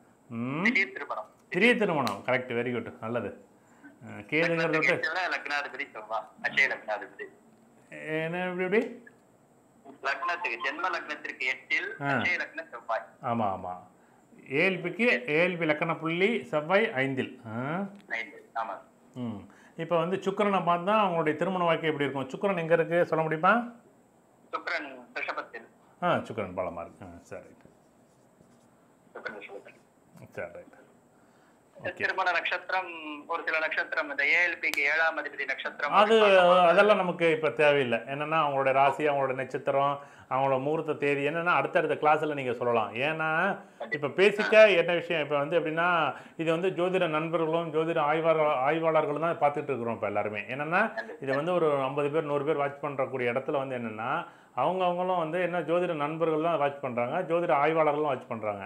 ம் திடீர் திருமணம் திடீர் திருமணம் கரெக்ட் வெரி குட் நல்லது அஹ் கேதுங்கிறத விட்டு லக்னத்துக்கு லக்னாதிபதி செவ்வாய் அச்சய லக்னாதிபதி என்ன இப்படி இப்படி லக்னத்துக்கு ஜென்ம லக்னத்திற்கு எட்டில் ஆ. அச்சய லக்ன செவ்வாய் ஆமாம் ஆமாம் ஏஎல்பிக்கு ஏஎல்பி லக்கண புள்ளி செவ்வாய் ஐந்தில் ஆ? ஐந்து ஆமா ம் இப்போ வந்து சுக்கிரனை பார்த்தா அவங்களுடைய திருமண வாழ்க்கை எப்படி இருக்கும் சுக்கிரன் எங்கே இருக்குது சொல்ல முடியுமா சுக்கிரன் ரிஷபத்தில் ஆ சுக்கிரன் பலமாக இருக்கு ஆ சரி ரைட் சுக்கிரன் ரிஷபத்தில் சரி ரைட் ஓகே திருமண நட்சத்திரம் ஒரு சில நட்சத்திரம் இந்த ஏஎல்பிக்கு ஏழாம் அதிபதி நட்சத்திரம் அது அதெல்லாம் நமக்கு இப்போ தேவையில்லை என்னென்னா அவங்களோட ராசி அவங்களோட நட்சத்திரம் அவங்களோட முகூர்த்த தேதி என்னென்னா அடுத்தடுத்த கிளாஸில் நீங்கள் சொல்லலாம் ஏன்னா இப்போ பேசிக்காக என்ன விஷயம் இப்போ வந்து எப்படின்னா இது வந்து ஜோதிட நண்பர்களும் ஜோதிட ஆய்வாளர் ஆய்வாளர்களும் தான் பார்த்துட்டு இருக்கிறோம் இப்போ எல்லாருமே என்னென்னா இதை வந்து ஒரு ஐம்பது பேர் நூறு பேர் வாட்ச் பண்ணுறக்கூடிய இடத்துல வந்து என்னென்னா அவங்க அவங்களும் வந்து என்ன ஜோதிட நண்பர்கள் தான் வாட்ச் பண்ணுறாங்க ஜோதிட ஆய்வாளர்களும் வாட்ச் பண்ணுறாங்க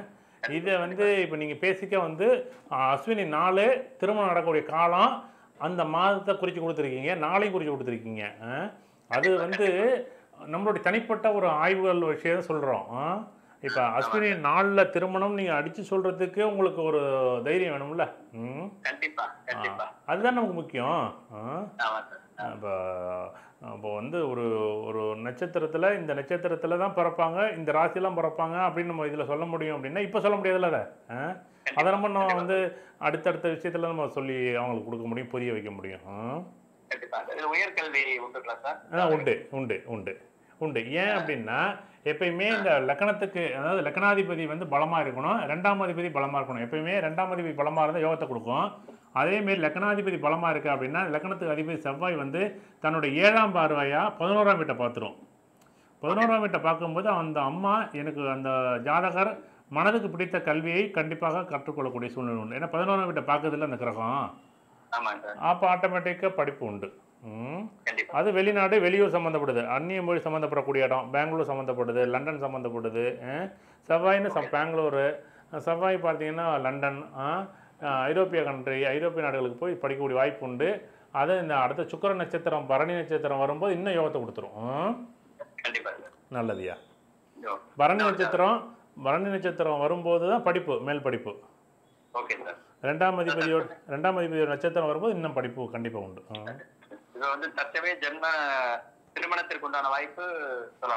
இதை வந்து இப்போ நீங்கள் பேசிக்காக வந்து அஹ், அஸ்வினி நாலு திருமணம் நடக்கக்கூடிய காலம் அந்த மாதத்தை குறித்து கொடுத்துருக்கீங்க நாளையும் குறித்து கொடுத்துருக்கீங்க அஹ். அது வந்து நம்மளுடைய தனிப்பட்ட ஒரு ஆய்வுகள் விஷயம் சொல்கிறோம் இப்போ அஸ்வினி நாளில் திருமணம் நீங்கள் அடித்து சொல்கிறதுக்கு உங்களுக்கு ஒரு தைரியம் வேணும்ல ம் கண்டிப்பா கண்டிப்பா அதுதான் நமக்கு முக்கியம் ஆ ஆமா சார் இப்போ இப்போ வந்து ஒரு ஒரு நட்சத்திரத்தில் இந்த நட்சத்திரத்தில் தான் பிறப்பாங்க இந்த ராசியெல்லாம் பிறப்பாங்க அப்படின்னு நம்ம இதில் சொல்ல முடியும் அப்படின்னா இப்போ சொல்ல முடியாதுல்ல அதை ஆ? அதை நம்ம நம்ம வந்து அடுத்தடுத்த விஷயத்தில் நம்ம சொல்லி அவங்களுக்கு கொடுக்க முடியும் புரிய வைக்க முடியும் ஆ? கண்டிப்பா இது உயர்கல்வி உண்டுங்களா சார் ஆ உண்டு உண்டு உண்டு உண்டு ஏன் அப்படின்னா எப்பயுமே இந்த லக்கணத்துக்கு அதாவது லக்கணாதிபதி வந்து பலமாக இருக்கணும் ரெண்டாம் அதிபதி பலமாக இருக்கணும் எப்பயுமே ரெண்டாம் அதிபதி பலமாக இருந்தால் யோகத்தை கொடுக்கும் அதேமாரி லக்கணாதிபதி பலமாக இருக்குது அப்படின்னா லக்கணத்துக்கு அதிபதி செவ்வாய் வந்து தன்னுடைய ஏழாம் பார்வையாக பதினோராம் வீட்டை பார்த்துரும் பதினோராம் வீட்டை பார்க்கும்போது அந்த அம்மா எனக்கு அந்த ஜாதகர் மனதுக்கு பிடித்த கல்வியை கண்டிப்பாக கற்றுக்கொள்ளக்கூடிய சூழ்நிலை உண்டு ஏன்னா பதினோராம் வீட்டை பார்க்கறதில்ல அந்த கிரகம் ஆமாங்க சார் அப்போ ஆட்டோமேட்டிக்காக படிப்பு உண்டு ம் கண்டிப்பா அது வெளிநாடு வெளியூர் சம்மந்தப்படுது அந்நிய மொழி சம்மந்தப்படக்கூடிய இடம் பெங்களூர் சம்மந்தப்படுது லண்டன் சம்மந்தப்படுது அஹ், செவ்வாய்னு சம் பெங்களூரு அஹ், செவ்வாய் பார்த்தீங்கன்னா லண்டன் அஹ், அஹ், ஐரோப்பிய கண்ட்ரி ஐரோப்பிய நாடுகளுக்கு போய் படிக்கக்கூடிய வாய்ப்பு உண்டு அது இந்த அடுத்த சுக்கிர நட்சத்திரம் பரணி நட்சத்திரம் வரும்போது இன்னும் யோகத்தை கொடுத்துரும் அஹ், கண்டிப்பா சார் நல்லதுயா ஐயோ. பரணி நட்சத்திரம் பரணி நட்சத்திரம் வரும்போது தான் படிப்பு மேல் படிப்பு ஓகே சார் ரெண்டாம் அதிபதியோட ரெண்டாம் அதிபதியோட நட்சத்திரம் வரும்போது இன்னும் படிப்பு கண்டிப்பாக உண்டு அஹ். இது வந்து தற்சமய ஜென்ம திருமணத்திற்கு உண்டான வாய்ப்பு சொல்லலாம்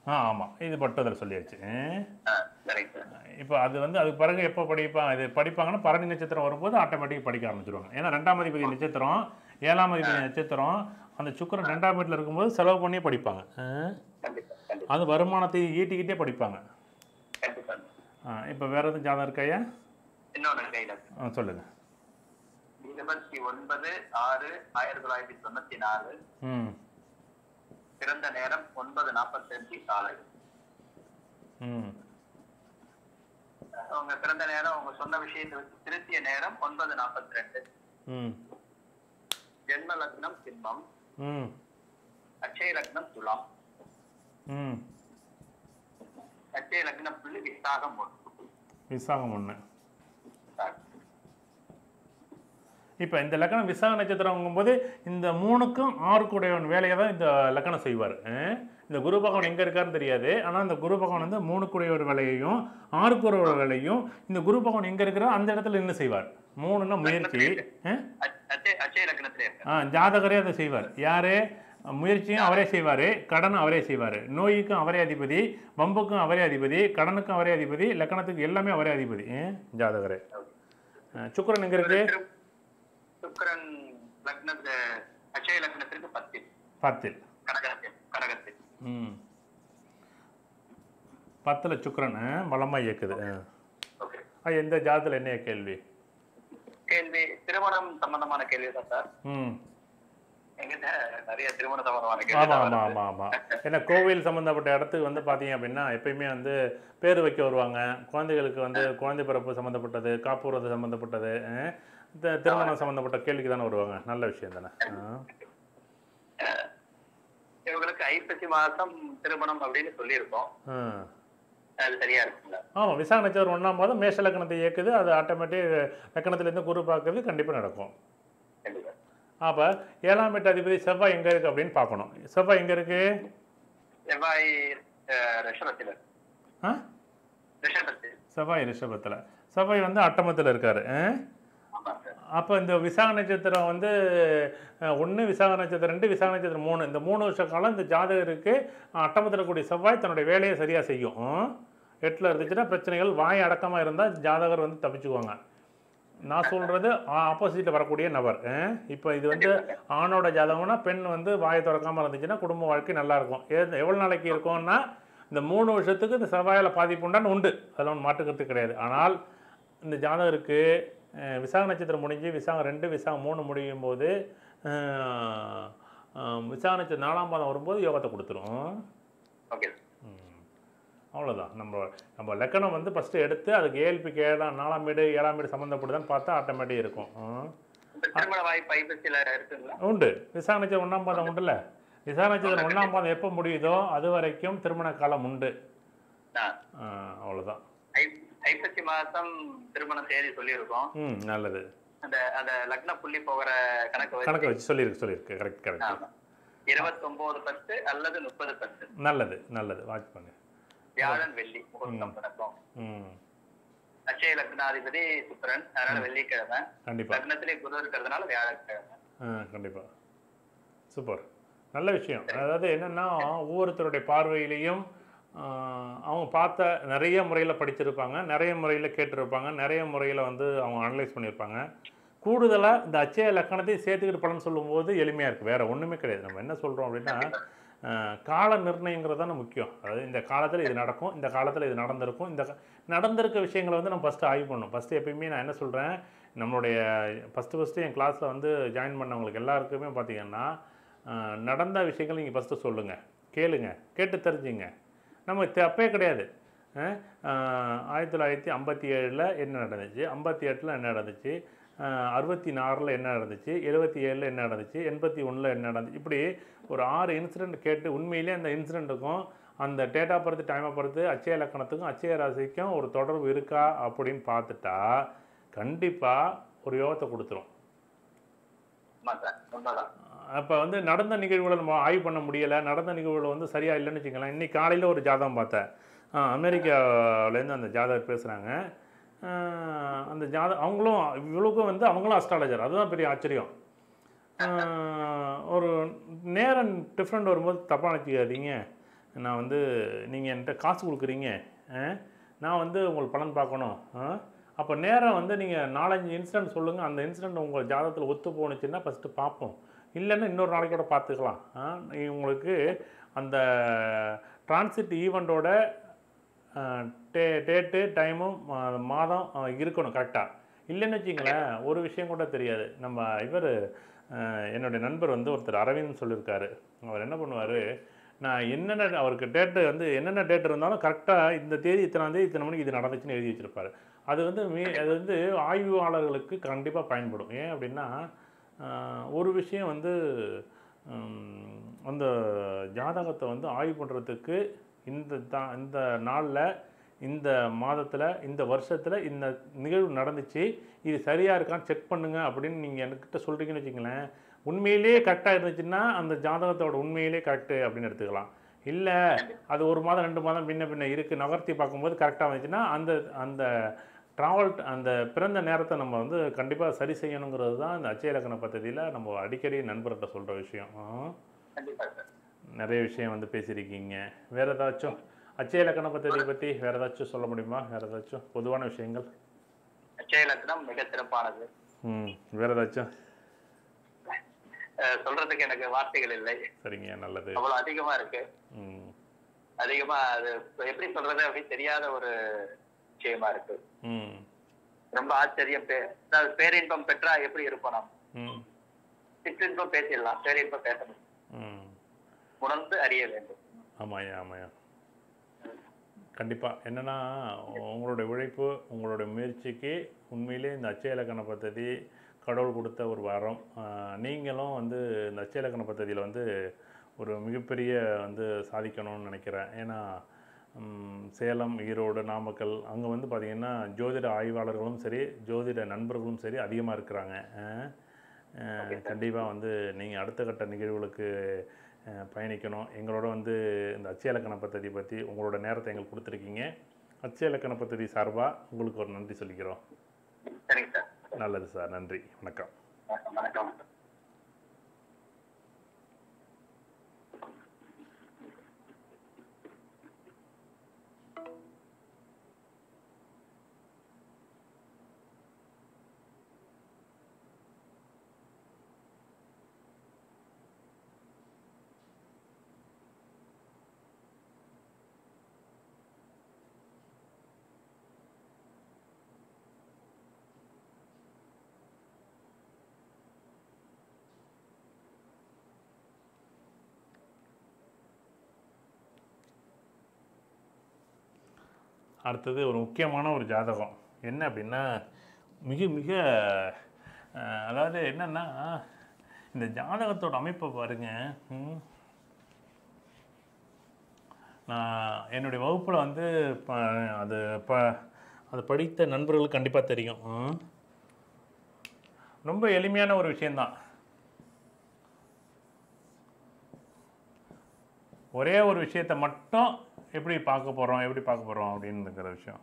ஆ ஆமாம் இது மட்டும் அதில் சொல்லியாச்சு ஆ, சரிங்க சார் இப்போ அது வந்து அதுக்கு பிறகு எப்போ படிப்பாங்க இது படிப்பாங்கன்னா பரணி நட்சத்திரம் வரும்போது ஆட்டோமேட்டிக் படிக்க ஆரம்பிச்சிருவாங்க ஏன்னா ரெண்டாம் அதிபதி நட்சத்திரம் ஏழாம் அதிபதி நட்சத்திரம் அந்த சுக்கிரன் ரெண்டாம் வீட்டில் இருக்கும்போது செலவு பண்ணியே படிப்பாங்க ஆ? கண்டிப்பா கண்டிப்பா அது வருமானத்தை ஈட்டிக்கிட்டே படிப்பாங்க கண்டிப்பா இப்போ வேறு எதுவும் ஜாதகம் இருக்கையா இன்னொன்று கையில ஆ சொல்லுங்கள் இருபத்தி ஒன்பது ஆறு ஆயிரத்தி தொள்ளாயிரத்தி தொண்ணூத்தி நாலு ம் பிறந்த நேரம் ஒன்பது நாற்பத்தஞ்சு காலை ம் அவங்க பிறந்த நேரம் அவங்க சொன்ன விஷயத்தை வச்சு திருத்திய நேரம் ஒன்பது நாற்பத்தி ரெண்டு ம் ஜென்ம லக்னம் சிம்மம் ம் அச்சய லக்னம் துலாம் ம் அச்சய லக்னம் புள்ளி விசாகம் ஒன்று விசாகம் ஒன்று இப்போ இந்த லக்கணம் விசாக நட்சத்திரங்கும்போது இந்த மூணுக்கும் ஆறுக்குடையவன் வேலையை தான் இந்த லக்கணம் செய்வார் இந்த குரு பகவான் எங்கே இருக்காருன்னு தெரியாது ஆனால் இந்த குரு பகவான் வந்து மூணுக்குடையவர் வேலையையும் ஆறுக்குடையவர் வேலையும் இந்த குரு பகவான் எங்கே இருக்கிறோ அந்த இடத்துல நின்று செய்வார் மூணுன்னா முயற்சி ஆ? அச்சய அச்சய லக்னத்திலே இருக்கு ஆ ஜாதகரே அதை செய்வார் யார் முயற்சியும் அவரே செய்வார் கடனும் அவரே செய்வார் நோய்க்கும் அவரே அதிபதி வம்புக்கும் அவரே அதிபதி கடனுக்கும் அவரே அதிபதி லக்கணத்துக்கு எல்லாமே அவரே அதிபதி ஆ? ஜாதகரே ஆ, சுக்கிரன் எங்கே இருக்கு திரு- சுக்கிரன் லக்னத்து அச்சய லக்னத்திற்கு பத்தில் பத்தில் கடகத்தில் கடகத்தில் ம் பத்தில் சுக்கிரன் ஆ, பலமா இயக்குது ஆ. ஓகே ஆ, எந்த ஜாதத்தில் என்ன கேள்வி கேள்வி திருமணம் சம்பந்தமான கேள்வி தான் சார் ம் எங்கிட்ட நிறைய திருமண சம்பந்தமான கேள்வி ஆமாம் தான் ஆமாம் வருது. ஆமாம் ஆமாம் ஏன்னா கோவில் சம்மந்தப்பட்ட இடத்துக்கு வந்து பார்த்தீங்க அப்படின்னா எப்பயுமே வந்து பேர் வைக்க வருவாங்க குழந்தைகளுக்கு வந்து குழந்தை பிறப்பு சம்மந்தப்பட்டது காப்புறது சம்மந்தப்பட்டது அஹ், இந்த திருமணம் சம்மந்தப்பட்ட கேள்விக்கு தானே வருவாங்க நல்ல விஷயம் தானே ஆ. இவங்களுக்கு ஐப்பசி மாசம் திருமணம் அப்படின்னு சொல்லியிருக்கோம் ஆ. அது சரியா இருக்குங்களா ஆமாம் விசாக நட்சத்திரம் ஒன்றாம் போது மேஷ லக்கணத்தை இயக்குது அது ஆட்டோமேட்டிக் லக்கணத்துலேருந்து குரு பார்க்கறது கண்டிப்பாக நடக்கும் கண்டிப்பா அப்போ ஏழாம் எட்டு அதிபதி செவ்வாய் எங்கே இருக்குது அப்படின்னு பார்க்கணும் செவ்வாய் எங்கே இருக்குது செவ்வாய் அஹ், ரிஷபத்தில் இருக்கு. ஆ ரிஷபத்தில் செவ்வாய் ரிஷபத்தில் செவ்வாய் வந்து அட்டமத்தில் இருக்காரு ஆ? ஆமா சார் அப்போ இந்த விசாக நட்சத்திரம் வந்து ஒன்று விசாக நட்சத்திரம் ரெண்டு விசாக நட்சத்திரம் மூணு இந்த மூணு வருஷ காலம் இந்த ஜாதகருக்கு அட்டமத்தில் கூடிய செவ்வாய் தன்னுடைய வேலையை சரியாக செய்யும் எட்டில் இருந்துச்சுன்னா பிரச்சனைகள் வாய் அடக்கமாக இருந்தால் ஜாதகர் வந்து தப்பிச்சுக்குவாங்க நான் சொல்கிறது ஆப்போசிட்டில் வரக்கூடிய நபர் இப்போ இது வந்து ஆணோட ஜாதகம்னா பெண் வந்து வாயை திறக்காமல் இருந்துச்சுன்னா குடும்ப வாழ்க்கை நல்லா இருக்கும் எது எவ்வளோ நாளைக்கு இருக்கும்னா இந்த மூணு வருஷத்துக்கு இந்த செவ்வாயில் பாதிப்பு உண்டான்னு உண்டு அதில் ஒன்று மாற்றுக்கிறது கிடையாது ஆனால் இந்த ஜாதகருக்கு அஹ், விசாக நட்சத்திரம் முடிஞ்சு விசாகம் ரெண்டு விசாகம் மூணு முடியும் போது அஹ், அஹ், விசாக நட்சத்திரம் நாலாம் பாதம் வரும்போது யோகத்தை கொடுத்துரும் ஓகே ம். அவ்வளோதான் நம்ம நம்ம லக்கணம் வந்து ஃபஸ்ட்டு எடுத்து அதுக்கு ஏஎல்பிக்கு ஏழாம் நாலாம் வீடு ஏழாம் வீடு சம்மந்தப்படுதான்னு பார்த்தா ஆட்டோமேட்டிக் இருக்கும் ம். இப்ப திருமண வாய்ப்பு ஐப்பசியில இருக்குங்களா உண்டு விசாக நட்சத்திரம் ஒன்றாம் பாதம் உண்டுல்ல விசாக நட்சத்திரம் ஒன்றாம் பாதம் எப்போ முடியுதோ அது வரைக்கும் திருமண காலம் உண்டு ஆ. ஆ, அவ்வளோதான் ஐ- ஐப்பசி மாசம் திருமண தேதி சொல்லியிருக்கோம் ம் நல்லது அந்த அந்த லக்ன புள்ளி போகிற கணக்கு வச்சு கணக்கை வச்சு சொல்லியிருக்கு சொல்லியிருக்கு கரெக்ட் கரெக்ட் ஆமா. இருபத்தொன்பது பத்து அல்லது முப்பது பத்து நல்லது நல்லது வாட்ச் பண்ணு வியாழன் வெள்ளி முகூர்த்தம் நடக்கும் ம் அச்சய லக்னாதிபதி சுக்கிரன் அதனால வெள்ளிக்கிழமை கண்டிப்பாக லக்னத்திலே குரு இருக்கிறதுனால வியாழக்கிழமை ஆ கண்டிப்பாக சூப்பர் நல்ல விஷயம் அதாவது என்னென்னா ஒவ்வொருத்தருடைய பார்வையிலையும் ஆ, அவங்க பார்த்த நிறைய முறையில் படிச்சிருப்பாங்க நிறைய முறையில் கேட்டிருப்பாங்க நிறைய முறையில் வந்து அவங்க அனலைஸ் பண்ணியிருப்பாங்க கூடுதலாக இந்த அச்சய லக்கணத்தையும் சேர்த்துக்கிட்டு பலன் சொல்லும்போது எளிமையாக இருக்குது வேறு ஒன்றுமே கிடையாது நம்ம என்ன சொல்கிறோம் அப்படின்னா ஆ, கால நிர்ணயங்கிறது தானே முக்கியம் அதாவது இந்த காலத்தில் இது நடக்கும் இந்த காலத்தில் இது நடந்திருக்கும் இந்த க- நடந்திருக்க விஷயங்களை வந்து நம்ம ஃபஸ்ட்டு ஆய்வு பண்ணணும் ஃபஸ்ட்டு எப்பயுமே நான் என்ன சொல்கிறேன் நம்மளுடைய ஃபஸ்ட்டு ஃபஸ்ட்டு என் கிளாஸில் வந்து ஜாயின் பண்ணவங்களுக்கு எல்லாருக்குமே பார்த்தீங்கன்னா ஆஹ், நடந்த விஷயங்கள் நீங்கள் ஃபஸ்ட்டு சொல்லுங்கள் கேளுங்க கேட்டு தெரிஞ்சுங்க நம்ம தப்பே கிடையாது ஆஹ், ஆஹ், ஆயிரத்தி தொள்ளாயிரத்தி ஐம்பத்தி ஏழில் என்ன நடந்துச்சு ஐம்பத்தி எட்டில் என்ன நடந்துச்சு ஆஹ், அறுபத்தி நாலில் என்ன நடந்துச்சு எழுபத்தி ஏழில் என்ன நடந்துச்சு எண்பத்தி ஒன்றில் என்ன நடந்துச்சு இப்படி ஒரு ஆறு இன்சிடெண்ட் கேட்டு உண்மையிலே அந்த இன்சிடெண்ட்டுக்கும் அந்த டேட்டா பொறுத்து டைமை பொறுத்து அச்சய இலக்கணத்துக்கும் அச்சய ராசிக்கும் ஒரு தொடர்பு இருக்கா அப்படின்னு பார்த்துட்டா கண்டிப்பாக ஒரு யோகத்தை கொடுத்துரும் ஆமா சார் உண்மைதான் அப்போ வந்து நடந்த நிகழ்வுகளை நம்ம ஆய்வு பண்ண முடியலை நடந்த நிகழ்வுகள் வந்து சரியாக இல்லைன்னு வச்சுக்கலாம் இன்னைக்கு காலையில் ஒரு ஜாதகம் பார்த்தேன் ஆ, அமெரிக்காவிலேருந்து அந்த ஜாதகர் பேசுகிறாங்க அந்த ஜாத அவங்களும் இவளுக்கும் வந்து அவங்களும் அஸ்ட்ராலஜர் அதுதான் பெரிய ஆச்சரியம் ஆ, ஒரு நேரம் டிஃப்ரெண்ட் வரும்போது தப்பாக நினச்சிக்காதீங்க நான் வந்து நீங்கள் என்கிட்ட காசு கொடுக்குறீங்க ஆ? நான் வந்து உங்களுக்கு பலன் பார்க்கணும் அப்போ நேரம் வந்து நீங்கள் நாலஞ்சு இன்சிடென்ட் சொல்லுங்கள் அந்த இன்சிடென்ட் உங்கள் ஜாதகத்தில் ஒத்து போணுச்சுன்னா ஃபஸ்ட்டு பார்ப்போம் இல்லைன்னா இன்னொரு நாளைக்கு கூட பார்த்துக்கலாம் ஆ? நீ- உங்களுக்கு அந்த டிரான்சிட் ஈவெண்ட்டோட டே டேட்டு டைமும் மா- மாதம் ஆ, இருக்கணும் கரெக்டாக இல்லைன்னு வச்சிங்களேன் ஒரு விஷயம் கூட தெரியாது நம்ம இவர் என்னுடைய நண்பர் வந்து ஒருத்தர் அரவிந்த் சொல்லியிருக்காரு அவர் என்ன பண்ணுவார் நான் என்னென்ன அவருக்கு டேட்டு வந்து என்னென்ன டேட் இருந்தாலும் கரெக்டாக இந்த தேதி இத்தனாம் தேதி இத்தனை மணிக்கு இது நடந்துச்சுன்னு எழுதி வச்சிருப்பாரு அது வந்து மீ அது வந்து ஆய்வாளர்களுக்கு கண்டிப்பாக பயன்படும் ஏன் அப்படின்னா ஆஹ், ஒரு விஷயம் வந்து ஹம், அந்த ஜாதகத்தை வந்து ஆய்வு பண்ணுறதுக்கு இந்த தா இந்த நாளில் இந்த மாதத்தில் இந்த வருஷத்தில் இந்த நிகழ்வு நடந்துச்சு இது சரியாக இருக்கான்னு செக் பண்ணுங்க அப்படின்னு நீங்கள் என்கிட்ட சொல்கிறீங்கன்னு வச்சுங்களேன் உண்மையிலேயே கரெக்டாக இருந்துச்சுன்னா அந்த ஜாதகத்தோட உண்மையிலே கரெக்டு அப்படின்னு எடுத்துக்கலாம் இல்லை அது ஒரு மாதம் ரெண்டு மாதம் பின்ன பின்ன இருக்குது நகர்த்தி பார்க்கும்போது கரெக்டாக வந்துச்சுன்னா அந்த அந்த ட்ராவல் அந்த பிறந்த நேரத்தை நம்ம வந்து கண்டிப்பாக சரி செய்யணுங்கிறது தான் இந்த அச்சய இலக்கண பദ്ധதியில் நம்ம அடிக்கடி நண்பர்கிட்ட சொல்கிற விஷயம் ஆ. கண்டிப்பா சார் நிறைய விஷயம் வந்து பேசியிருக்கீங்க வேறு ஏதாச்சும் அச்சய இலக்கண பദ്ധதியை பற்றி வேறு ஏதாச்சும் சொல்ல முடியுமா வேறு ஏதாச்சும் பொதுவான விஷயங்கள் அச்சய இலக்கணம் மிக சிறப்பானது ம் வேறு ஏதாச்சும் அஹ் சொல்றதுக்கு எனக்கு வார்த்தைகள் இல்லை சரிங்க நல்லது அவ்வளவு அதிகமா இருக்கு ம் அதிகமா அது எப்படி சொல்றது அப்படின்னு தெரியாத ஒரு விஷயமா இருக்கு ம் ரொம்ப ஆச்சரியம் பே அதாவது பேரின்பம் பெற்றா எப்படி இருப்போம் நாம் ம் சிற்றின்பம் பேசிடலாம் பேரின்பம் பேசணும் ம் உணர்ந்து அறிய வேண்டும் ஆமாய்யா ஆமாய்யா கண்டிப்பாக என்னென்னா உங்களுடைய உழைப்பு உங்களுடைய முயற்சிக்கு உண்மையிலே இந்த அச்சய இலக்கண பദ്ധதி கடவுள் கொடுத்த ஒரு வரம் ஆஹ் நீங்களும் வந்து இந்த அச்சய இலக்கண பദ്ധதியில் வந்து ஒரு மிகப்பெரிய வந்து சாதிக்கணும்னு நினைக்கிறேன் ஏன்னா ம், சேலம் ஈரோடு நாமக்கல் அங்கே வந்து பார்த்திங்கன்னா ஜோதிட ஆய்வாளர்களும் சரி ஜோதிட நண்பர்களும் சரி அதிகமாக இருக்கிறாங்க கண்டிப்பாக வந்து நீங்கள் அடுத்த கட்ட நிகழ்வுகளுக்கு அஹ், பயணிக்கணும் எங்களோட வந்து இந்த அச்சய இலக்கண பദ്ധதி பற்றி உங்களோட நேரத்தை எங்களுக்கு கொடுத்துருக்கீங்க அச்சய இலக்கண பദ്ധதி சார்பாக உங்களுக்கு ஒரு நன்றி சொல்லிக்கிறோம் சரிங்க சார் நல்லது சார் நன்றி வணக்கம் வணக்கம் அடுத்தது ஒரு முக்கியமான ஒரு ஜாதகம் என்ன அப்படின்னா மிக மிக அஹ், அதாவது என்னன்னா இந்த ஜாதகத்தோட அமைப்பை பாருங்க ம். நான் என்னுடைய வகுப்பில் வந்து ப அது ப அது படித்த நண்பர்களுக்கு கண்டிப்பாக தெரியும் ம். ரொம்ப எளிமையான ஒரு விஷயந்தான் ஒரே ஒரு விஷயத்தை மட்டும் எப்படி பார்க்க போகிறோம் எப்படி பார்க்க போகிறோம் அப்படின்னுங்கிற விஷயம்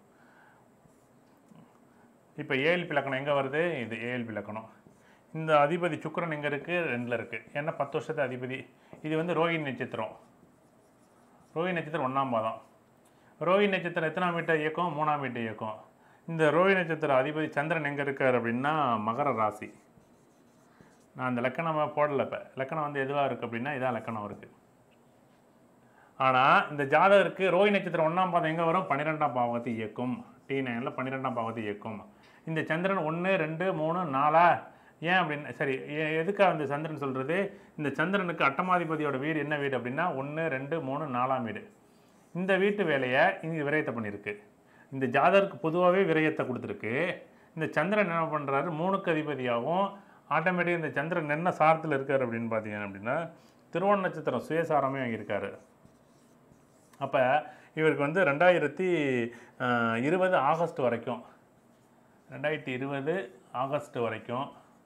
இப்போ ஏஎல்பி இலக்கணம் எங்கே வருது இது ஏஎல்பி இலக்கணம் இந்த அதிபதி சுக்கிரன் எங்கே இருக்குது ரெண்டில் இருக்குது ஏன்னா பத்து வருஷத்து அதிபதி இது வந்து ரோஹிணி நட்சத்திரம் ரோஹிணி நட்சத்திரம் ஒன்றாம் பாதம் ரோஹிணி நட்சத்திரம் எத்தனாம் வீட்டை இயக்கம் மூணாம் வீட்டை இயக்கம் இந்த ரோஹிணி நட்சத்திரம் அதிபதி சந்திரன் எங்கே இருக்கார் அப்படின்னா மகர ராசி நான் அந்த லக்கணமாக போடலை இப்போ லக்கணம் வந்து எதுவாக இருக்குது அப்படின்னா இதான் லக்கணம் இருக்குது ஆனால் இந்த ஜாதகருக்கு ரோஹி நட்சத்திரம் ஒன்றாம் பாதம் எங்கே வரும் பன்னிரெண்டாம் பாவத்தை இயக்கும் டி நைனில் பன்னிரெண்டாம் பாவத்தை இயக்கும் இந்த சந்திரன் ஒன்று ரெண்டு மூணு நாலா ஏன் அப்படின்னு சரி எ- எதுக்காக இந்த சந்திரன் சொல்கிறது இந்த சந்திரனுக்கு அட்டமாதிபதியோட வீடு என்ன வீடு அப்படின்னா ஒன்று ரெண்டு மூணு நாலாம் வீடு இந்த வீட்டு வேலையை இங்கே விரயத்தை பண்ணியிருக்கு இந்த ஜாதகருக்கு பொதுவாகவே விரயத்தை கொடுத்துருக்கு இந்த சந்திரன் என்ன பண்ணுறாரு மூணுக்கு அதிபதியாகவும் ஆட்டோமேட்டிக் இந்த சந்திரன் என்ன சாரத்தில் இருக்கார் அப்படின்னு பார்த்தீங்க அப்படின்னா திருவோண நட்சத்திரம் சுயசாரமே வாங்கியிருக்காரு அப்போ இவருக்கு வந்து ரெண்டாயிரத்தி அஹ், இருபது ஆகஸ்ட் வரைக்கும் ரெண்டாயிரத்தி இருபது ஆகஸ்ட் வரைக்கும்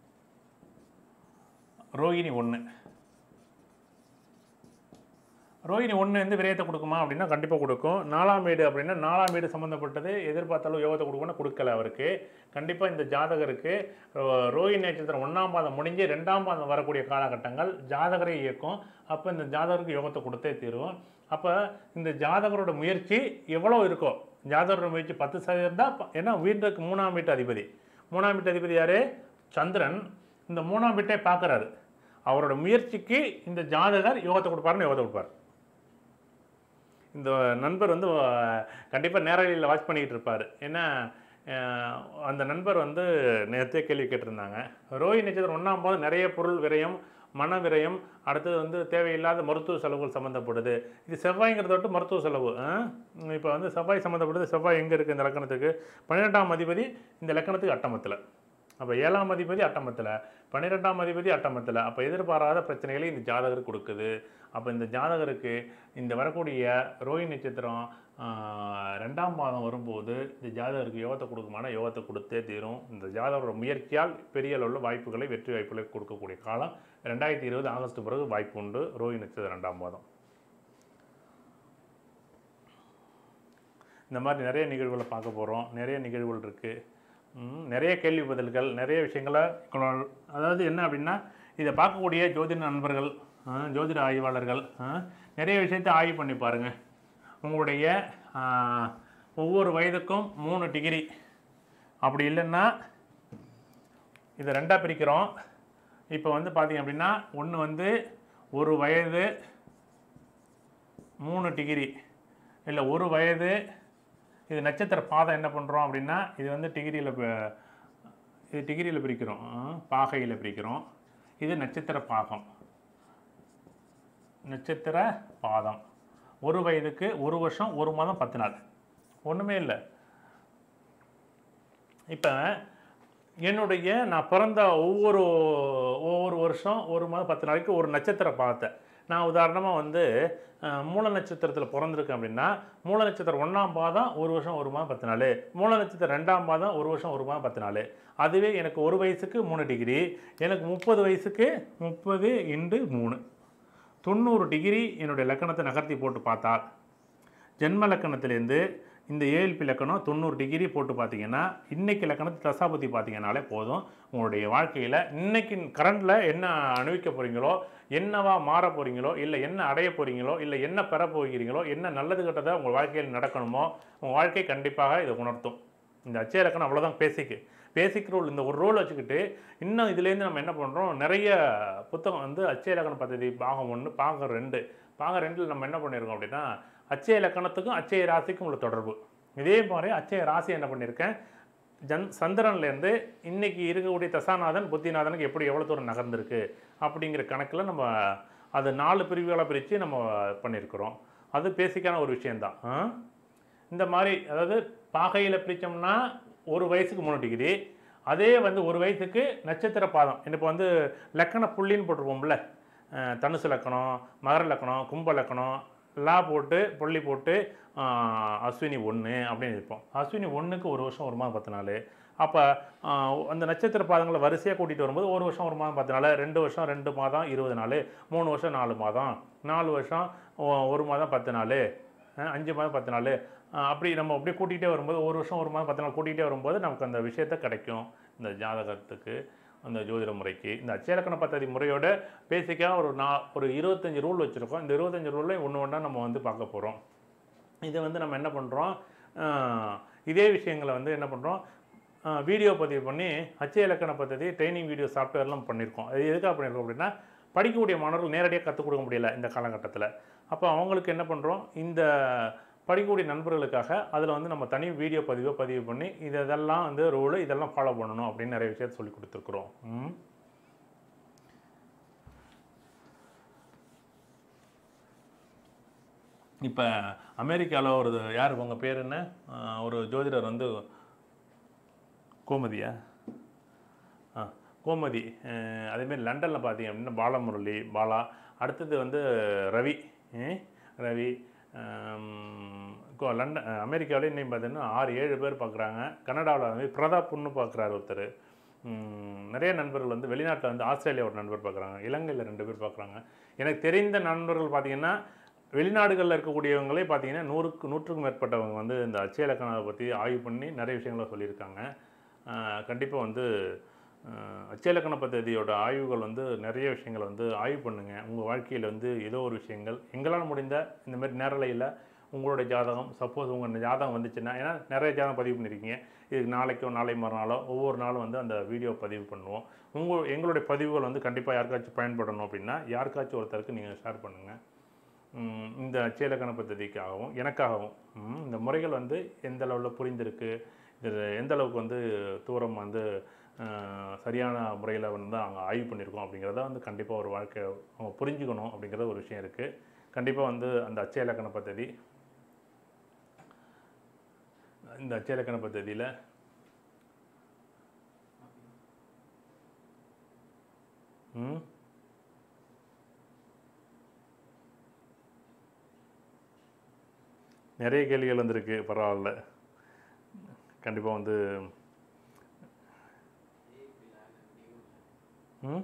ரோகிணி ஒன்று ரோஹிணி ஒன்று வந்து விரயத்தை கொடுக்குமா அப்படின்னா கண்டிப்பாக கொடுக்கும் நாலாம் வீடு அப்படின்னா நாலாம் வீடு சம்மந்தப்பட்டது எதிர்பார்த்தாலும் யோகத்தை கொடுக்கும்னா கொடுக்கல அவருக்கு கண்டிப்பாக இந்த ஜாதகருக்கு ரோ- ரோஹிணி நட்சத்திரம் ஒன்றாம் பாதம் முடிஞ்சு ரெண்டாம் பாதம் வரக்கூடிய காலகட்டங்கள் ஜாதகரை இயக்கும் அப்போ இந்த ஜாதகருக்கு யோகத்தை கொடுத்தே தீரும் அப்போ இந்த ஜாதகரோட முயற்சி எவ்வளோ இருக்கோ ஜாதகரோட முயற்சி பத்து சதவீதம் தான் ப- ஏன்னா வீட்டுக்கு மூணாம் வீட்டு அதிபதி மூணாம் வீட்டு அதிபதி யார் சந்திரன் இந்த மூணாம் வீட்டை பார்க்குறாரு அவரோட முயற்சிக்கு இந்த ஜாதகர் யோகத்தை கொடுப்பாருன்னு யோகத்தை கொடுப்பார் இந்த நண்பர் வந்து கண்டிப்பாக நேரலையில் வாட்ச் பண்ணிக்கிட்டு இருப்பார் ஏன்னா அஹ், அந்த நண்பர் வந்து நேற்றே கேள்வி கேட்டிருந்தாங்க ரோஹி நட்சத்திரம் ஒன்றாம் போது நிறைய பொருள் விரயம் மன விரயம் அடுத்தது வந்து தேவையில்லாத மருத்துவ செலவுகள் சம்மந்தப்படுது இது செவ்வாய்ங்கிறத விட்டு மருத்துவ செலவு இப்போ வந்து செவ்வாய் சம்மந்தப்படுது செவ்வாய் எங்கே இருக்குது இந்த லக்கணத்துக்கு பன்னிரெண்டாம் அதிபதி இந்த லக்கணத்துக்கு அட்டமத்தில் அப்போ ஏழாம் அதிபதி அட்டமத்தில் பன்னிரெண்டாம் அதிபதி அட்டமத்தில் அப்போ எதிர்பாராத பிரச்சனைகளை இந்த ஜாதகர் கொடுக்குது அப்போ இந்த ஜாதகருக்கு இந்த வரக்கூடிய ரோஹி நட்சத்திரம் ஆஹ், ரெண்டாம் மாதம் வரும்போது இந்த ஜாதகருக்கு யோகத்தை கொடுக்குமான யோகத்தை கொடுத்தே தீரும் இந்த ஜாதகரோட முயற்சியால் பெரிய அளவில் வாய்ப்புகளை வெற்றி வாய்ப்புகளை கொடுக்கக்கூடிய காலம் ரெண்டாயிரத்தி இருபது ஆகஸ்ட் பிறகு வாய்ப்பு உண்டு ரோஹி நட்சத்திரம் ரெண்டாம் மாதம் இந்த மாதிரி நிறைய நிகழ்வுகளை பார்க்க போகிறோம் நிறைய நிகழ்வுகள் இருக்குது நிறைய கேள்வி பதில்கள் நிறைய விஷயங்களை கொள்ள- அதாவது என்ன அப்படின்னா இதை பார்க்கக்கூடிய ஜோதிட நண்பர்கள் ஆ, ஜோதிட ஆய்வாளர்கள் ஆ, நிறைய விஷயத்தை ஆய்வு பண்ணி பாருங்க உங்களுடைய ஆ, ஒவ்வொரு வயதுக்கும் மூணு டிகிரி அப்படி இல்லைன்னா இதை ரெண்டாக பிரிக்கிறோம் இப்போ வந்து பார்த்தீங்க அப்படின்னா ஒன்று வந்து ஒரு வயது மூணு டிகிரி இல்லை ஒரு வயது இது நட்சத்திர பாதம் என்ன பண்ணுறோம் அப்படின்னா இது வந்து டிகிரியில் இது டிகிரியில் பிரிக்கிறோம் பாகையில் பிரிக்கிறோம் இது நட்சத்திர பாகம் நட்சத்திர பாதம் ஒரு வயதுக்கு ஒரு வருஷம் ஒரு மாதம் பத்து நாள் ஒன்றுமே இல்லை இப்போ என்னுடைய நான் பிறந்த ஒவ்வொரு ஒவ்வொரு வருஷம் ஒரு மாதம் பத்து நாளைக்கு ஒரு நட்சத்திர பாதத்தை நான் உதாரணமாக வந்து அஹ், மூல நட்சத்திரத்தில் பிறந்திருக்கேன் அப்படின்னா மூல நட்சத்திரம் ஒன்றாம் பாதம் ஒரு வருஷம் ஒரு மாதம் பத்து நாள் மூல நட்சத்திரம் ரெண்டாம் பாதம் ஒரு வருஷம் ஒரு மாதம் பத்து நாள் அதுவே எனக்கு ஒரு வயசுக்கு மூணு டிகிரி எனக்கு முப்பது வயசுக்கு முப்பது இண்டு மூணு தொண்ணூறு டிகிரி என்னுடைய லக்கணத்தை நகர்த்தி போட்டு பார்த்தால் ஜென்ம லக்கணத்திலேருந்து இந்த ஏஎல்பி லக்கணம் தொண்ணூறு டிகிரி போட்டு பார்த்தீங்கன்னா இன்னைக்கு லக்கணத்தை தசாபதி பார்த்தீங்கன்னாலே போதும் உங்களுடைய வாழ்க்கையில் இன்னைக்கு கரண்டில் என்ன அனுபவிக்க போகிறீங்களோ என்னவா மாற போகிறீங்களோ இல்லை என்ன அடைய போகிறீங்களோ இல்லை என்ன பெற போகிறீங்களோ என்ன நல்லது கெட்டதை உங்கள் வாழ்க்கையில் நடக்கணுமோ உங்கள் வாழ்க்கை கண்டிப்பாக இதை உணர்த்தும் இந்த அச்சய இலக்கணம் அவ்வளோதான் பேசிக்கு பேசிக் ரூல் இந்த ஒரு ரோல் வச்சுக்கிட்டு இன்னும் இதுலேருந்து நம்ம என்ன பண்ணுறோம் நிறைய புத்தகம் வந்து அச்சய இலக்கண பദ്ധதி பாகம் ஒன்று பாகம் ரெண்டு பாகம் ரெண்டில் நம்ம என்ன பண்ணியிருக்கோம் அப்படின்னா அச்சய இலக்கணத்துக்கும் அச்சய ராசிக்கும் உள்ள தொடர்பு இதே மாதிரி அச்சய ராசி என்ன பண்ணியிருக்கேன் ஜன் சந்திரன்லேருந்து இன்னைக்கு இருக்கக்கூடிய தசாநாதன் புத்திநாதனுக்கு எப்படி எவ்வளோ தூரம் நகர்ந்திருக்கு அப்படிங்கிற கணக்கில் நம்ம அது நாலு பிரிவுகளாக பிரித்து நம்ம பண்ணியிருக்கிறோம் அது பேசிக்கான ஒரு விஷயந்தான் ஆ? இந்த மாதிரி அதாவது பாகையில் பிரித்தோம்னா ஒரு வயசுக்கு மூணு டிகிரி அதே வந்து ஒரு வயசுக்கு நட்சத்திர பாதம் இப்போ வந்து லக்கண புள்ளின்னு போட்டிருப்போம்ல அஹ், தனுசு லக்கணம் மகர லக்கணம் கும்ப லக்கணம் லா போட்டு புள்ளி போட்டு ஆஹ், அஸ்வினி ஒன்று அப்படின்னு இருப்போம் அஸ்வினி ஒன்றுக்கு ஒரு வருஷம் ஒரு மாதம் பத்து நாள் அப்போ அந்த நட்சத்திர பாதங்களை வரிசையாக கூட்டிகிட்டு வரும்போது ஒரு வருஷம் ஒரு மாதம் பத்து நாள் ரெண்டு வருஷம் ரெண்டு மாதம் இருபது நாள் மூணு வருஷம் நாலு மாதம் நாலு வருஷம் ஒ- ஒரு மாதம் பத்து நாள் அஹ் அஞ்சு மாதம் பத்து நாள் அஹ் அப்படி நம்ம அப்படியே கூட்டிகிட்டே வரும்போது ஒரு வருஷம் ஒரு மாதம் பத்து நாள் கூட்டிகிட்டே வரும்போது நமக்கு அந்த விஷயத்த கிடைக்கும் இந்த ஜாதகத்துக்கு அந்த ஜோதிட முறைக்கு இந்த அச்சலக்கண பദ്ധதி முறையோட பேசிக்காக ஒரு நா ஒரு இருபத்தஞ்சி ரூல் வச்சுருக்கோம் இந்த இருபத்தஞ்சி ரூல்லையும் ஒன்று ஒன்றா நம்ம வந்து பார்க்க போகிறோம் இதை வந்து நம்ம என்ன பண்ணுறோம் இதே விஷயங்களை வந்து என்ன பண்ணுறோம் வீடியோ பதிவு பண்ணி அச்சய இலக்கண பദ്ധதி ட்ரைனிங் வீடியோ சாஃப்ட்வேர்லாம் பண்ணியிருக்கோம் அது எதுக்காக பண்ணியிருக்கோம் அப்படின்னா படிக்கக்கூடிய மாணவர்கள் நேரடியாக கற்றுக் கொடுக்க முடியல இந்த காலகட்டத்தில் அப்போ அவங்களுக்கு என்ன பண்ணுறோம் இந்த படிக்கக்கூடிய நண்பர்களுக்காக அதில் வந்து நம்ம தனி வீடியோ பதிவை பதிவு பண்ணி இது இதெல்லாம் வந்து ரூலு இதெல்லாம் ஃபாலோ பண்ணணும் அப்படின்னு நிறைய விஷயத்த சொல்லி கொடுத்துருக்குறோம் ம். இப்போ அமெரிக்காவில் ஒரு யார் உங்கள் பேர் என்ன ஆஹ் ஒரு ஜோதிடர் வந்து கோமதியா ஆ கோமதி அஹ் அதேமாரி லண்டனில் பார்த்தீங்க அப்படின்னா பாலமுரளி பாலா அடுத்தது வந்து ரவி அஹ் ரவி ஆம், கோ- லண்டன் அமெரிக்காவிலே இன்னும் பார்த்தீங்கன்னா ஆறு ஏழு பேர் பார்க்குறாங்க கனடாவில் வந்து பிரதாப்னு பார்க்குறாரு ஒருத்தர் ம், நிறைய நண்பர்கள் வந்து வெளிநாட்டில் வந்து ஆஸ்திரேலியா ஒரு நண்பர் பார்க்குறாங்க இலங்கையில் ரெண்டு பேர் பார்க்குறாங்க எனக்கு தெரிந்த நண்பர்கள் பார்த்தீங்கன்னா வெளிநாடுகளில் இருக்கக்கூடியவங்களே பார்த்தீங்கன்னா நூறுக்கு நூற்றுக்கும் மேற்பட்டவங்க வந்து இந்த அச்சய இலக்கணத்தை பற்றி ஆய்வு பண்ணி நிறைய விஷயங்களை சொல்லியிருக்காங்க கண்டிப்பாக வந்து அஹ், அச்சலக்கண பദ്ധதியோட ஆய்வுகள் வந்து நிறைய விஷயங்களை வந்து ஆய்வு பண்ணுங்கள் உங்கள் வாழ்க்கையில் வந்து ஏதோ ஒரு விஷயங்கள் எங்களால் முடிந்த இந்த மாதிரி நேரலையில் உங்களுடைய ஜாதகம் சப்போஸ் உங்கள் ஜாதகம் வந்துச்சுன்னா ஏன்னா நிறைய ஜாதகம் பதிவு பண்ணியிருக்கீங்க இதுக்கு நாளைக்கோ நாளை மறுநாளோ ஒவ்வொரு நாளும் வந்து அந்த வீடியோ பதிவு பண்ணுவோம் உங்கள் எங்களுடைய பதிவுகள் வந்து கண்டிப்பாக யாருக்காச்சும் பயன்படணும் அப்படின்னா யாருக்காச்சும் ஒருத்தருக்கு நீங்கள் ஷேர் பண்ணுங்கள் ம், இந்த அச்சேலக்கண பദ്ധதிக்காகவும் எனக்காகவும் ம், இந்த முறைகள் வந்து எந்த அளவில் புரிந்திருக்கு இது எந்த அளவுக்கு வந்து தூரம் வந்து அஹ், சரியான முறையில் வந்து அவங்க ஆய்வு பண்ணியிருக்கோம் அப்படிங்கிறத வந்து கண்டிப்பாக ஒரு வாழ்க்கை அவங்க புரிஞ்சுக்கணும் அப்படிங்கிறது ஒரு விஷயம் இருக்குது கண்டிப்பாக வந்து அந்த அச்சய இலக்கண பദ്ധதி இந்த அச்சய இலக்கண பദ്ധதியில் ம் நிறைய கேள்விகள் வந்திருக்கு பரவாயில்ல கண்டிப்பாக வந்து ம்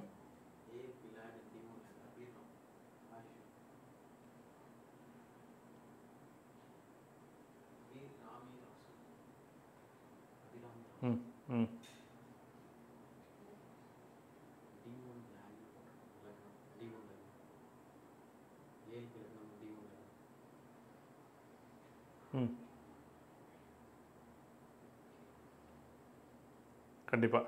ம் ம் ம் கண்டிப்பாக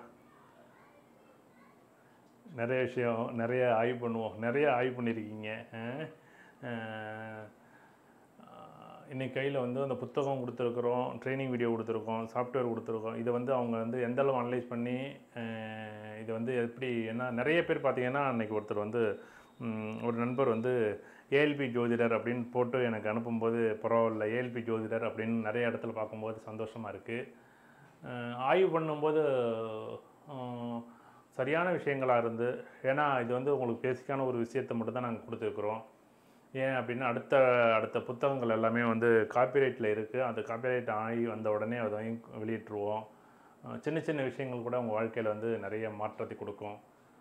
நிறைய விஷயம் நிறைய ஆய்வு பண்ணுவோம் நிறைய ஆய்வு பண்ணியிருக்கீங்க அஹ், அஹ், இன்னைக்கு கையில் வந்து அந்த புத்தகம் கொடுத்துருக்குறோம் ட்ரைனிங் வீடியோ கொடுத்துருக்கோம் சாஃப்ட்வேர் கொடுத்துருக்கோம் இதை வந்து அவங்க வந்து எந்த அளவு அனலைஸ் பண்ணி அஹ், இது வந்து எப்படி ஏன்னா நிறைய பேர் பார்த்தீங்கன்னா அன்னைக்கு ஒருத்தர் வந்து ம், ஒரு நண்பர் வந்து ஏஎல்பி ஜோதிடர் அப்படின்னு போட்டு எனக்கு அனுப்பும்போது பரவாயில்ல ஏஎல்பி ஜோதிடர் அப்படின்னு நிறைய இடத்துல பார்க்கும்போது சந்தோஷமாக இருக்குது ஆய்வு பண்ணும்போது அஹ், சரியான விஷயங்களாக இருந்து ஏன்னா இது வந்து உங்களுக்கு பேசிக்கான ஒரு விஷயத்தை மட்டும் தான் நாங்கள் கொடுத்துருக்குறோம் ஏன் அப்படின்னா அடுத்த அடுத்த புத்தகங்கள் எல்லாமே வந்து காப்பிரைட்டில் இருக்குது அந்த காப்பிரைட் ஆகி வந்த உடனே அதையும் வெளியிட்டுருவோம் அஹ் சின்ன சின்ன விஷயங்கள் கூட உங்கள் வாழ்க்கையில் வந்து நிறைய மாற்றத்தை கொடுக்கும்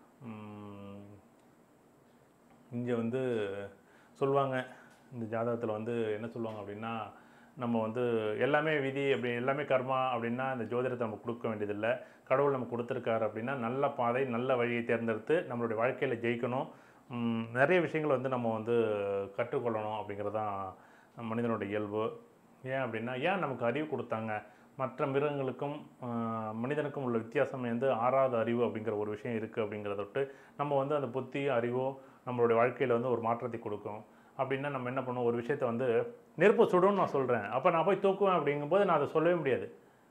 இங்கே வந்து சொல்லுவாங்க இந்த ஜாதகத்தில் வந்து என்ன சொல்லுவாங்க அப்படின்னா நம்ம வந்து எல்லாமே விதி அப்படி எல்லாமே கர்மா அப்படின்னா இந்த ஜோதிடத்தை நம்ம கொடுக்க வேண்டியதில்லை கடவுள் நமக்கு கொடுத்துருக்காரு அப்படின்னா நல்ல பாதை நல்ல வழியை தேர்ந்தெடுத்து நம்மளுடைய வாழ்க்கையில் ஜெயிக்கணும் உம், நிறைய விஷயங்கள் வந்து நம்ம வந்து கற்றுக்கொள்ளணும் அப்படிங்கிறது தான் மனிதனோட இயல்பு ஏன் அப்படின்னா ஏன் நமக்கு அறிவு கொடுத்தாங்க மற்ற மிருகங்களுக்கும் ஆஹ், மனிதனுக்கும் உள்ள வித்தியாசம் வந்து ஆறாவது அறிவு அப்படிங்கிற ஒரு விஷயம் இருக்குது அப்படிங்கிறத விட்டு நம்ம வந்து அந்த புத்தி அறிவோ நம்மளுடைய வாழ்க்கையில் வந்து ஒரு மாற்றத்தை கொடுக்கும் அப்படின்னா நம்ம என்ன பண்ணுவோம் ஒரு விஷயத்தை வந்து நெருப்பு சுடும்னு நான் சொல்கிறேன் அப்போ நான் போய் தூக்குவேன் அப்படிங்கும்போது நான் அதை சொல்லவே முடியாது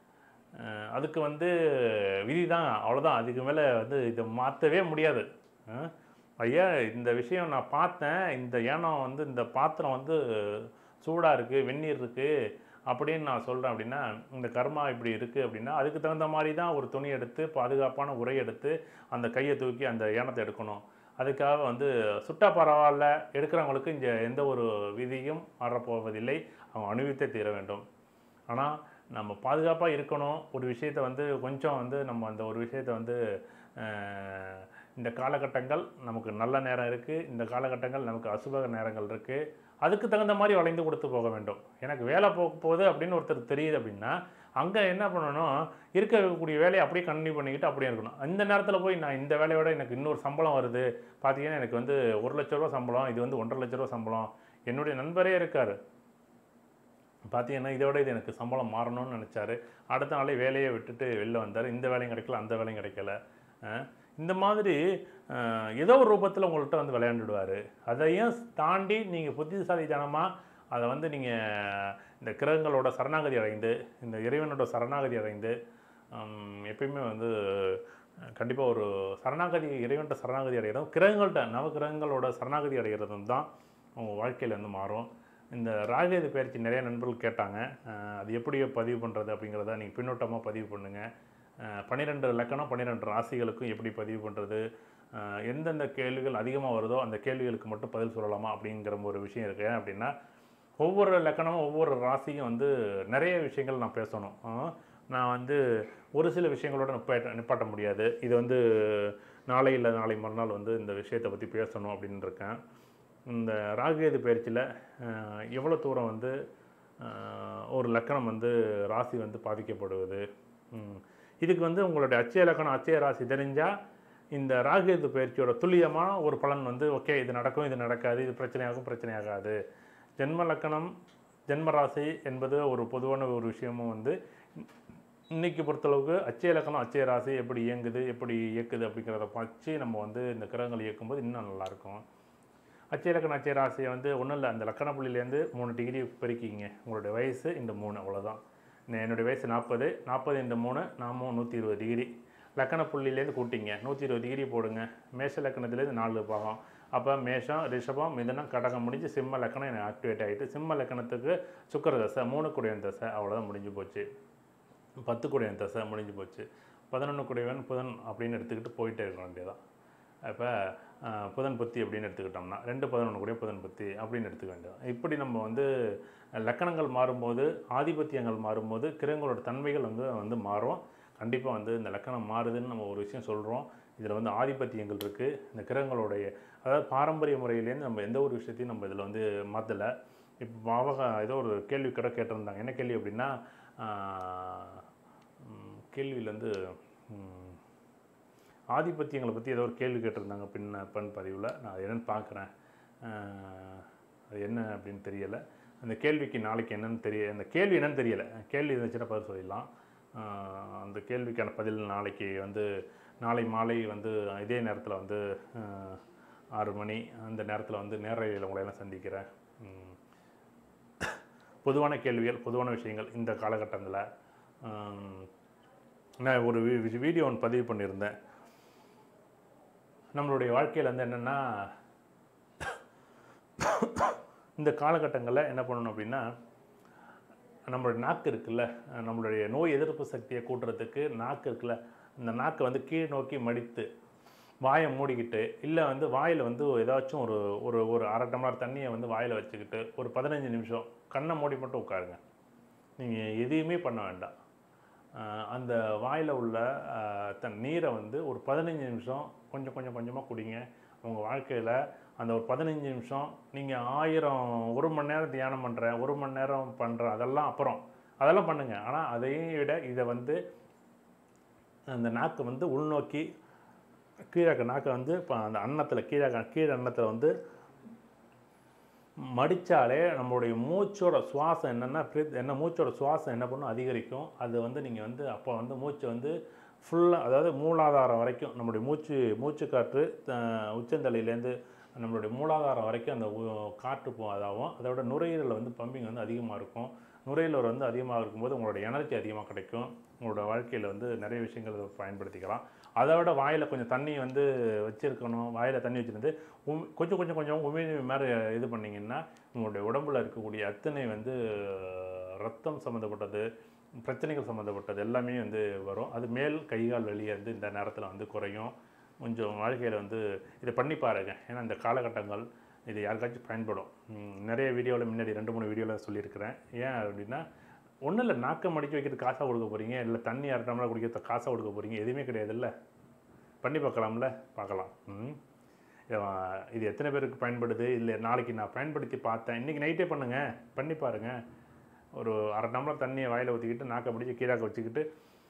அஹ் அதுக்கு வந்து விதி தான் அவ்வளோதான் அதுக்கு மேலே வந்து இதை மாற்றவே முடியாது அஹ் ஐயா இந்த விஷயம் நான் பார்த்தேன் இந்த ஏனம் வந்து இந்த பாத்திரம் வந்து சூடாக இருக்குது வெந்நீர் இருக்குது அப்படின்னு நான் சொல்கிறேன் அப்படின்னா இந்த கர்மா இப்படி இருக்குது அப்படின்னா அதுக்கு தகுந்த மாதிரி தான் ஒரு துணி எடுத்து பாதுகாப்பான உரை எடுத்து அந்த கையை தூக்கி அந்த ஏனத்தை எடுக்கணும் அதுக்காக வந்து சுட்டா பரவாயில்ல எடுக்கிறவங்களுக்கு இங்கே எந்த ஒரு விதியும் மாறப்போவதில்லை அவங்க அனுபவித்தே தீர வேண்டும் ஆனால் நம்ம பாதுகாப்பாக இருக்கணும் ஒரு விஷயத்தை வந்து கொஞ்சம் வந்து நம்ம அந்த ஒரு விஷயத்தை வந்து அஹ், இந்த காலகட்டங்கள் நமக்கு நல்ல நேரம் இருக்குது இந்த காலகட்டங்கள் நமக்கு அசுப நேரங்கள் இருக்குது அதுக்கு தகுந்த மாதிரி வளைந்து கொடுத்து போக வேண்டும் எனக்கு வேலை போக போகுது அப்படின்னு ஒருத்தர் தெரியுது அப்படின்னா அங்கே என்ன பண்ணணும் இருக்கக்கூடிய வேலையை அப்படியே கண்டினியூ பண்ணிக்கிட்டு அப்படியே இருக்கணும் இந்த நேரத்தில் போய் நான் இந்த வேலையோட எனக்கு இன்னொரு சம்பளம் வருது பார்த்தீங்கன்னா எனக்கு வந்து ஒரு லட்ச ரூபா சம்பளம் இது வந்து ஒன்றரை லட்ச ரூபா சம்பளம் என்னுடைய நண்பரே இருக்கார் பார்த்தீங்கன்னா இதோட இது எனக்கு சம்பளம் மாறணும்னு நினச்சாரு அடுத்த நாளே வேலையை விட்டுட்டு வெளில வந்தார் இந்த வேலையும் கிடைக்கல அந்த வேலையும் கிடைக்கல அஹ் இந்த மாதிரி அஹ், ஏதோ ஒரு ரூபத்தில் உங்கள்கிட்ட வந்து விளையாண்டுடுவார் அதையும் தாண்டி நீங்கள் புத்திசாலித்தனமாக அதை வந்து நீங்கள் இந்த கிரகங்களோட சரணாகதி அடைந்து இந்த இறைவனோட சரணாகதி அடைந்து ஹம், எப்பயுமே வந்து கண்டிப்பாக ஒரு சரணாகதி இறைவன்கிட்ட சரணாகதி அடைகிறதும் கிரகங்கள்கிட்ட நவ கிரகங்களோட சரணாகதி அடைகிறதும் தான் உங்கள் வாழ்க்கையில் வந்து மாறும் இந்த ராகேது பயிற்சி நிறைய நண்பர்கள் கேட்டாங்க அஹ், அது எப்படி பதிவு பண்ணுறது அப்படிங்கிறத நீங்கள் பின்னோட்டமாக பதிவு பண்ணுங்கள் பன்னிரெண்டு லக்கணம் பன்னிரெண்டு ராசிகளுக்கும் எப்படி பதிவு பண்ணுறது எந்தெந்த கேள்விகள் அதிகமாக வருதோ அந்த கேள்விகளுக்கு மட்டும் பதில் சொல்லலாமா அப்படிங்கிற ஒரு விஷயம் இருக்குது ஏன் அப்படின்னா ஒவ்வொரு லக்கணமும் ஒவ்வொரு ராசியும் வந்து நிறைய விஷயங்கள் நான் பேசணும் அஹ், நான் வந்து ஒரு சில விஷயங்களோட நிப்பாட்ட நிப்பாட்ட முடியாது இது வந்து நாளை இல்லை நாளை மறுநாள் வந்து இந்த விஷயத்தை பற்றி பேசணும் அப்படின்னு இருக்கேன் இந்த ராகுகேது பயிற்சியில் எவ்வளோ தூரம் வந்து அஹ், ஒரு லக்கணம் வந்து ராசி வந்து பாதிக்கப்படுவது ம். இதுக்கு வந்து உங்களுடைய அச்சய இலக்கணம் அச்சய ராசி தெரிஞ்சால் இந்த ராகுகேது பயிற்சியோட துல்லியமான ஒரு பலன் வந்து ஓகே இது நடக்கும் இது நடக்காது இது பிரச்சனையாகும் பிரச்சனையாகாது ஜென்ம லக்கணம் ஜென்ம ராசி என்பது ஒரு பொதுவான ஒரு விஷயமும் வந்து இன்னைக்கு பொறுத்தளவுக்கு அச்சய இலக்கணம் அச்சய ராசி எப்படி இயங்குது எப்படி இயக்குது அப்படிங்கிறத வச்சு நம்ம வந்து இந்த கிரகங்கள் இயக்கும்போது இன்னும் நல்லாயிருக்கும் அச்சய இலக்கணம் அச்சய ராசியை வந்து ஒன்றும் இல்லை அந்த லக்கண புள்ளியிலேருந்து மூணு டிகிரி பெருக்கிங்க உங்களுடைய வயசு இந்த மூணு அவ்வளோதான் என்னுடைய வயசு நாற்பது நாற்பது இந்த மூணு நாமும் நூற்றி இருபது டிகிரி லக்கண புள்ளியிலேருந்து கூட்டிங்க நூற்றி இருபது டிகிரி போடுங்க மேஷ லக்கணத்துலேருந்து நாலு பாகம் அப்போ மேஷம் ரிஷபம் மிதனம் கடகம் முடிஞ்சு சிம்ம லக்கணம் எனக்கு ஆக்டிவேட் ஆகிட்டு சிம்ம லக்கணத்துக்கு சுக்கர தசை மூணு குடையன் தசை அவ்வளோதான் முடிஞ்சு போச்சு பத்து குடையன் தசை முடிஞ்சு போச்சு பதினொன்று குடையவன் புதன் அப்படின்னு எடுத்துக்கிட்டு போயிட்டே இருக்க வேண்டியதான் இப்போ புதன் புத்தி அப்படின்னு எடுத்துக்கிட்டோம்னா ரெண்டு பதினொன்று கூட புதன் புத்தி அப்படின்னு எடுத்துக்க வேண்டியது இப்படி நம்ம வந்து லக்கணங்கள் மாறும்போது ஆதிபத்தியங்கள் மாறும்போது கிரகங்களோட தன்மைகள் வந்து வந்து மாறும் கண்டிப்பாக வந்து இந்த லக்கணம் மாறுதுன்னு நம்ம ஒரு விஷயம் சொல்கிறோம் இதில் வந்து ஆதிபத்தியங்கள் இருக்குது இந்த கிரகங்களுடைய அதாவது பாரம்பரிய முறையிலேருந்து நம்ம எந்த ஒரு விஷயத்தையும் நம்ம இதில் வந்து மாற்றலை இப்போ பாவக ஏதோ ஒரு கேள்வி கூட கேட்டிருந்தாங்க என்ன கேள்வி அப்படின்னா கேள்வியில் வந்து ம், ஆதிபத்தியங்களை பற்றி ஏதோ ஒரு கேள்வி கேட்டிருந்தாங்க பின்ன பண் பதிவில் நான் அது என்னென்னு பார்க்குறேன் அது என்ன அப்படின்னு தெரியலை அந்த கேள்விக்கு நாளைக்கு என்னன்னு தெரிய அந்த கேள்வி என்னன்னு தெரியலை கேள்வி இருந்துச்சுன்னா பதில் சொல்லிடலாம் ஆஹ் அந்த கேள்விக்கான பதில் நாளைக்கு வந்து நாளை மாலை வந்து இதே நேரத்தில் வந்து ஆஹ் ஆறு மணி அந்த நேரத்தில் வந்து நேரலையில் உங்களை எல்லாம் சந்திக்கிறேன் உம், பொதுவான கேள்விகள் பொதுவான விஷயங்கள் இந்த காலகட்டத்தில் ஆம், நான் ஒரு வி- வி- வீடியோ ஒன்று பதிவு பண்ணியிருந்தேன் நம்மளுடைய வாழ்க்கையில் வந்து என்னென்னா இந்த காலகட்டங்களில் என்ன பண்ணணும் அப்படின்னா நம்மளுடைய நாக்கு இருக்குல்ல நம்மளுடைய நோய் எதிர்ப்பு சக்தியை கூட்டுறதுக்கு நாக்கு இருக்குல்ல இந்த நாக்கை வந்து கீழ் நோக்கி மடித்து வாயை மூடிக்கிட்டு இல்லை வந்து வாயில் வந்து ஏதாச்சும் ஒரு ஒரு ஒரு அரை டம்ளர் தண்ணியை வந்து வாயில் வச்சுக்கிட்டு ஒரு பதினஞ்சு நிமிஷம் கண்ணை மூடி மட்டும் உட்காருங்க நீங்கள் எதையுமே பண்ண வேண்டாம் ஆஹ் அந்த வாயில் உள்ள ஆஹ் தன் நீரை வந்து ஒரு பதினஞ்சு நிமிஷம் கொஞ்சம் கொஞ்சம் கொஞ்சமாக குடிங்க உங்கள் வாழ்க்கையில் அந்த ஒரு பதினஞ்சு நிமிஷம் நீங்கள் ஆயிரம் ஒரு மணி நேரம் தியானம் பண்ணுறேன் ஒரு மணி நேரம் பண்ணுறேன் அதெல்லாம் அப்புறம் அதெல்லாம் பண்ணுங்கள் ஆனால் அதையும் விட இதை வந்து அந்த நாக்கு வந்து உள்நோக்கி கீழே நாக்கை வந்து இப்போ அந்த அன்னத்தில் கீழே கீழே அன்னத்தில் வந்து மடித்தாலே நம்மளுடைய மூச்சோட சுவாசம் என்னென்னா என்ன மூச்சோட சுவாசம் என்ன பண்ணும் அதிகரிக்கும் அது வந்து நீங்கள் வந்து அப்போ வந்து மூச்சு வந்து ஃபுல்லாக அதாவது மூலாதாரம் வரைக்கும் நம்மளுடைய மூச்சு மூச்சு காற்று அஹ், உச்சந்தலையிலேருந்து நம்மளுடைய மூலாதாரம் வரைக்கும் அந்த உ- காற்று போதாகவும் அதோட நுரையீரலில் வந்து பம்பிங் வந்து அதிகமாக இருக்கும் நுரையீரல் வந்து அதிகமாக இருக்கும்போது உங்களோட எனர்ஜி அதிகமாக கிடைக்கும் உங்களோட வாழ்க்கையில் வந்து நிறைய விஷயங்கள் இதை பயன்படுத்திக்கலாம் அதை விட வாயில் கொஞ்சம் தண்ணி வந்து வச்சுருக்கணும் வாயில் தண்ணி வச்சுருந்து உம் கொஞ்சம் கொஞ்சம் கொஞ்சம் உமிழ்நீர் மாதிரி இது பண்ணிங்கன்னா உங்களுடைய உடம்புல இருக்கக்கூடிய அத்தனை வந்து ரத்தம் சம்மந்தப்பட்டது பிரச்சனைகள் சம்மந்தப்பட்டது எல்லாமே வந்து வரும் அது மேல் கைகால் வெளியே வந்து இந்த நேரத்தில் வந்து குறையும் கொஞ்சம் வாழ்க்கையில் வந்து இதை பண்ணி பாருங்க ஏன்னா இந்த காலகட்டங்கள் இது யாருக்காச்சும் பயன்படும் ம், நிறைய வீடியோவில் முன்னாடி ரெண்டு மூணு வீடியோவில் சொல்லியிருக்கிறேன் ஏன் அப்படின்னா ஒன்றும் இல்லை நாக்கம் மடிக்க வைக்கிறது காசாக கொடுக்க போகிறீங்க இல்லை தண்ணி அரை டம்ளர் குடிக்கிறது காசாக கொடுக்க போகிறீங்க எதுவுமே கிடையாதுல்ல பண்ணி பார்க்கலாம்ல பார்க்கலாம் ம் இது- இது எத்தனை பேருக்கு பயன்படுது இல்லை நாளைக்கு நான் பயன்படுத்தி பார்த்தேன் இன்றைக்கி நைட்டே பண்ணுங்கள் பண்ணி பாருங்கள் ஒரு அரை டம்ளர் தண்ணியை வாயில் ஊற்றிக்கிட்டு நாக்கை பிடிச்சி கீழாக்க வச்சுக்கிட்டு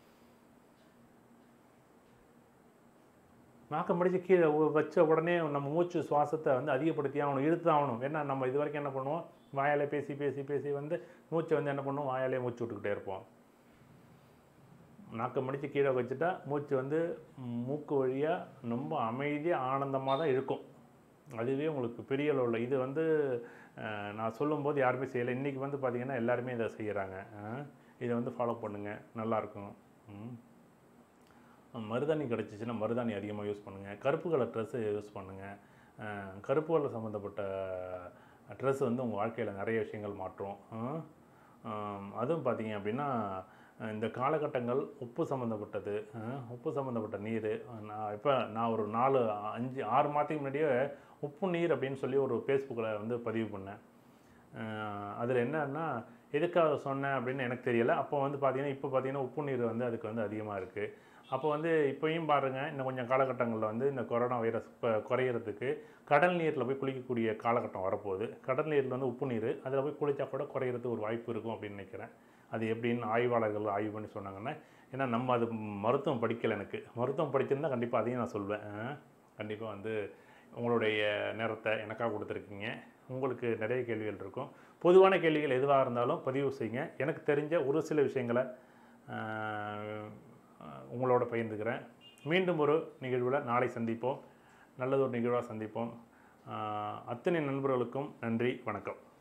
நாக்கை முடிச்சு கீழே உ- வச்ச உடனே நம்ம மூச்சு சுவாசத்தை வந்து அதிகப்படுத்தி ஆகணும் இழுத்து ஆகணும் ஏன்னா நம்ம இது வரைக்கும் என்ன பண்ணுவோம் வாயாலே பேசி பேசி பேசி வந்து மூச்சை வந்து என்ன பண்ணுவோம் வாயாலே மூச்சு விட்டுக்கிட்டே இருப்போம் நாக்கை மடித்து கீழே வச்சுட்டா மூச்சு வந்து மூக்கு வழியாக ரொம்ப அமைதியாக ஆனந்தமாக தான் இருக்கும் அதுவே உங்களுக்கு பெரிய அளவில் இது வந்து அஹ், நான் சொல்லும்போது யாருமே செய்யலை இன்றைக்கி வந்து பார்த்திங்கன்னா எல்லாருமே இதை செய்கிறாங்க இதை வந்து ஃபாலோ பண்ணுங்கள் நல்லாயிருக்கும் ம் மருதாணி கிடச்சிச்சின்னா மருதாணி அதிகமாக யூஸ் பண்ணுங்கள் கருப்பு கலர் ட்ரெஸ்ஸு யூஸ் பண்ணுங்கள் கருப்பு கலர் சம்மந்தப்பட்ட ட்ரெஸ் வந்து உங்கள் வாழ்க்கையில் நிறைய விஷயங்கள் மாற்றும் ஆஹ் ஆம், அதுவும் பார்த்தீங்க அப்படின்னா அஹ், இந்த காலகட்டங்கள் உப்பு சம்மந்தப்பட்டது ஆஹ், உப்பு சம்மந்தப்பட்ட நீர் நான் இப்போ நான் ஒரு நாலு அஞ்சு ஆறு மாதத்துக்கு முன்னாடியே உப்பு நீர் அப்படின்னு சொல்லி ஒரு ஃபேஸ்புக்கில் வந்து பதிவு பண்ணேன் அதில் என்னன்னா எதுக்காக சொன்னேன் அப்படின்னு எனக்கு தெரியல அப்போ வந்து பார்த்தீங்கன்னா இப்போ பார்த்தீங்கன்னா உப்பு நீர் வந்து அதுக்கு வந்து அதிகமாக இருக்குது அப்போ வந்து இப்போயும் பாருங்கள் இன்னும் கொஞ்சம் காலகட்டங்களில் வந்து இந்த கொரோனா வைரஸ் இப்போ குறையிறதுக்கு கடல் நீரில் போய் குளிக்கக்கூடிய காலகட்டம் வரப்போகுது கடல் நீரில் வந்து உப்பு நீர் அதில் போய் குளித்தா கூட குறையிறதுக்கு ஒரு வாய்ப்பு இருக்கும் அப்படின்னு நினைக்கிறேன் அது எப்படின்னு ஆய்வாளர்கள் ஆய்வு பண்ணி சொன்னாங்கன்னா ஏன்னா நம்ம அது மருத்துவம் படிக்கலை எனக்கு மருத்துவம் படிச்சிருந்தா கண்டிப்பாக அதையும் நான் சொல்வேன் கண்டிப்பாக வந்து உங்களுடைய நேரத்தை எனக்காக கொடுத்துருக்கீங்க உங்களுக்கு நிறைய கேள்விகள் இருக்கும் பொதுவான கேள்விகள் எதுவாக இருந்தாலும் பதிவு செய்யுங்க எனக்கு தெரிஞ்ச ஒரு சில விஷயங்களை ஆஹ், உங்களோட பகிர்ந்துக்கிறேன் மீண்டும் ஒரு நிகழ்வில் நாளை சந்திப்போம் நல்லதொரு நிகழ்வாக சந்திப்போம் ஆஹ், அத்தனை நண்பர்களுக்கும் நன்றி வணக்கம்